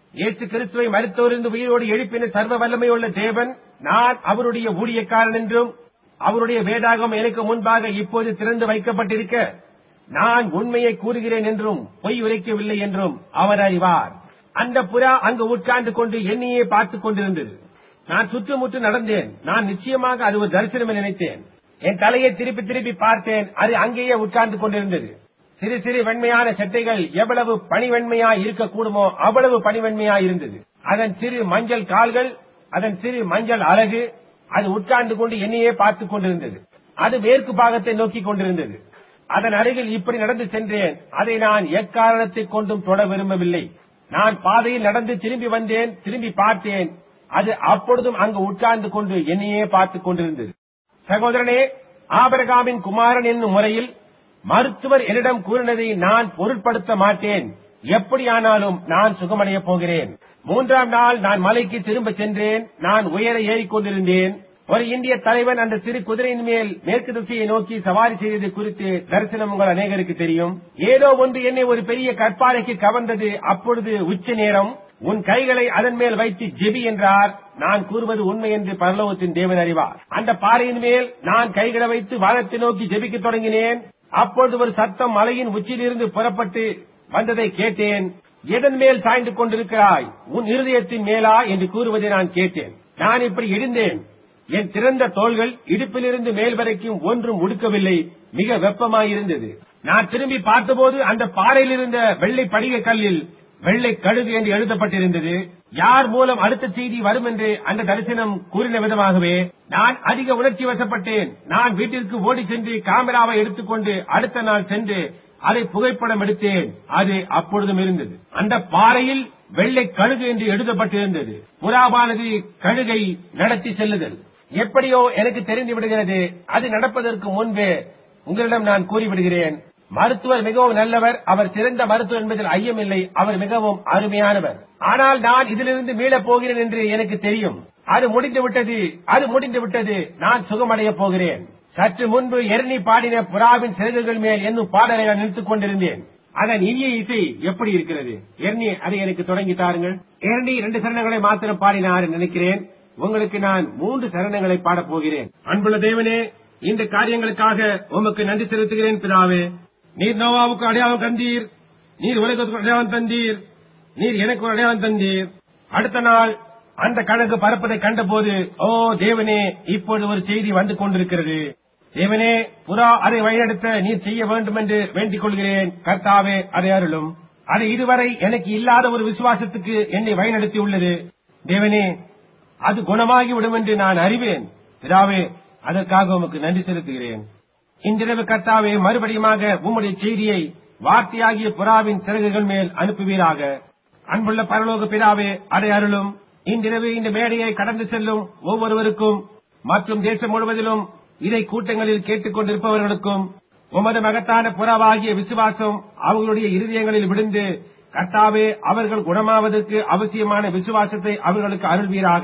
இயேசு கிறிஸ்துவை மருத்துவரிருந்து உயிரோடு எழுப்பின சர்வ வல்லமையுள்ள தேவன் நான் அவருடைய ஊழியக்காரன் என்றும் அவருடைய வேதாகம் எனக்கு முன்பாக இப்போது திறந்து வைக்கப்பட்டிருக்க நான் உண்மையை கூறுகிறேன் என்றும் பொய் உரைக்கவில்லை என்றும் அவர் அறிவார் அந்த புறா அங்கு உட்கார்ந்து கொண்டு என்னையே பார்த்துக் கொண்டிருந்தது நான் சுற்றுமுற்று நடந்தேன் நான் நிச்சயமாக அது ஒரு தரிசனம் என நினைத்தேன் என் தலையை திருப்பி திருப்பி பார்த்தேன் அது அங்கேயே உட்கார்ந்து கொண்டிருந்தது சிறு சிறு வெண்மையான சட்டைகள் எவ்வளவு பனிவெண்மையா இருக்கக்கூடுமோ அவ்வளவு பனிவெண்மையா இருந்தது அதன் சிறு மஞ்சள் கால்கள் அதன் சிறு மஞ்சள் அழகு அது உட்கார்ந்து கொண்டு என்னையே பார்த்துக் கொண்டிருந்தது அது மேற்கு பாகத்தை நோக்கிக் கொண்டிருந்தது அதன் அருகில் இப்படி நடந்து சென்றேன் அதை நான் எக்காரணத்தை கொண்டும் தொட விரும்பவில்லை நான் பாதையில் நடந்து திரும்பி வந்தேன் திரும்பி பார்த்தேன் அது அப்பொழுதும் அங்கு உட்கார்ந்து கொண்டு என்னையே பார்த்துக் கொண்டிருந்தது சகோதரனே ஆபரகாமின் குமாரன் என்னும் முறையில் மருத்துவர் என்னிடம் கூறினதை நான் பொருட்படுத்த மாட்டேன் எப்படியானாலும் நான் சுகமடையப் போகிறேன் மூன்றாம் நாள் நான் மலைக்கு திரும்ப சென்றேன் நான் உயர ஏறிக்கொண்டிருந்தேன் ஒரு இந்திய தலைவன் அந்த சிறு குதிரையின் மேல் மேற்கு திசையை நோக்கி சவாரி செய்தது குறித்து தரிசனம் உங்கள் அநேகருக்கு தெரியும் ஏதோ ஒன்று என்னை ஒரு பெரிய கற்பாறைக்கு கவர்ந்தது அப்பொழுது உச்ச நேரம் உன் கைகளை அதன் மேல் வைத்து ஜெபி என்றார் நான் கூறுவது உண்மை என்று பரலோகத்தின் தேவன் அறிவார் அந்த பாறையின் மேல் நான் கைகளை வைத்து வானத்தை நோக்கி ஜெபிக்கத் தொடங்கினேன் அப்பொழுது ஒரு சத்தம் மலையின் உச்சியிலிருந்து புறப்பட்டு வந்ததை கேட்டேன் எதன் மேல் சாய்ந்து கொண்டிருக்கிறாய் உன் இருதயத்தின் மேலா என்று கூறுவதை நான் கேட்டேன் நான் இப்படி எழுந்தேன் என் திறந்த தோள்கள் இடுப்பிலிருந்து மேல் வரைக்கும் ஒன்றும் உடுக்கவில்லை மிக வெப்பமாயிருந்தது நான் திரும்பி பார்த்தபோது அந்த பாறையில் இருந்த வெள்ளை படிக கல்லில் வெள்ளை கழுகு என்று எழுதப்பட்டிருந்தது யார் மூலம் அடுத்த செய்தி வரும் என்று அந்த தரிசனம் கூறின விதமாகவே நான் அதிக உணர்ச்சி வசப்பட்டேன் நான் வீட்டிற்கு ஓடி சென்று காமெராவை எடுத்துக்கொண்டு அடுத்த நாள் சென்று அதை புகைப்படம் எடுத்தேன் அது அப்பொழுதும் இருந்தது அந்த பாறையில் வெள்ளை கழுகு என்று எழுதப்பட்டிருந்தது புறாவானது கழுகை நடத்தி செல்லுதல் எப்படியோ எனக்கு தெரிந்து விடுகிறது அது நடப்பதற்கு முன்பே உங்களிடம் நான் கூறிவிடுகிறேன் மருத்துவர் மிகவும் நல்லவர் அவர் சிறந்த மருத்துவர் என்பதில் ஐயமில்லை அவர் மிகவும் அருமையானவர் ஆனால் நான் இதிலிருந்து மீளப் போகிறேன் என்று எனக்கு தெரியும் அது முடிந்து விட்டது அது முடிந்து விட்டது நான் சுகமடையப் போகிறேன் சற்று முன்பு எரணி பாடின புறாவின் சிறகுகள் மேல் என்னும் பாடலை நான் நிறுத்திக் கொண்டிருந்தேன் அதன் இனிய இசை எப்படி இருக்கிறது எர்னி அதை எனக்கு தொடங்கி தாருங்கள் எர்னி இரண்டு சரணங்களை மாத்திரம் பாடினார் என்று நினைக்கிறேன் உங்களுக்கு நான் மூன்று சரணங்களை பாடப் போகிறேன் அன்புள்ள தேவனே இந்த காரியங்களுக்காக உமக்கு நன்றி செலுத்துகிறேன் பிதாவே நீர் நோவாவுக்கு அடையாளம் தந்தீர் நீர் உலகத்துக்கு அடையாளம் தந்தீர் நீர் எனக்கு ஒரு அடையாளம் தந்தீர் அடுத்த நாள் அந்த கணக்கு பறப்பதை கண்டபோது ஓ தேவனே இப்பொழுது ஒரு செய்தி வந்து கொண்டிருக்கிறது தேவனே புறா அதை வழிநடத்த நீர் செய்ய வேண்டும் என்று வேண்டிக் கொள்கிறேன் கர்த்தாவே அதை அருளும் அது இதுவரை எனக்கு இல்லாத ஒரு விசுவாசத்துக்கு என்னை வழிநடத்தி உள்ளது தேவனே அது குணமாகி விடும் என்று நான் அறிவேன் பிதாவே அதற்காக உமக்கு நன்றி செலுத்துகிறேன் இன்றிரவு கர்த்தாவே மறுபடியுமாக உம்முடைய செய்தியை வார்த்தையாகிய புறாவின் சிறகுகள் மேல் அனுப்புவீராக அன்புள்ள பரலோக பிதாவே அதை அருளும் இன்றிரவு இந்த மேடையை கடந்து செல்லும் ஒவ்வொருவருக்கும் மற்றும் தேசம் முழுவதிலும் இதை கூட்டங்களில் கேட்டுக் கொண்டிருப்பவர்களுக்கும் உமது மகத்தான புறாவாகிய விசுவாசம் அவர்களுடைய இருதயங்களில் விழுந்து கர்த்தாவே அவர்கள் குணமாவதற்கு அவசியமான விசுவாசத்தை அவர்களுக்கு அருள்வீராக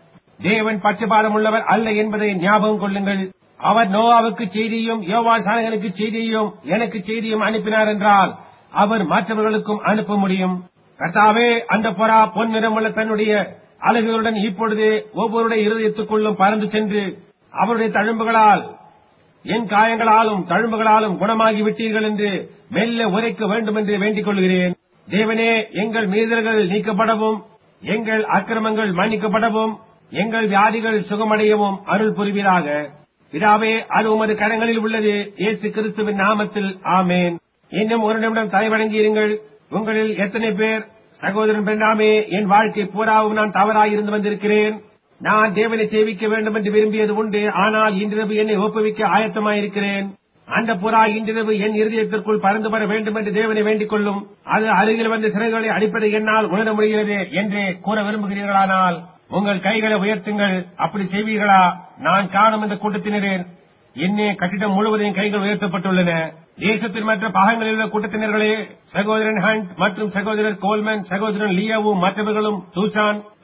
தேவன் பட்சபாதம் உள்ளவர் அல்ல என்பதை ஞாபகம் கொள்ளுங்கள் அவர் நோவாவுக்கு செய்தியும் யோவா சாணகனுக்கு செய்தியும் எனக்கு செய்தியும் அனுப்பினார் என்றால் அவர் மற்றவர்களுக்கும் அனுப்ப முடியும் கர்த்தாவே அந்த புறா பொன் நிறமுள்ள தன்னுடைய அழகுகளுடன் இப்பொழுது ஒவ்வொருடைய இருதயத்துக்குள்ளும் பறந்து சென்று அவருடைய தழும்புகளால் என் காயங்களாலும் தழும்புகளாலும் குணமாகி விட்டீர்கள் என்று மெல்ல உரைக்க வேண்டும் என்று வேண்டிக் கொள்கிறேன் தேவனே எங்கள் மீறல்கள் நீக்கப்படவும் எங்கள் அக்கிரமங்கள் மன்னிக்கப்படவும் எங்கள் வியாதிகள் சுகமடையவும் அருள் புரிவீராக பிதாவே அது உமது கரங்களில் உள்ளது இயேசு கிறிஸ்துவின் நாமத்தில் ஆமேன் இன்னும் ஒரு நிமிடம் தலைவணங்கி இருங்கள் உங்களில் எத்தனை பேர் சகோதரன் பெண்ணாமே என் வாழ்க்கை பூராவும் நான் தவறாய் இருந்து வந்திருக்கிறேன் நான் தேவனை சேவிக்க வேண்டும் என்று விரும்பியது உண்டு ஆனால் இன்றிரவு என்னை ஒப்புவிக்க ஆயத்தமாயிருக்கிறேன் அந்த புறா இன்றிரவு என் இருதயத்திற்குள் பறந்து வர வேண்டும் என்று தேவனை வேண்டிக் கொள்ளும் அது அருகில் வந்து சிறைகளை அடிப்பதை என்னால் உணர முடிகிறது என்று கூற விரும்புகிறீர்களானால் உங்கள் கைகளை உயர்த்துங்கள் அப்படி செய்வீர்களா நான் காணும் இந்த கூட்டத்தினரேன் என்னே கட்டிடம் முழுவதையும் கைகள் உயர்த்தப்பட்டுள்ளன தேசத்தின் மற்ற பாகங்களில் உள்ள கூட்டத்தினர்களே சகோதரன் ஹண்ட் மற்றும் சகோதரர் கோல்மன் சகோதரன் லியாவும் மற்றவர்களும் தூசான்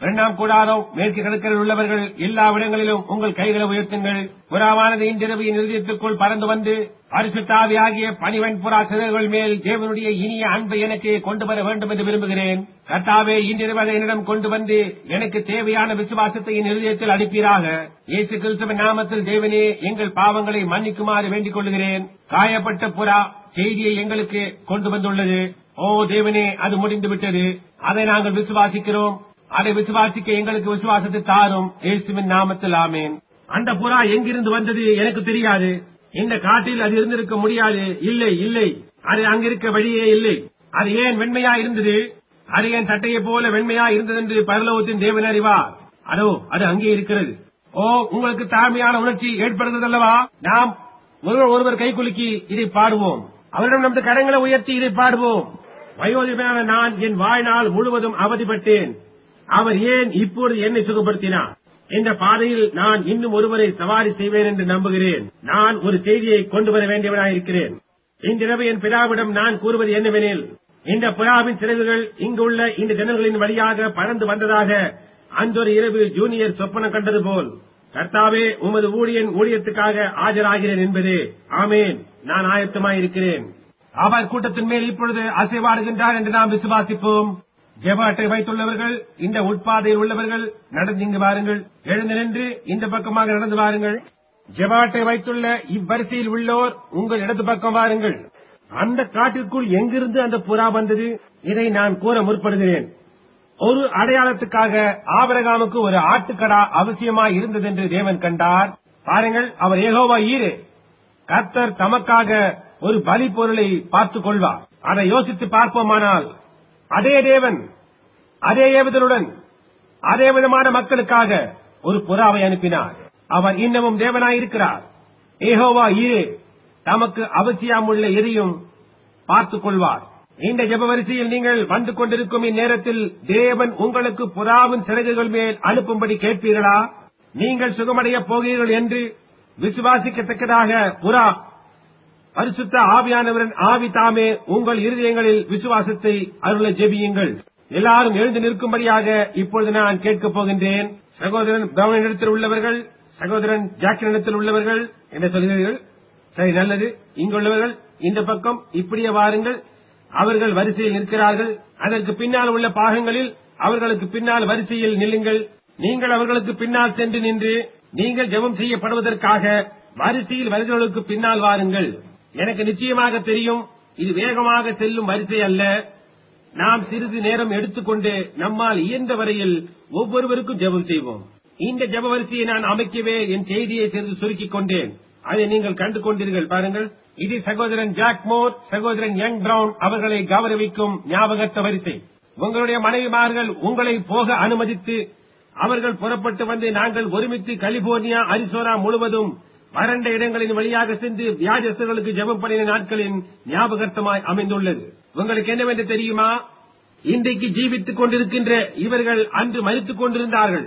இரண்டாம் கூடாரம் மேற்கு கடற்கரையில் உள்ளவர்கள் எல்லா இடங்களிலும் உங்கள் கைகளை உயர்த்துங்கள் புறாவானது இன்றிரவின் நிறுத்தியத்துக்குள் பறந்து வந்து பரிசுத்தாவி ஆகிய பனிவன் புறா சிறகுகள் மேல் தேவனுடைய இனிய அன்பை எனக்கு கொண்டு வர வேண்டும் என்று விரும்புகிறேன் கர்த்தாவே இன்றிரவு அதை என்னிடம் கொண்டு வந்து எனக்கு தேவையான விசுவாசத்தை என் இருதயத்தில் அனுப்பீராக இயேசு கிறிஸ்துவின் நாமத்தில் தேவனே எங்கள் பாவங்களை மன்னிக்குமாறு வேண்டிக் கொள்கிறேன் காயப்பட்ட புறா செய்தியை எங்களுக்கு கொண்டு வந்துள்ளது ஓ தேவனே அது முடிந்து விட்டது அதை நாங்கள் விசுவாசிக்கிறோம் அதை விசுவாசிக்க எங்களுக்கு விசுவாசத்தை தாரும் இயேசுவின் நாமத்தில் ஆமேன் அந்த புறா எங்கிருந்து வந்தது எனக்கு தெரியாது இந்த காட்டில் அது இருந்திருக்க முடியாது இல்லை இல்லை அது அங்கிருக்க வழியே இல்லை அது ஏன் வெண்மையா இருந்தது அது ஏன் சட்டையை போல வெண்மையா இருந்தது என்று பரலோகத்தின் தேவன் அறிவார் அதோ அது அங்கே இருக்கிறது ஓ உங்களுக்கு தாழ்மையான உணர்ச்சி ஏற்படுகிறது அல்லவா நாம் ஒருவர் ஒருவர் கைகுலுக்கி இதை பாடுவோம் அவரிடம் நமது கரங்களை உயர்த்தி இதை பாடுவோம் வயோதிபனான நான் என் வாழ்நாள் முழுவதும் அவதிப்பட்டேன் அவர் ஏன் இப்பொழுது என்னை சுகப்படுத்தினார் இந்த பாதையில் நான் இன்னும் ஒருவரை சவாரி செய்வேன் என்று நம்புகிறேன் நான் ஒரு செய்தியை கொண்டு வர வேண்டியவனாயிருக்கிறேன் இன்றிரவு என் பிதாவிடம் நான் கூறுவது என்னவெனில் இந்த புறாவின் சிறகுகள் இங்குள்ள இந்த ஜனங்களின் வழியாக பறந்து வந்ததாக அன்றொரு இரவு ஜூனியர் சொப்பனம் கண்டது போல் கர்த்தாவே உமது ஊழியன் ஊழியத்துக்காக ஆஜராகிறேன் என்பதே ஆமேன் நான் ஆயத்தமாயிருக்கிறேன் அவர் கூட்டத்தின் மேல் இப்பொழுது அசைவாடுகின்றார் என்று நாம் விசுவாசிப்போம் ஜெப அட்டை வைத்துள்ளவர்கள் இந்த உட்பாதையில் உள்ளவர்கள் நடந்து இங்கு வாருங்கள் எழுந்து நின்று இந்த பக்கமாக நடந்து வாருங்கள் ஜெப அட்டை வைத்துள்ள இவ்வரிசையில் உள்ளோர் உங்கள் இடது பக்கம் வாருங்கள் அந்த காட்டிற்குள் எங்கிருந்து அந்த புறா வந்தது இதை நான் கூற முற்படுகிறேன் ஒரு அடையாளத்துக்காக ஆபரகாமுக்கு ஒரு ஆட்டுக்கடா அவசியமாய் இருந்தது என்று தேவன் கண்டார் பாருங்கள் அவர் ஏகோவா ஈரே கர்த்தர் தமக்காக ஒரு பலி பொருளை பார்த்துக் கொள்வார் அதை யோசித்து பார்ப்போமானால் அதே தேவன் அதே ஏவுதலுடன் அதே விதமான மக்களுக்காக ஒரு புறாவை அனுப்பினார் அவர் இன்னமும் தேவனாயிருக்கிறார் ஏகோவா ஈரே தமக்கு அவசியமுள்ள எதையும் பார்த்துக் கொள்வார் இந்த ஜெப வரிசையில் நீங்கள் வந்து கொண்டிருக்கும் இந்நேரத்தில் தேவன் உங்களுக்கு புறாவின் சிறகுகள் மேல் அனுப்பும்படி கேட்பீர்களா நீங்கள் சுகமடையப் போகிறீர்கள் என்று விசுவாசிக்கத்தக்கதாக புறா பரிசுத்த ஆவியானவரின் ஆவி தாமே உங்கள் இருதயங்களில் விசுவாசத்தை அருள ஜெபியுங்கள் எல்லாரும் எழுந்து நிற்கும்படியாக இப்பொழுது நான் கேட்கப் போகின்றேன் சகோதரன் பிரவனிடத்தில் உள்ளவர்கள் சகோதரன் ஜாக்கினிடத்தில் உள்ளவர்கள் என்ன சொல்கிறீர்கள் சரி நல்லது இங்குள்ளவர்கள் இந்த பக்கம் இப்படியே வாருங்கள் அவர்கள் வரிசையில் நிற்கிறார்கள் அதற்கு பின்னால் உள்ள பாகங்களில் அவர்களுக்கு பின்னால் வரிசையில் நில்லுங்கள் நீங்கள் அவர்களுக்கு பின்னால் சென்று நின்று நீங்கள் ஜெபம் செய்யப்படுவதற்காக வரிசையில் வருகிறவர்களுக்கு பின்னால் வாருங்கள் எனக்கு நிச்சயமாக தெரியும் இது வேகமாக செல்லும் வரிசை அல்ல நாம் சிறிது நேரம் எடுத்துக்கொண்டு நம்மால் இயன்ற வரையில் ஒவ்வொருவருக்கும் ஜெபம் செய்வோம் இந்த ஜெப வரிசையை நான் அமைக்கவே என் செய்தியை சிறிது சுருக்கிக் கொண்டேன் அதை நீங்கள் கண்டு கொண்டீர்கள் பாருங்கள் இது சகோதரன் ஜாக் மோர் சகோதரன் யங் பிரவுன் அவர்களை கௌரவிக்கும் ஞாபகத்த வரிசை உங்களுடைய மனைவிமார்கள் உங்களை போக அனுமதித்து அவர்கள் புறப்பட்டு வந்து நாங்கள் ஒருமித்து கலிபோர்னியா அரிசோனா முழுவதும் வறண்ட இடங்களின் வழியாக சென்று வியாஜஸ்தர்களுக்கு ஜெபம் பண்ணின நாட்களின் ஞாபகர்த்தமாய் அமைந்துள்ளது உங்களுக்கு என்னவென்று தெரியுமா இன்றைக்கு ஜீவித்துக் கொண்டிருக்கின்ற இவர்கள் அன்று மறித்துக் கொண்டிருந்தார்கள்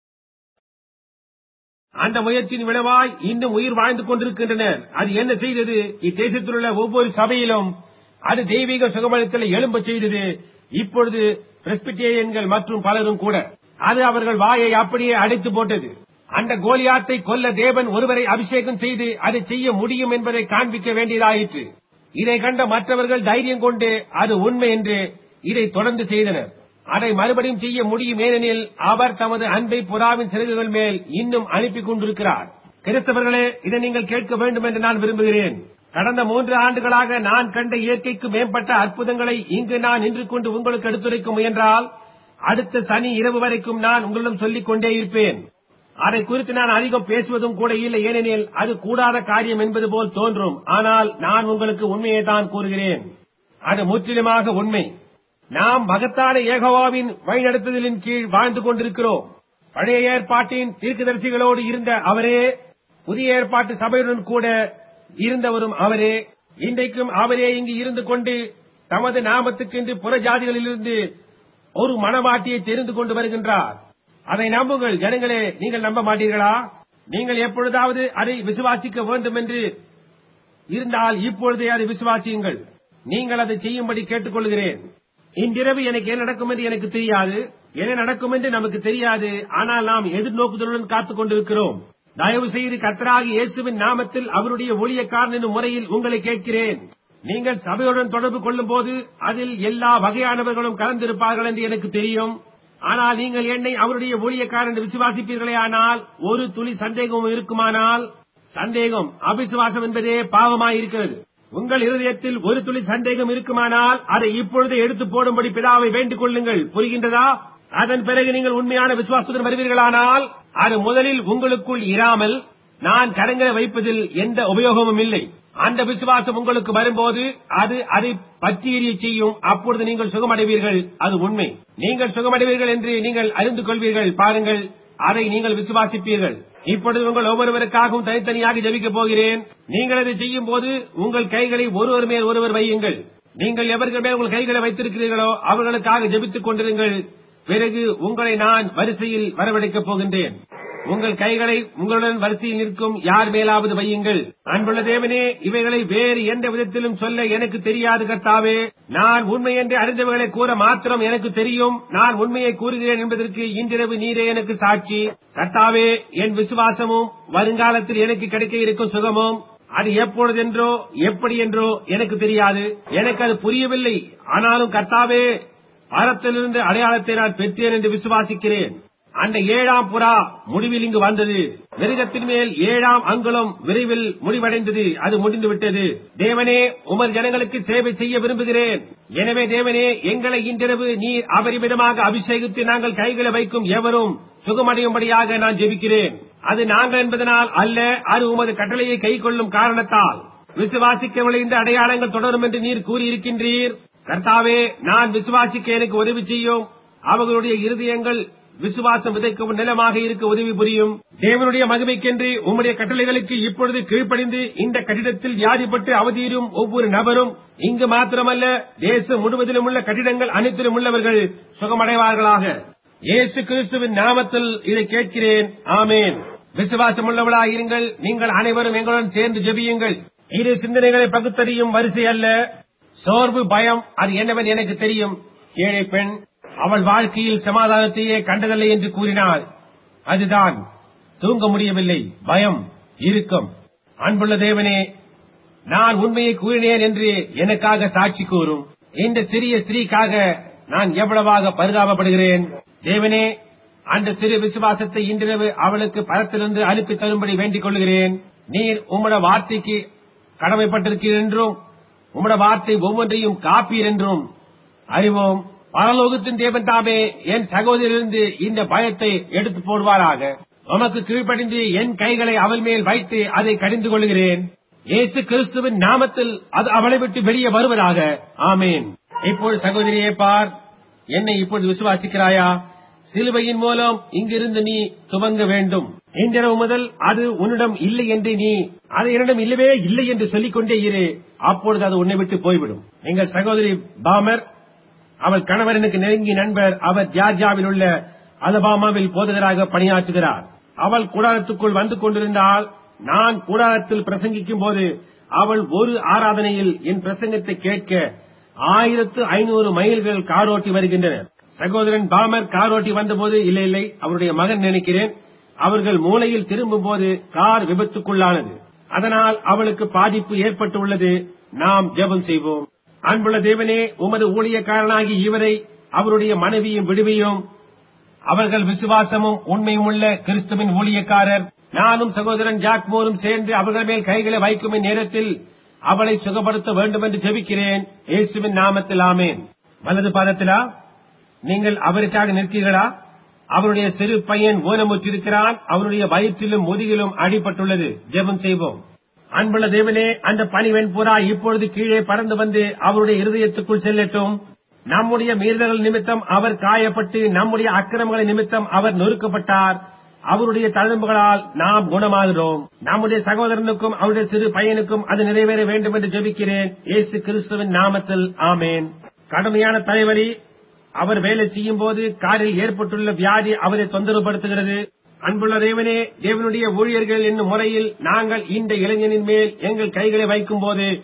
அந்த முயற்சியின் விளைவாய் இன்னும் உயிர் வாழ்ந்து கொண்டிருக்கின்றனர் அது என்ன செய்தது இத்தேசத்தில் உள்ள ஒவ்வொரு சபையிலும் அது தெய்வீக சுகமளித்தலை எழும்ப செய்தது இப்பொழுது பிரஸ்பிட்டேரியன்கள் மற்றும் பலரும் கூட அது அவர்கள் வாயை அப்படியே அடைத்து போட்டது அந்த கோலியாத்தை கொல்ல தேவன் ஒருவரை அபிஷேகம் செய்து அதை செய்ய முடியும் என்பதை காண்பிக்க வேண்டியதாயிற்று இதை கண்ட மற்றவர்கள் தைரியம் கொண்டு அது உண்மை என்று இதை தொடர்ந்து செய்தனர் அதை மறுபடியும் செய்ய முடியும் ஏனெனில் அவர் தமது அன்பை புறாவின் சிறகுகள் மேல் இன்னும் அனுப்பிக் கொண்டிருக்கிறார் கிறிஸ்தவர்களே இதை நீங்கள் கேட்க வேண்டும் என்று நான் விரும்புகிறேன் கடந்த மூன்று ஆண்டுகளாக நான் கண்ட இயற்கைக்கு மேம்பட்ட அற்புதங்களை இங்கு நான் நின்று கொண்டு உங்களுக்கு எடுத்துரைக்க முயன்றால் அடுத்த சனி இரவு வரைக்கும் நான் உங்களிடம் சொல்லிக் கொண்டே இருப்பேன் அதை குறித்து நான் அதிகம் பேசுவதும் கூட இல்லை ஏனெனில் அது கூடாத காரியம் என்பது போல் தோன்றும் ஆனால் நான் உங்களுக்கு உண்மையை தான் கூறுகிறேன் அது முற்றிலுமாக உண்மை நாம் மகத்தான ஏகோவாவின் வழிநடத்துதலின் கீழ் வாழ்ந்து கொண்டிருக்கிறோம் பழைய ஏற்பாட்டின் தீர்க்கதரிசிகளோடு இருந்த அவரே புதிய ஏற்பாட்டு சபையுடன் கூட இருந்தவரும் அவரே இன்றைக்கும் அவரே இங்கு இருந்து கொண்டு தமது நாமத்துக்கென்று புற ஜாதிகளிலிருந்து ஒரு மனவாட்டியை தெரிந்து கொண்டு வருகின்றார் அதை நம்புங்கள் ஜனங்களே நீங்கள் நம்ப மாட்டீர்களா நீங்கள் எப்பொழுதாவது அதை விசுவாசிக்க வேண்டும் என்று இருந்தால் இப்பொழுதே அதை விசுவாசியுங்கள் நீங்கள் அதை செய்யும்படி கேட்டுக்கொள்கிறேன் இன்றிரவு எனக்கு என்ன நடக்கும் என்று எனக்கு தெரியாது என்ன நடக்கும் என்று நமக்கு தெரியாது ஆனால் நாம் எதிர்நோக்குதலுடன் காத்துக் கொண்டிருக்கிறோம் தயவு செய்து கர்த்தராகி இயேசுவின் நாமத்தில் அவருடைய ஊழியக்காரன் என்னும் முறையில் உங்களை கேட்கிறேன் நீங்கள் சபையுடன் தொடர்பு கொள்ளும் போது அதில் எல்லா வகையானவர்களும் கலந்திருப்பார்கள் என்று எனக்கு தெரியும் ஆனால் நீங்கள் என்னை அவருடைய ஊழியக்காரன் என்று விசுவாசிப்பீர்களே ஆனால் ஒரு துளி சந்தேகமும் இருக்குமானால் சந்தேகம் அவிசுவாசம் என்பதே பாவமாயிருக்கிறது உங்கள் இருதயத்தில் ஒரு துளி சந்தேகம் இருக்குமானால் அதை இப்பொழுது எடுத்து போடும்படி பிதாவை வேண்டிக் கொள்ளுங்கள் புரிகின்றதா அதன் பிறகு நீங்கள் உண்மையான விசுவாசத்துடன் வருவீர்களானால் அது முதலில் உங்களுக்குள் இராமல் நான் கரங்களை வைப்பதில் எந்த உபயோகமும் இல்லை அந்த விசுவாசம் உங்களுக்கு வரும்போது அது அதை பற்றி எறிய செய்யும் அப்பொழுது நீங்கள் சுகமடைவீர்கள் அது உண்மை நீங்கள் சுகமடைவீர்கள் என்று நீங்கள் அறிந்து கொள்வீர்கள் பாருங்கள் அதை நீங்கள் விசுவாசிப்பீர்கள் இப்பொழுது உங்கள் ஒவ்வொருவருக்காகவும் தனித்தனியாக ஜெபிக்கப் போகிறேன் நீங்கள் அதை செய்யும் போது உங்கள் கைகளை ஒருவர் மேல் ஒருவர் வையுங்கள் நீங்கள் எவர்கள் மேல் உங்கள் கைகளை வைத்திருக்கிறீர்களோ அவர்களுக்காக ஜெபித்துக் கொண்டிருங்கள் பிறகு உங்களை நான் வரிசையில் வரவழைக்கப் போகின்றேன் உங்கள் கைகளை உங்களுடன் வரிசையில் நிற்கும் யார் மேலாவது வையுங்கள் அன்புள்ள தேவனே இவைகளை வேறு எந்த விதத்திலும் சொல்ல எனக்கு தெரியாது கர்த்தாவே நான் உண்மை என்று அறிந்தவர்களை கூற மாத்திரம் எனக்கு தெரியும் நான் உண்மையை கூறுகிறேன் என்பதற்கு இன்றிரவு நீரே எனக்கு சாட்சி கர்த்தாவே என் விசுவாசமும் வருங்காலத்தில் எனக்கு கிடைக்க இருக்கும் சுகமும் அது எப்பொழுதென்றோ எப்படி என்றோ எனக்கு தெரியாது எனக்கு அது புரியவில்லை ஆனாலும் கர்த்தாவே அறத்திலிருந்து அடையாளத்தை நான் பெற்றேன் என்று விசுவாசிக்கிறேன் அந்த ஏழாம் புறா முடிவில் இங்கு வந்தது மிருகத்தின் மேல் ஏழாம் அங்குலம் விரைவில் முடிவடைந்தது அது முடிந்து விட்டது தேவனே உமது ஜனங்களுக்கு சேவை செய்ய விரும்புகிறேன் எனவே தேவனே எங்களை இன்றிரவு நீர் அபரிமிதமாக அபிஷேகித்து நாங்கள் கைகளை வைக்கும் எவரும் சுகமடையும்படியாக நான் ஜெபிக்கிறேன் அது நாங்கள் என்பதனால் அல்ல அது உமது கட்டளையை கை கொள்ளும் காரணத்தால் விசுவாசிக்கவில்லை இந்த அடையாளங்கள் தொடரும் என்று நீர் கூறியிருக்கின்றீர் கர்த்தாவே நான் விசுவாசிக்க எனக்கு உதவி செய்யும் அவர்களுடைய இருதயங்கள் விசுவாசம் விதைக்கும் நிலமாக இருக்க உதவி புரியும் தேவனுடைய மகிமைக்கென்று உம்முடைய கட்டளைகளுக்கு இப்பொழுது கீழ்ப்படிந்து இந்த கட்டிடத்தில் வியாதிப்பட்டு அவதீரும் ஒவ்வொரு நபரும் இங்கு மாத்திரமல்ல தேசம் முழுவதிலும் உள்ள கட்டிடங்கள் அனைத்திலும் உள்ளவர்கள் சுகமடைவார்களாக இயேசு கிறிஸ்துவின் நாமத்தில் இதை கேட்கிறேன் ஆமேன் விசுவாசம் உள்ளவளாக இருங்கள் நீங்கள் அனைவரும் எங்களுடன் சேர்ந்து ஜெபியுங்கள் இரு சிந்தனைகளை பகுத்தறியும் வரிசை அல்ல சோர்வு பயம் அது என்னவென்று எனக்கு தெரியும் ஏழை பெண் அவள் வாழ்க்கையில் சமாதானத்தையே கண்டதில்லை என்று கூறினாள் அதுதான் தூங்க முடியவில்லை பயம் இறுக்கம் அன்புள்ள தேவனே நான் உண்மையை கூறினேன் என்று எனக்காக சாட்சி கூறும் இந்த சிறிய ஸ்திரீக்காக நான் எவ்வளவாக பரிதாபப்படுகிறேன் தேவனே அந்த சிறு விசுவாசத்தை இன்றிரவு அவளுக்கு பரத்திலிருந்து அனுப்பி தரும்படி வேண்டிக் கொள்கிறேன் நீர் உம்முடைய வார்த்தைக்கு கடமைப்பட்டிருக்கிறீர் என்றும் உம்முடைய வார்த்தை ஒவ்வொன்றையும் காப்பீர் என்றும் அறிவோம் பரலோகத்தின் தேவன் தாமே என் சகோதரிலிருந்து இந்த பயத்தை எடுத்து போடுவாராக உமக்கு கீழ்ப்படிந்து என் கைகளை அவள் மேல் வைத்து அதை கடிந்து கொள்கிறேன் இயேசு கிறிஸ்துவின் நாமத்தில் அது அவளை விட்டு வெளியே வருவதாக ஆமேன் இப்போது சகோதரியே பார் என்னை இப்பொழுது விசுவாசிக்கிறாயா சிலுவையின் மூலம் இங்கிருந்து நீ துவங்க வேண்டும் இன்றிரவு முதல் அது உன்னிடம் இல்லை என்று நீ அது என்னிடம் இல்லவே இல்லை என்று சொல்லிக் கொண்டே இரு அப்பொழுது அது உன்னை விட்டு போய்விடும் எங்கள் சகோதரி பாமர் அவள் கணவரனுக்கு நெருங்கிய நண்பர் அவர் ஜார்ஜியாவில் உள்ள அலபாமாவில் போதகராக பணியாற்றுகிறார் அவள் கூடாரத்துக்குள் வந்து கொண்டிருந்தால் நான் கூடாரத்தில் பிரசங்கிக்கும் போது அவள் ஒரு ஆராதனையில் என் பிரசங்கத்தை கேட்க ஆயிரத்து ஐநூறு மைல்கள் காரோட்டி வருகின்றனர் சகோதரன் பாமர் காரோட்டி வந்தபோது இல்லை இல்லை அவருடைய மகன் நினைக்கிறேன் அவர்கள் மூலையில் திரும்பும் போது கார் விபத்துக்குள்ளானது அதனால் அவளுக்கு பாதிப்பு ஏற்பட்டுள்ளது நாம் ஜெபம் செய்வோம் அன்புள்ள தேவனே உமது ஊழியக்காரனாகி இவரை அவருடைய மனைவியும் விடுவியும் அவர்கள் விசுவாசமும் உண்மையும் உள்ள கிறிஸ்துவின் ஊழியக்காரர் நானும் சகோதரன் ஜாக்மோரும் சேர்ந்து அவர்கள் மேல் கைகளை வைக்கும் நேரத்தில் அவளை சுகப்படுத்த வேண்டும் என்று ஜெபிக்கிறேன் இயேசுவின் நாமத்தில் ஆமேன் வலது பாதத்திலா நீங்கள் அவருக்காக நிற்கிறீர்களா அவருடைய சிறு பையன் ஊனமுற்றிருக்கிறான் அவருடைய வயிற்றிலும் முதுகிலும் அடிபட்டுள்ளது ஜெபம் செய்வோம் அன்புள்ள தேவனே அந்த பணிவெண் புறா இப்பொழுது கீழே பறந்து வந்து அவருடைய இருதயத்துக்குள் செல்லட்டும் நம்முடைய மீறல்கள் நிமித்தம் அவர் காயப்பட்டு நம்முடைய அக்கிரமங்களின் நிமித்தம் அவர் நொறுக்கப்பட்டார் அவருடைய தழும்புகளால் நாம் குணமாகிறோம் நம்முடைய சகோதரனுக்கும் அவருடைய சிறு பையனுக்கும் அது நிறைவேற வேண்டும் என்று ஜெபிக்கிறேன் இயேசு கிறிஸ்துவின் நாமத்தில் ஆமேன் கடுமையான தலைவலி அவர் வேலை செய்யும் போது காரில் ஏற்பட்டுள்ள வியாதி அவரை தொந்தரவுபடுத்துகிறது அன்புள்ள தேவனே தேவனுடைய ஊழியர்கள் என்னும் முறையில் நாங்கள் இந்த இளைஞனின் மேல் எங்கள் கைகளை வைக்கும் போது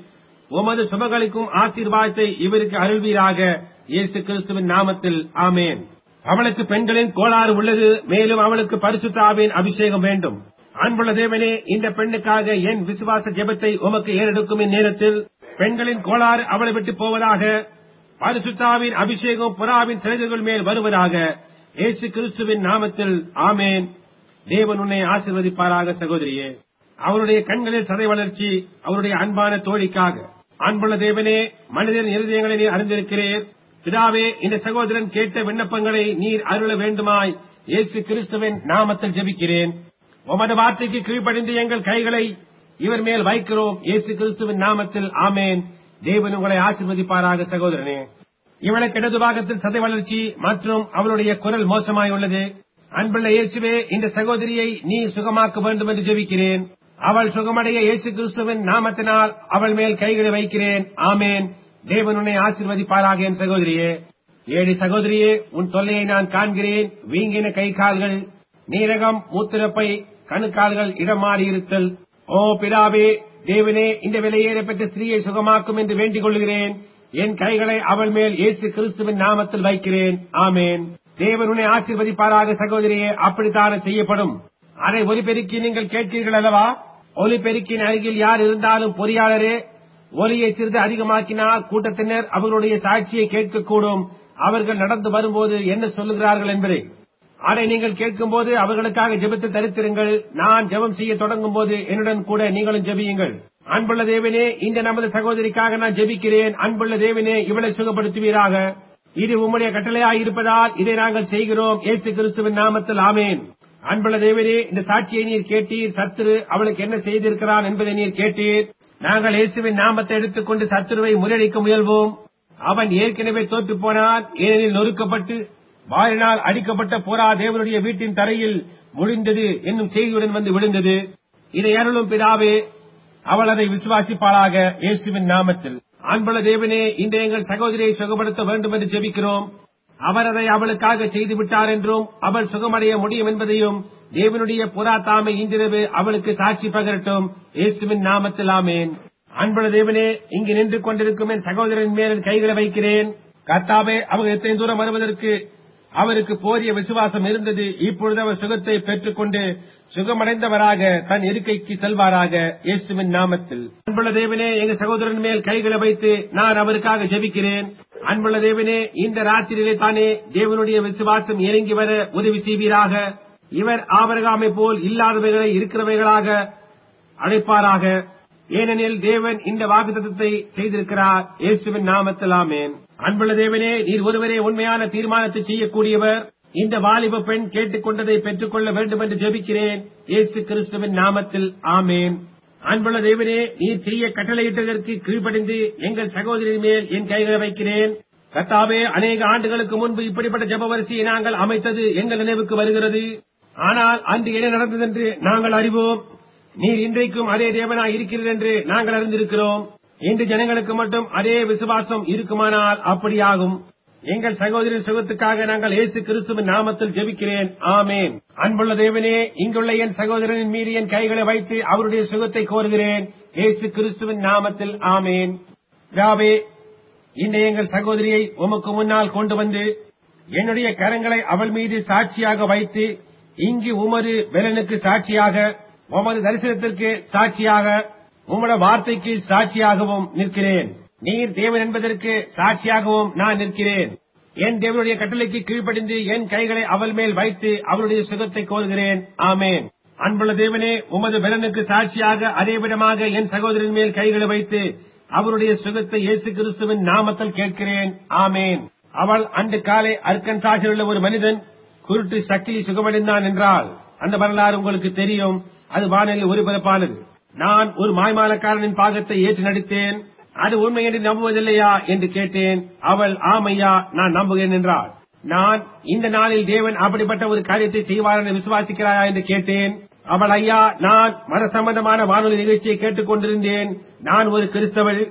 உமது சுமகளிக்கும் ஆசீர்வாதத்தை இவருக்கு அருள்வீராக இயேசு கிறிஸ்துவின் நாமத்தில் ஆமேன் அவளுக்கு பெண்களின் கோளாறு உள்ளது மேலும் அவளுக்கு பரிசுத்தாவின் அபிஷேகம் வேண்டும் அன்புள்ள தேவனே இந்த பெண்ணுக்காக என் விசுவாச ஜெபத்தை உமக்கு ஏறெடுக்கும் இந்நேரத்தில் பெண்களின் கோளாறு அவளை விட்டு போவதாக பரிசுத்தாவின் அபிஷேகம் புறாவின் சிறகுகள் மேல் வருவதாக இயேசு கிறிஸ்துவின் நாமத்தில் ஆமேன் தேவன் உன்னை ஆசிர்வதிப்பாராக சகோதரியே அவருடைய கண்களில் சதை வளர்ச்சி அவருடைய அன்பான தோழிக்காக அன்புள்ள தேவனே மனிதன் இருதயங்களை நீர் அறிந்திருக்கிறீர் பிதாவே இந்த சகோதரன் கேட்ட விண்ணப்பங்களை நீர் அருள வேண்டுமாய் இயேசு கிறிஸ்துவின் நாமத்தில் ஜெபிக்கிறேன் உமது வார்த்தைக்கு கீழ்ப்படிந்து எங்கள் கைகளை இவர் மேல் வைக்கிறோம் இயேசு கிறிஸ்துவின் நாமத்தில் ஆமேன் தேவன் உங்களை ஆசிர்வதிப்பாராக சகோதரனே இவளுக்கு இடது பாகத்தில் சதை வளர்ச்சி மற்றும் அவளுடைய குரல் மோசமாயுள்ளது அன்புள்ள இயேசுவே இந்த சகோதரியை நீ சுகமாக்க வேண்டும் என்று ஜெபிக்கிறேன் அவள் சுகமடைய இயேசு கிறிஸ்துவின் நாமத்தினால் அவள் மேல் கைகளை வைக்கிறேன் ஆமேன் தேவன் உன்னை ஆசிர்வதிப்பாராக என் சகோதரியே ஏடி சகோதரியே உன் தொல்லையை நான் காண்கிறேன் வீங்கின கை கால்கள் நீரகம் மூத்திரப்பை கணுக்கால்கள் இடம் மாறி இருத்தல் ஓ பிதாவே தேவனே இந்த விலையேற பெற்ற ஸ்திரீயை சுகமாக்கும் என்று வேண்டிக் கொள்கிறேன் என் கைகளை அவள் மேல் இயேசு கிறிஸ்துவின் நாமத்தில் வைக்கிறேன் ஆமேன் தேவன் உன்னை ஆசீர்வதிப்பாராக சகோதரியே அப்படித்தானே செய்யப்படும் அதை ஒலிபெருக்கி நீங்கள் கேட்கிறீர்கள் அல்லவா ஒலிபெருக்கின் அருகில் யார் இருந்தாலும் பொறியாளரே ஒலியை சிறிது அதிகமாக்கினால் கூட்டத்தினர் அவர்களுடைய சாட்சியை கேட்கக்கூடும் அவர்கள் நடந்து வரும்போது என்ன சொல்லுகிறார்கள் என்பதை அதை நீங்கள் கேட்கும்போது அவர்களுக்காக ஜெபத்தை தரித்திருங்கள் நான் ஜெபம் செய்ய தொடங்கும் போது என்னுடன் கூட நீங்களும் ஜெபியுங்கள் அன்புள்ள தேவனே இந்த நமது சகோதரிக்காக நான் ஜெபிக்கிறேன் அன்புள்ள தேவனே இவளை சுகப்படுத்துவீராக இது உம்முடைய கட்டளையாய் இருப்பதால் இதை நாங்கள் செய்கிறோம் இயேசு கிறிஸ்துவின் நாமத்தில் ஆமேன் அன்புள்ள தேவனே இந்த சாட்சியை நீர் கேட்டீர் சத்துரு அவளுக்கு என்ன செய்திருக்கிறான் என்பதை நீர் கேட்டீர் நாங்கள் இயேசுவின் நாமத்தை எடுத்துக்கொண்டு சத்துருவை முறியடிக்க முயல்வோம் அவன் ஏற்கனவே தோற்று போனான் ஏனெனில் நொறுக்கப்பட்டு வாரினால் அடிக்கப்பட்ட புறா தேவனுடைய வீட்டின் தரையில் முடிந்தது என்னும் செய்தியுடன் வந்து விழுந்தது இதை அருளும் பிதாவே அவள் அதை விசுவாசிப்பாளாக இயேசுவின் நாமத்தில் அன்புள்ள தேவனே இந்த எங்கள் சகோதரியை சுகப்படுத்த வேண்டும் என்று ஜெபிக்கிறோம் அவர் அதை அவளுக்காக செய்து விட்டார் என்றும் அவள் சுகமடைய முடியும் என்பதையும் தேவனுடைய புறா தாமை இன்றிரவு அவளுக்கு சாட்சி பகரட்டும் இயேசுவின் நாமத்தில் ஆமேன் அன்புள்ள தேவனே இங்கு நின்று கொண்டிருக்கும் என் சகோதரன் மேல் என் கைகளை வைக்கிறேன் கர்த்தாவே அவர் எத்தனை தூரம் வருவதற்கு அவருக்கு போதிய விசுவாசம் இருந்தது இப்பொழுது அவர் சுகத்தை பெற்றுக்கொண்டு சுகமடைந்தவராக தன் இருக்கைக்கு செல்வாராக இயேசுவின் நாமத்தில் அன்புள்ள தேவனே எங்க சகோதரன் மேல் கைகளை வைத்து நான் அவருக்காக ஜெபிக்கிறேன் அன்புள்ள தேவனே இந்த ராத்திரியிலே தானே தேவனுடைய விசுவாசம் இறங்கி வர உதவி செய்வீராக இவர் ஆபரகாமை போல் இல்லாதவைகளை இருக்கிறவைகளாக அழைப்பாராக ஏனெனில் தேவன் இந்த வாக்குத்தத்தை செய்திருக்கிறார் இயேசுவின் நாமத்தில் ஆமேன் அன்புள்ள தேவனே நீர் ஒருவரே உண்மையான தீர்மானத்தை செய்யக்கூடியவர் இந்த வாலிப பெண் கேட்டுக்கொண்டதை பெற்றுக்கொள்ள வேண்டும் என்று ஜெபிக்கிறேன் இயேசு கிறிஸ்துவின் நாமத்தில் ஆமேன் அன்புள்ள தேவனே நீர் செய்ய கட்டளையிட்டதற்கு கீழ்ப்படிந்து எங்கள் சகோதரின் மேல் என் கைகளை வைக்கிறேன் கத்தாவே அநேக ஆண்டுகளுக்கு முன்பு இப்படிப்பட்ட ஜப வரிசையை நாங்கள் அமைத்தது எங்கள் நினைவுக்கு வருகிறது ஆனால் அன்று என்ன நடந்தது என்று நாங்கள் அறிவோம் நீர் இன்றைக்கும் அதே தேவனாய் இருக்கிறீர் என்று நாங்கள் அறிந்திருக்கிறோம் இன்று ஜனங்களுக்கு மட்டும் அதே விசுவாசம் இருக்குமானால் அப்படியாகும் எங்கள் சகோதரின் சுகத்துக்காக நாங்கள் இயேசு கிறிஸ்துவின் நாமத்தில் ஜெபிக்கிறேன் ஆமேன் அன்புள்ள தேவனே இங்குள்ள என் சகோதரனின் மீது என் கைகளை வைத்து அவருடைய சுகத்தை கோருகிறேன் இயேசு கிறிஸ்துவின் நாமத்தில் ஆமேன் ராவே இந்த எங்கள் சகோதரியை உமக்கு முன்னால் கொண்டு வந்து என்னுடைய கரங்களை அவள் மீது சாட்சியாக வைத்து இங்கு உமது பெலனுக்கு சாட்சியாக உமது தரிசனத்திற்கு சாட்சியாக உமது வார்த்தைக்கு சாட்சியாகவும் நிற்கிறேன் நீர் தேவன் என்பதற்கு சாட்சியாகவும் நான் நிற்கிறேன் என் தேவனுடைய கட்டளைக்கு கீழ்ப்படிந்து என் கைகளை அவள் மேல் வைத்து அவளுடைய சுகத்தை கோருகிறேன் ஆமேன் அன்புள்ள தேவனே உமது பலனுக்கு சாட்சியாக அதே விதமாக என் சகோதரன் மேல் கைகளை வைத்து அவருடைய சுகத்தை இயேசு கிறிஸ்துவின் நாமத்தில் கேட்கிறேன் ஆமேன் அவள் அன்று காலை அர்க்கன்சாசில் உள்ள ஒரு மனிதன் குருட்டு சக்கிலி சுகமடைந்தான் என்றால் அந்த வரலாறு உங்களுக்கு தெரியும் அது வானொலி ஒருபரப்பானது நான் ஒரு மாய்மாலக்காரனின் பாகத்தை ஏற்று நடித்தேன் அது உண்மை என்று நம்புவதில்லையா என்று கேட்டேன் அவள் ஆமையா நான் நம்புகிறேன் என்றாள் நான் இந்த நாளில் தேவன் அப்படிப்பட்ட ஒரு காரியத்தை செய்வார் என்று விசுவாசிக்கிறாயா என்று கேட்டேன் அவள் ஐயா நான் மத சம்பந்தமான வானொலி நிகழ்ச்சியை கேட்டுக் கொண்டிருந்தேன் நான் ஒரு கிறிஸ்தவள்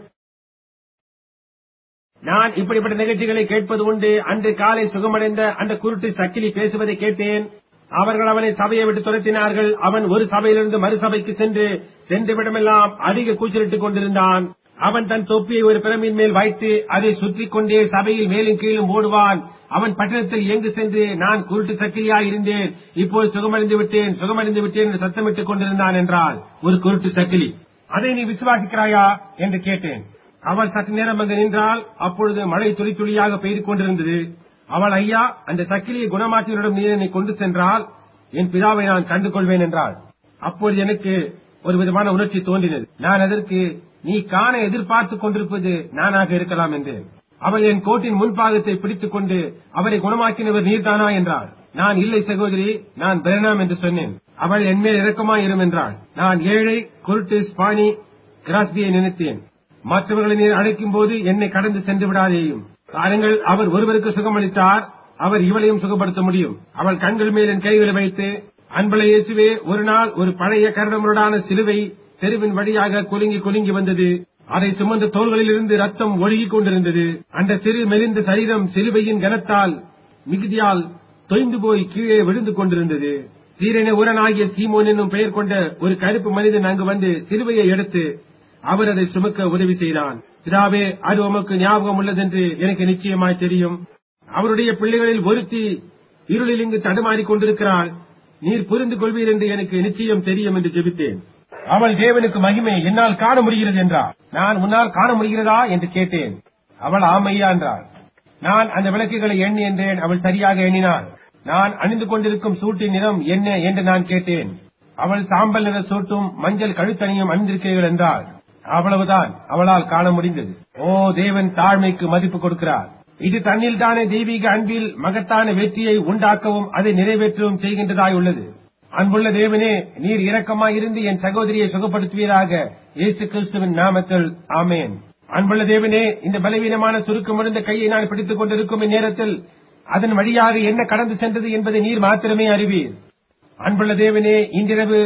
நான் இப்படிப்பட்ட நிகழ்ச்சிகளை கேட்பது உண்டு அன்று காலை சுகமடைந்த அந்த குருட்டு சக்கிலி பேசுவதை கேட்டேன் அவர்கள் அவனை சபையை விட்டு துரத்தினார்கள் அவன் ஒரு சபையிலிருந்து மறு சபைக்கு சென்று சென்று விடமெல்லாம் அதிக கூச்சலிட்டுக் கொண்டிருந்தான் அவன் தன் தொப்பியை ஒரு பிரமின் மேல் வைத்து அதை சுற்றிக் கொண்டே சபையில் மேலும் கீழும் ஓடுவான் அவன் பட்டணத்தில் எங்கு சென்று நான் குருட்டு சக்கிலியாய் இருந்தேன் இப்போது சுகமடைந்து விட்டேன் சுகமடைந்து விட்டேன் என்று சத்தமிட்டுக் கொண்டிருந்தான் என்றால் ஒரு குருட்டு சக்கிலி அதை நீ விசுவாசிக்கிறாயா என்று கேட்டேன் அவள் சற்று நேரம் அங்கு நின்றால் அப்பொழுது மழை துளி துளியாக பெய்து கொண்டிருந்தது அவள் ஐயா அந்த சக்கிலியை குணமாற்றியவரிடம் நீ என்னை கொண்டு சென்றால் என் பிதாவை நான் கண்டு கொள்வேன் என்றாள் அப்பொழுது எனக்கு ஒரு விதமான உணர்ச்சி தோன்றினது நான் அதற்கு நீ காண எதிர்பார்த்துக் கொண்டிருப்பது நானாக இருக்கலாம் என்றேன் அவள் என் கோட்டின் முன்பாகத்தை பிடித்துக் கொண்டு அவரை குணமாக்கினவர் நீர்தானா என்றாள் நான் இல்லை சகோதரி நான் பிரணாம் என்று சொன்னேன் அவள் என்மேல் இரக்கமாய் இரும் என்றாள் நான் ஏழை குருட்டு ஸ்பானி கிராஸ்பியை நினைத்தேன் மற்றவர்களை நீர் அழைக்கும் போது என்னை கடந்து சென்று விடாதேயும் பாருங்கள் அவர் ஒருவருக்கு சுகமளித்தார் அவர் இவளையும் சுகப்படுத்த முடியும் அவள் கண்கள் மேல் என் கைகளை வைத்து அன்பளை இயேசுவே ஒரு நாள் ஒரு பழைய கரடமுரடான சிலுவை தெருவின் வழியாக குலுங்கி குலுங்கி வந்தது அதை சுமந்த தோள்களிலிருந்து ரத்தம் ஒழுகிக் கொண்டிருந்தது அந்த சிறு மெலிந்த சரீரம் சிலுவையின் கனத்தால் மிகுதியால் தொய்ந்து போய் கீழே விழுந்து கொண்டிருந்தது சீரன உரனாகிய சீமோன் என்னும் பெயர் கொண்ட ஒரு கருப்பு மனிதன் அங்கு வந்து சிலுவையை எடுத்து அவர் அதை சுமக்க உதவி செய்தான் பிதாவே அது உமக்கு ஞாபகம் உள்ளதென்று எனக்கு நிச்சயமாய் தெரியும் அவருடைய பிள்ளைகளில் ஒருத்தி இருளில் இங்கு தடுமாறிக் கொண்டிருக்கிறாள் நீர் புரிந்து கொள்வீர் என்று எனக்கு நிச்சயம் தெரியும் என்று ஜெபித்தேன் அவள் தேவனுக்கு மகிமை என்னால் காண முடிகிறது என்றார் நான் உன்னால் காண முடிகிறதா என்று கேட்டேன் அவள் ஆமையா என்றாள் நான் அந்த விளக்குகளை எண்ணி என்றேன் அவள் சரியாக எண்ணினாள் நான் அணிந்து கொண்டிருக்கும் சூட்டின் நிறம் என்ன என்று நான் கேட்டேன் அவள் சாம்பல் நிற சூட்டும் மஞ்சள் கழுத்தணியும் அணிந்திருக்கிறீர்கள் என்றாள் அவ்வளவுதான் அவளால் காண முடிந்தது ஓ தேவன் தாழ்மைக்கு மதிப்பு கொடுக்கிறார் இது தன்னில் தானே தெய்வீக அன்பில் மகத்தான வெற்றியை உண்டாக்கவும் அதை நிறைவேற்றவும் செய்கின்றதாய் உள்ளது அன்புள்ள தேவனே நீர் இரக்கமாய் இருந்து என் சகோதரியை சுகப்படுத்துவீராக இயேசு கிறிஸ்துவின் நாமத்தில் ஆமேன் அன்புள்ள தேவனே இந்த பலவீனமான சுருக்கமிருந்த கையை நான் பிடித்துக் கொண்டிருக்கும் இந்நேரத்தில் அதன் வழியாக என்ன கடந்து சென்றது என்பதை நீர் மாத்திரமே அறிவீர் அன்புள்ள தேவனே இன்றிரவு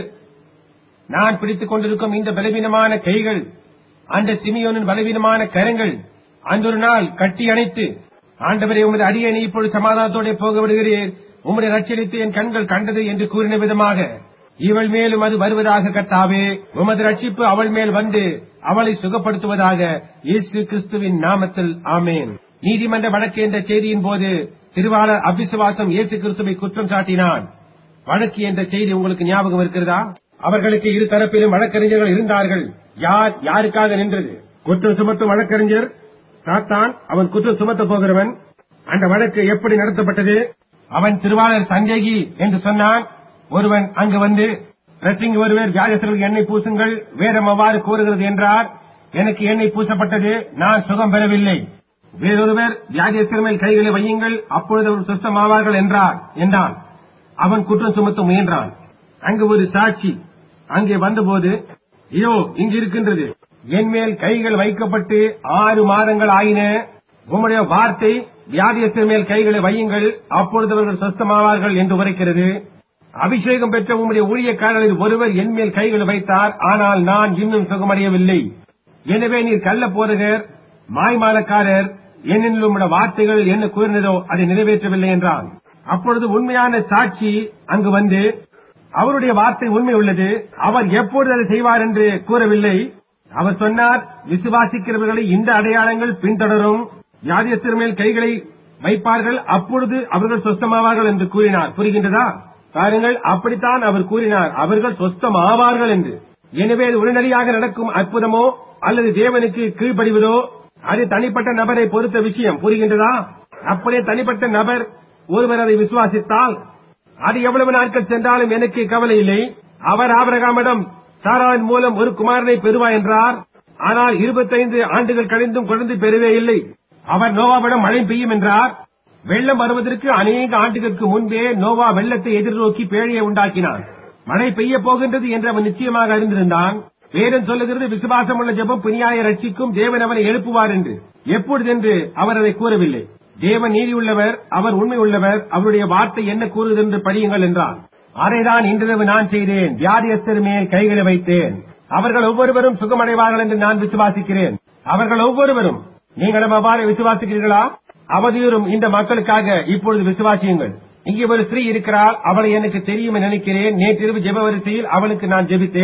நான் பிடித்துக் கொண்டிருக்கும் இந்த பலவீனமான கைகள் அந்த சிமியோனின் பலவீனமான கரங்கள் அன்றொரு நாள் கட்டி அணைத்து ஆண்டவரே உமது அடியணி இப்பொழுது சமாதானத்தோட போக விடுகிறேன் உம்முடைய ரட்சணித்து என் கண்கள் கண்டது என்று கூறின விதமாக இவள் மேலும் அது வருவதாக கர்த்தாவே உமது ரட்சிப்பு அவள் மேல் வந்து அவளை சுகப்படுத்துவதாக இயேசு கிறிஸ்துவின் நாமத்தில் ஆமேன் நீதிமன்ற வழக்கு என்ற செய்தியின் போது திருவாளர் அபிசுவாசம் இயேசு கிறிஸ்துவை குற்றம் சாட்டினான் வழக்கு என்ற செய்தி உங்களுக்கு ஞாபகம் இருக்கிறதா அவர்களுக்கு இரு தரப்பிலும் வழக்கறிஞர்கள் இருந்தார்கள் யார் யாருக்காக நின்றது குற்றம் சுமத்தும் வழக்கறிஞர் சாத்தான் அவன் குற்றம் சுமத்த போகிறவன் அந்த வழக்கு எப்படி நடத்தப்பட்டது அவன் திருவாளர் சஞ்சகி என்று சொன்னான் ஒருவன் அங்கு வந்து ரசிங் ஒருவர் வியாதிசர்களுக்கு எண்ணெய் பூசுங்கள் வேதம் அவ்வாறு கூறுகிறது என்றார் எனக்கு எண்ணெய் பூசப்பட்டது நான் சுகம் பெறவில்லை வேறொருவர் வியாதியஸ்தர் மேல் கைகளை வையுங்கள் அப்பொழுது அவர் சுத்தமாவார்கள் என்றார் என்றான் அவன் குற்றம் சுமத்த முயன்றான் அங்கு ஒரு சாட்சி அங்கே வந்தபோது இதோ இங்கு இருக்கின்றது என் மேல் கைகள் வைக்கப்பட்டு ஆறு மாதங்கள் ஆயின உம்முடைய வார்த்தை வியாதியஸ்தர் மேல் கைகளை வையுங்கள் அப்பொழுது அவர்கள் சொஸ்தமாவார்கள் என்று உரைக்கிறது அபிஷேகம் பெற்ற உம்முடைய ஊழியக்காரரில் ஒருவர் என் மேல் கைகளை வைத்தார் ஆனால் நான் இன்னும் சுகமடையவில்லை எனவே நீர் கள்ள போதகர் மாய்மாலக்காரர் என்னில் உம்முடைய வார்த்தைகள் என்ன கூறினதோ அதை நிறைவேற்றவில்லை என்றான் அப்பொழுது உண்மையான சாட்சி அங்கு வந்து அவருடைய வார்த்தை உண்மை உள்ளது அவர் எப்பொழுது அதை செய்வார் என்று கூறவில்லை அவர் சொன்னார் விசுவாசிக்கிறவர்களை இந்த அடையாளங்கள் பின்தொடரும் வியாதியஸ்தர் மேல் கைகளை வைப்பார்கள் அப்பொழுது அவர்கள் சொஸ்தமாவார்கள் என்று கூறினார் புரிகின்றதா பாருங்கள் அப்படித்தான் அவர் கூறினார் அவர்கள் சொஸ்தமாவார்கள் என்று எனவே அது உடனடியாக நடக்கும் அற்புதமோ அல்லது தேவனுக்கு கீழ்ப்படிவதோ அது தனிப்பட்ட நபரை பொறுத்த விஷயம் புரிகின்றதா அப்படியே தனிப்பட்ட நபர் ஒருவர் அதை விசுவாசித்தால் அது எவ்வளவு நாட்கள் சென்றாலும் எனக்கு கவலை இல்லை அவர் ஆபரகாமிடம் சாராவின் மூலம் ஒரு குமாரனை பெறுவார் என்றார் ஆனால் இருபத்தைந்து ஆண்டுகள் கழிந்தும் குழந்தை பெறவே இல்லை அவர் நோவாவிடம் மழை பெய்யும் என்றார் வெள்ளம் வருவதற்கு அநேக ஆண்டுகளுக்கு முன்பே நோவா வெள்ளத்தை எதிர்நோக்கி பேழையை உண்டாக்கினான் மழை பெய்ய போகின்றது என்று அவன் நிச்சயமாக அறிந்திருந்தான் வேதம் சொல்லுகிறது விசுவாசம் உள்ள ஜெபம் பிணியாய ரட்சிக்கும் தேவன் அவனை எழுப்புவார் என்று எப்பொழுது என்று அவர் அதை கூறவில்லை தேவன் நீதி உள்ளவர் அவர் உண்மை உள்ளவர் அவருடைய வார்த்தை என்ன கூறுது என்று படியுங்கள் என்றார் அதைதான் இன்றிரவு நான் செய்தேன் வியாதியஸ்தர் மேல் கைகளை வைத்தேன் அவர்கள் ஒவ்வொருவரும் சுகமடைவார்கள் என்று நான் விசுவாசிக்கிறேன் அவர்கள் ஒவ்வொருவரும் நீங்களும் அவ்வாறு விசுவாசிக்கிறீர்களா அவதியுறும் இந்த மக்களுக்காக இப்பொழுது விசுவாசியுங்கள் இங்கே ஒரு ஸ்திரீ இருக்கிறாள் அவளை எனக்கு தெரியும் என நினைக்கிறேன் நேற்றிரவு ஜெப வரிசையில் அவளுக்கு நான் ஜெபித்தேன்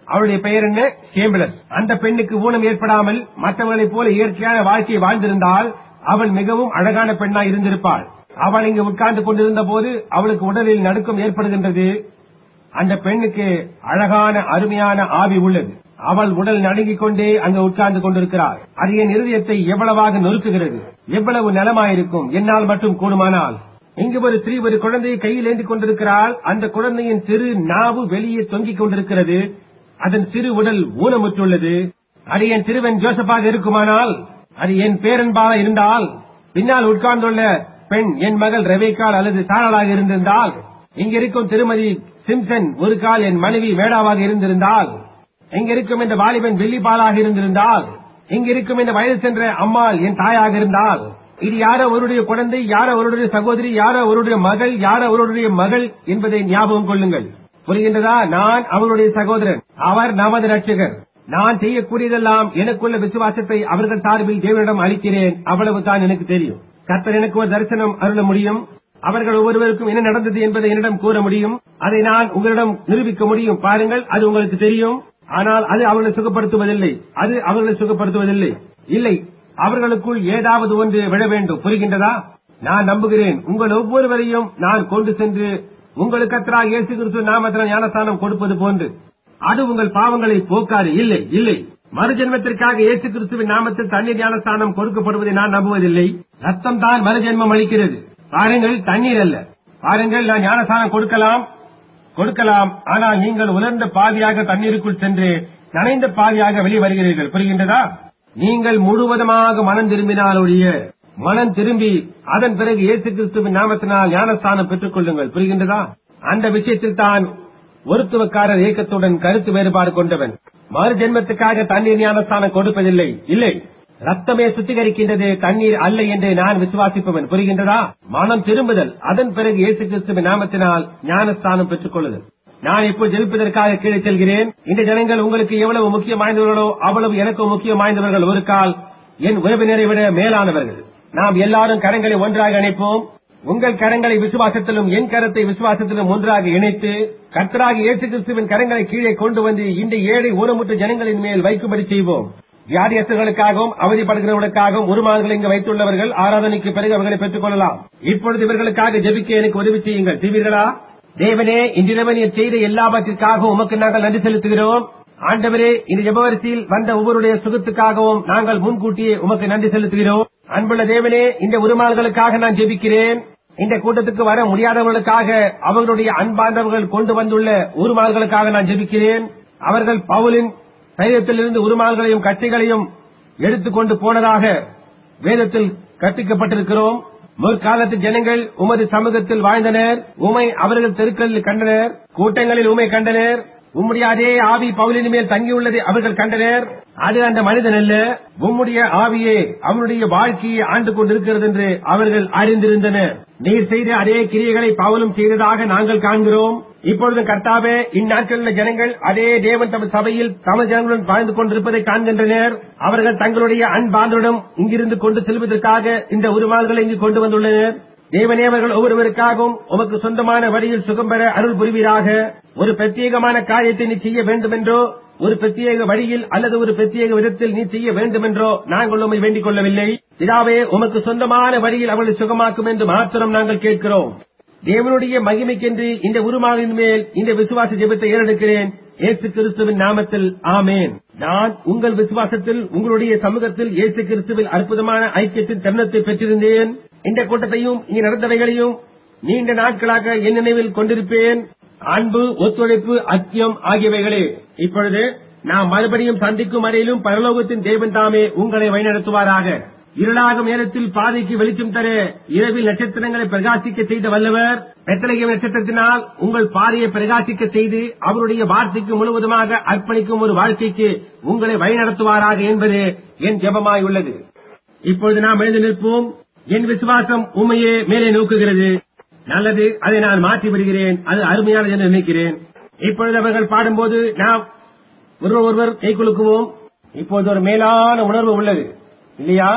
அவளுடைய பெயர் என்ன சேம்பலஸ் அந்த பெண்ணுக்கு ஊனம் ஏற்படாமல் மற்றவர்களைப் போல இயற்கையான வாழ்க்கையை வாழ்ந்திருந்தால் அவள் மிகவும் அழகான பெண்ணாய் இருந்திருப்பாள் அவள் இங்கு உட்கார்ந்து கொண்டிருந்த போது அவளுக்கு உடலில் நடுக்கம் ஏற்படுகின்றது அந்த பெண்ணுக்கு அழகான அருமையான ஆவி உள்ளது அவள் உடல் நடுங்கிக் கொண்டே அங்கு உட்கார்ந்து கொண்டிருக்கிறாள் அது என் இருதயத்தை எவ்வளவாக நொறுக்குகிறது எவ்வளவு நலமாயிருக்கும் என்னால் மட்டும் கூடுமானால் இங்கு ஒரு ஸ்திரீ ஒரு குழந்தையை கையில் ஏந்தி கொண்டிருக்கிறாள் அந்த குழந்தையின் சிறு நாவு வெளியே தொங்கிக் கொண்டிருக்கிறது அதன் சிறு உடல் ஊனமுற்றுள்ளது அது என் சிறுவன் ஜோசப்பாக இருக்குமானால் அது என் பேரன்பாக இருந்தால் பின்னால் உட்கார்ந்துள்ள பெண் என் மகள் ரெபேக்கால் அல்லது சாரலாக இருந்திருந்தால் இங்கிருக்கும் திருமதி சிம்சன் ஒரு கால் என் மனைவி வேடாவாக இருந்திருந்தால் இங்கிருக்கும் இந்த வாலிபன் வெள்ளிப்பாலாக இருந்திருந்தால் இங்கிருக்கும் இந்த வயது சென்ற அம்மாள் என் தாயாக இருந்தால் இது யாரோ அவருடைய குழந்தை யாரோ அவருடைய சகோதரி யாரோ அவருடைய மகள் யாரோ அவருடைய மகள் என்பதை ஞாபகம் கொள்ளுங்கள் புரிகின்றதா நான் அவருடைய சகோதரன் அவர் நமது ரட்சகர் நான் செய்யக்கூடியதெல்லாம் எனக்குள்ள விசுவாசத்தை அவர்கள் சார்பில் தேவனிடம் அளிக்கிறேன் அவ்வளவுதான் எனக்கு தெரியும் கர்த்தர் எனக்கு ஒரு தரிசனம் அருள முடியும் அவர்கள் ஒவ்வொருவருக்கும் என்ன நடந்தது என்பதை என்னிடம் கூற முடியும் அதை நான் உங்களிடம் நிரூபிக்க முடியும் பாருங்கள் அது உங்களுக்கு தெரியும் ஆனால் அது அவர்களை சுகப்படுத்துவதில்லை அது அவர்களை சுகப்படுத்துவதில்லை இல்லை அவர்களுக்குள் ஏதாவது ஒன்று விழ வேண்டும் புரிகின்றதா நான் நம்புகிறேன் உங்கள் ஒவ்வொருவரையும் நான் கொண்டு சென்று உங்களுக்கு கத்தராக இயேசு கிறிஸ்து நாமத்தில் ஞானஸ்தானம் கொடுப்பது போன்று அது உங்கள் பாவங்களை போக்காது இல்லை இல்லை மறுஜென்மத்திற்காக இயேசு கிறிஸ்துவின் நாமத்தில் தண்ணீர் ஞானஸ்தானம் கொடுக்கப்படுவதை நான் நம்புவதில்லை ரத்தம் தான் மறுஜென்மம் அளிக்கிறது பாருங்கள் தண்ணீர் அல்ல பாருங்கள் நான் ஞானஸ்தானம் கொடுக்கலாம் கொடுக்கலாம் ஆனால் நீங்கள் உலர்ந்த பாதியாக தண்ணீருக்குள் சென்று நனைந்த பாதியாக வெளியே வருகிறீர்கள் புரிகின்றதா நீங்கள் முழுவதுமாக மனம் திரும்பினால் ஒழிய மனம் திரும்பி அதன் பிறகு இயேசு கிறிஸ்துவின் நாமத்தினால் ஞானஸ்தானம் பெற்றுக் கொள்ளுங்கள் புரிகின்றதா அந்த விஷயத்தில் தான் ஒருத்துவக்காரர் இயக்கத்துடன் கருத்து வேறுபாடு கொண்டவன் மறு ஜென்மத்துக்காக தண்ணீர் ஞானஸ்தானம் கொடுப்பதில்லை இல்லை ரத்தமே சுத்திகரிக்கின்றது தண்ணீர் அல்ல என்று நான் விசுவாசிப்பவன் புரிகின்றதா மனம் திரும்புதல் அதன் பிறகு இயேசு கிறிஸ்துவின் நாமத்தினால் ஞானஸ்தானம் பெற்றுக் கொள்ளுதல் நான் இப்போ ஜெயிப்பதற்காக கீழே செல்கிறேன் இந்த ஜனங்கள் உங்களுக்கு எவ்வளவு முக்கியம் வாய்ந்தவர்களோ அவ்வளவு எனக்கு முக்கியம் வாய்ந்தவர்கள் ஒரு கால் என் உறவினரை விட மேலானவர்கள் நாம் எல்லாரும் கரங்களை ஒன்றாக இணைப்போம் உங்கள் கரங்களை விசுவாசத்திலும் என் கரத்தை விசுவாசத்திலும் ஒன்றாக இணைத்து கர்த்தராக இயேசு கிறிஸ்துவின் கரங்களை கீழே கொண்டு வந்து இந்த ஏழை ஊனமுற்ற ஜனங்களின் மேல் வைக்கும்படி செய்வோம் வியாதியஸ்தர்களுக்காகவும் அவதிப்படுகிறவர்களுக்காகவும் உருமாறுகள் இங்கு வைத்துள்ளவர்கள் ஆராதனைக்கு பிறகு அவர்களை பெற்றுக் கொள்ளலாம் இப்பொழுது இவர்களுக்காக ஜெபிக்க எனக்கு உதவி செய்யுங்கள் செய்வீர்களா தேவனே இன்றிரவு நீர் செய்த எல்லாவற்றிற்காக உமக்கு நாங்கள் நன்றி செலுத்துகிறோம் ஆண்டவரே இந்த ஜெபவரிசையில் வந்த ஒவ்வொருடைய சுகத்துக்காகவும் நாங்கள் முன்கூட்டியே உமக்கு நன்றி செலுத்துகிறோம் அன்புள்ள தேவனே இந்த உருமாறுகளுக்காக நான் ஜெபிக்கிறேன் இந்த கூட்டத்துக்கு வர முடியாதவர்களுக்காக அவர்களுடைய அன்பார்ந்தவர்கள் கொண்டு வந்துள்ள உருமாறுகளுக்காக நான் ஜெபிக்கிறேன் அவர்கள் பவுலின் சரீரத்திலிருந்து உருமால்களையும் கட்சிகளையும் எடுத்துக்கொண்டு போனதாக வேதத்தில் கற்பிக்கப்பட்டிருக்கிறோம் முற்காலத்து ஜனங்கள் உமது சமூகத்தில் வாழ்ந்தனர் உமை அவர்கள் தெருக்களில் கண்டனர் கூட்டங்களில் உமை கண்டனர் உம்முடைய அதே ஆவி பவுலின் மேல் தங்கியுள்ளதை அவர்கள் கண்டனர் அது அந்த மனிதன் அல்ல உம்முடைய ஆவியே அவனுடைய வாழ்க்கையை ஆண்டு கொண்டிருக்கிறது என்று அவர்கள் அறிந்திருந்தனர் நீர் செய்த அதே கிரியைகளை பவுலும் செய்ததாக நாங்கள் காண்கிறோம் இப்பொழுது கர்த்தாவே இந்நாட்களில் ஜனங்கள் அதே தேவன் தமது சபையில் தமது ஜனங்களுடன் வாழ்ந்து கொண்டிருப்பதை காண்கின்றனர் அவர்கள் தங்களுடைய அன்பாந்தருடன் இங்கிருந்து கொண்டு செல்வதற்காக இந்த உருவாள்களை இங்கு கொண்டு வந்துள்ளனர் தேவனே அவர்கள் ஒவ்வொருவருக்காகவும் உமக்கு சொந்தமான வழியில் சுகம் பெற அருள் புரிவீராக ஒரு பிரத்யேகமான காரியத்தை நீ செய்ய வேண்டுமென்றோ ஒரு பிரத்யேக வழியில் அல்லது ஒரு பிரத்யேக விதத்தில் நீ செய்ய வேண்டுமென்றோ நாங்கள் உண்மை வேண்டிக் கொள்ளவில்லை இதாவே உமக்கு சொந்தமான வழியில் அவர்களை சுகமாக்கும் என்று மாத்திரம் நாங்கள் கேட்கிறோம் தேவனுடைய மகிமைக்கென்று இந்த உருமாவின் மேல் இந்த விசுவாச ஜெபத்தை ஏறெடுக்கிறேன் இயேசு கிறிஸ்துவின் நாமத்தில் ஆமேன் நான் உங்கள் விசுவாசத்தில் உங்களுடைய சமூகத்தில் இயேசு கிறிஸ்துவில் அற்புதமான ஐக்கியத்தின் தருணத்தை பெற்றிருந்தேன் இந்த கூட்டத்தையும் இங்கு நடந்தவைகளையும் நீண்ட நாட்களாக என் நினைவில் கொண்டிருப்பேன் அன்பு ஒத்துழைப்பு ஐக்கியம் ஆகியவைகளே இப்பொழுது நாம் மறுபடியும் சந்திக்கும் வரையிலும் பரலோகத்தின் தேவன் தாமே உங்களை வழிநடத்துவாராக இருளாகும் நேரத்தில் பாதைக்கு வெளிச்சம் தர இரவில் நட்சத்திரங்களை பிரகாசிக்க செய்த வல்லவர் பெத்தலகிய நட்சத்திரத்தினால் உங்கள் பாதையை பிரகாசிக்க செய்து அவருடைய வார்த்தைக்கு முழுவதுமாக அர்ப்பணிக்கும் ஒரு வாழ்க்கைக்கு உங்களை வழிநடத்துவாராக என்பது என் ஜெபமாய் உள்ளது இப்பொழுது நாம் எழுந்து நிற்போம் என் விசுவாசம் உண்மையே மேலே நோக்குகிறது நல்லது அதை நான் மாற்றி விடுகிறேன் அது அருமையானது என்று நினைக்கிறேன் இப்பொழுது அவர்கள் பாடும்போது நாம் ஒருவர் ஒருவர் கை குலுக்குவோம் இப்போது ஒரு மேலான உணர்வு உள்ளது இல்லையா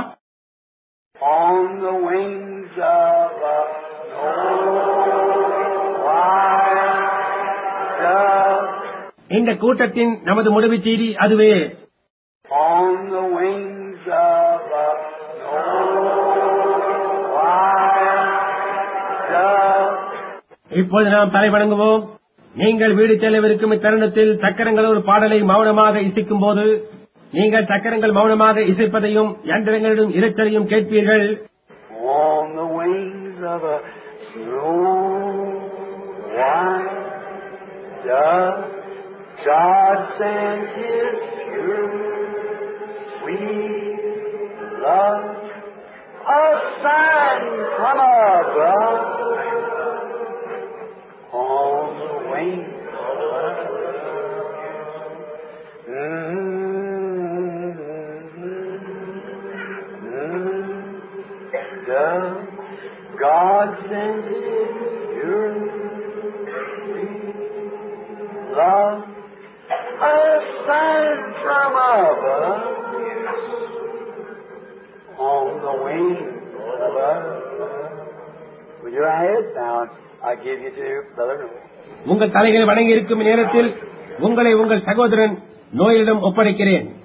On the wings of a snow white dove, இந்த கூட்டத்தின் நமது முடிவு செய்தி அதுவே On the wings of a white dove. இப்போது நாம் தலை வணங்குவோம் நீங்கள் வீடு செல்லவிருக்கும் இத்தருணத்தில் சக்கரங்கள் ஒரு பாடலை மௌனமாக இசைக்கும் போது நீங்கள் சக்கரங்கள் மௌனமாக இசைப்பதையும் யந்திரங்களிடம் இரைச்சலையும் கேட்பீர்கள் On the wings of a snow white dove, God sent His pure, sweet love, a sign from above. On the wings of a dove, God sent His pure, sweet love, a sign from above. On the wings of a With your head down, I give you to Brother Noel. உங்கள் தலைகளை வணங்கி இருக்கும் நேரத்தில் உங்களை உங்கள் சகோதரன் நோயிடம் ஒப்படைக்கிறேன்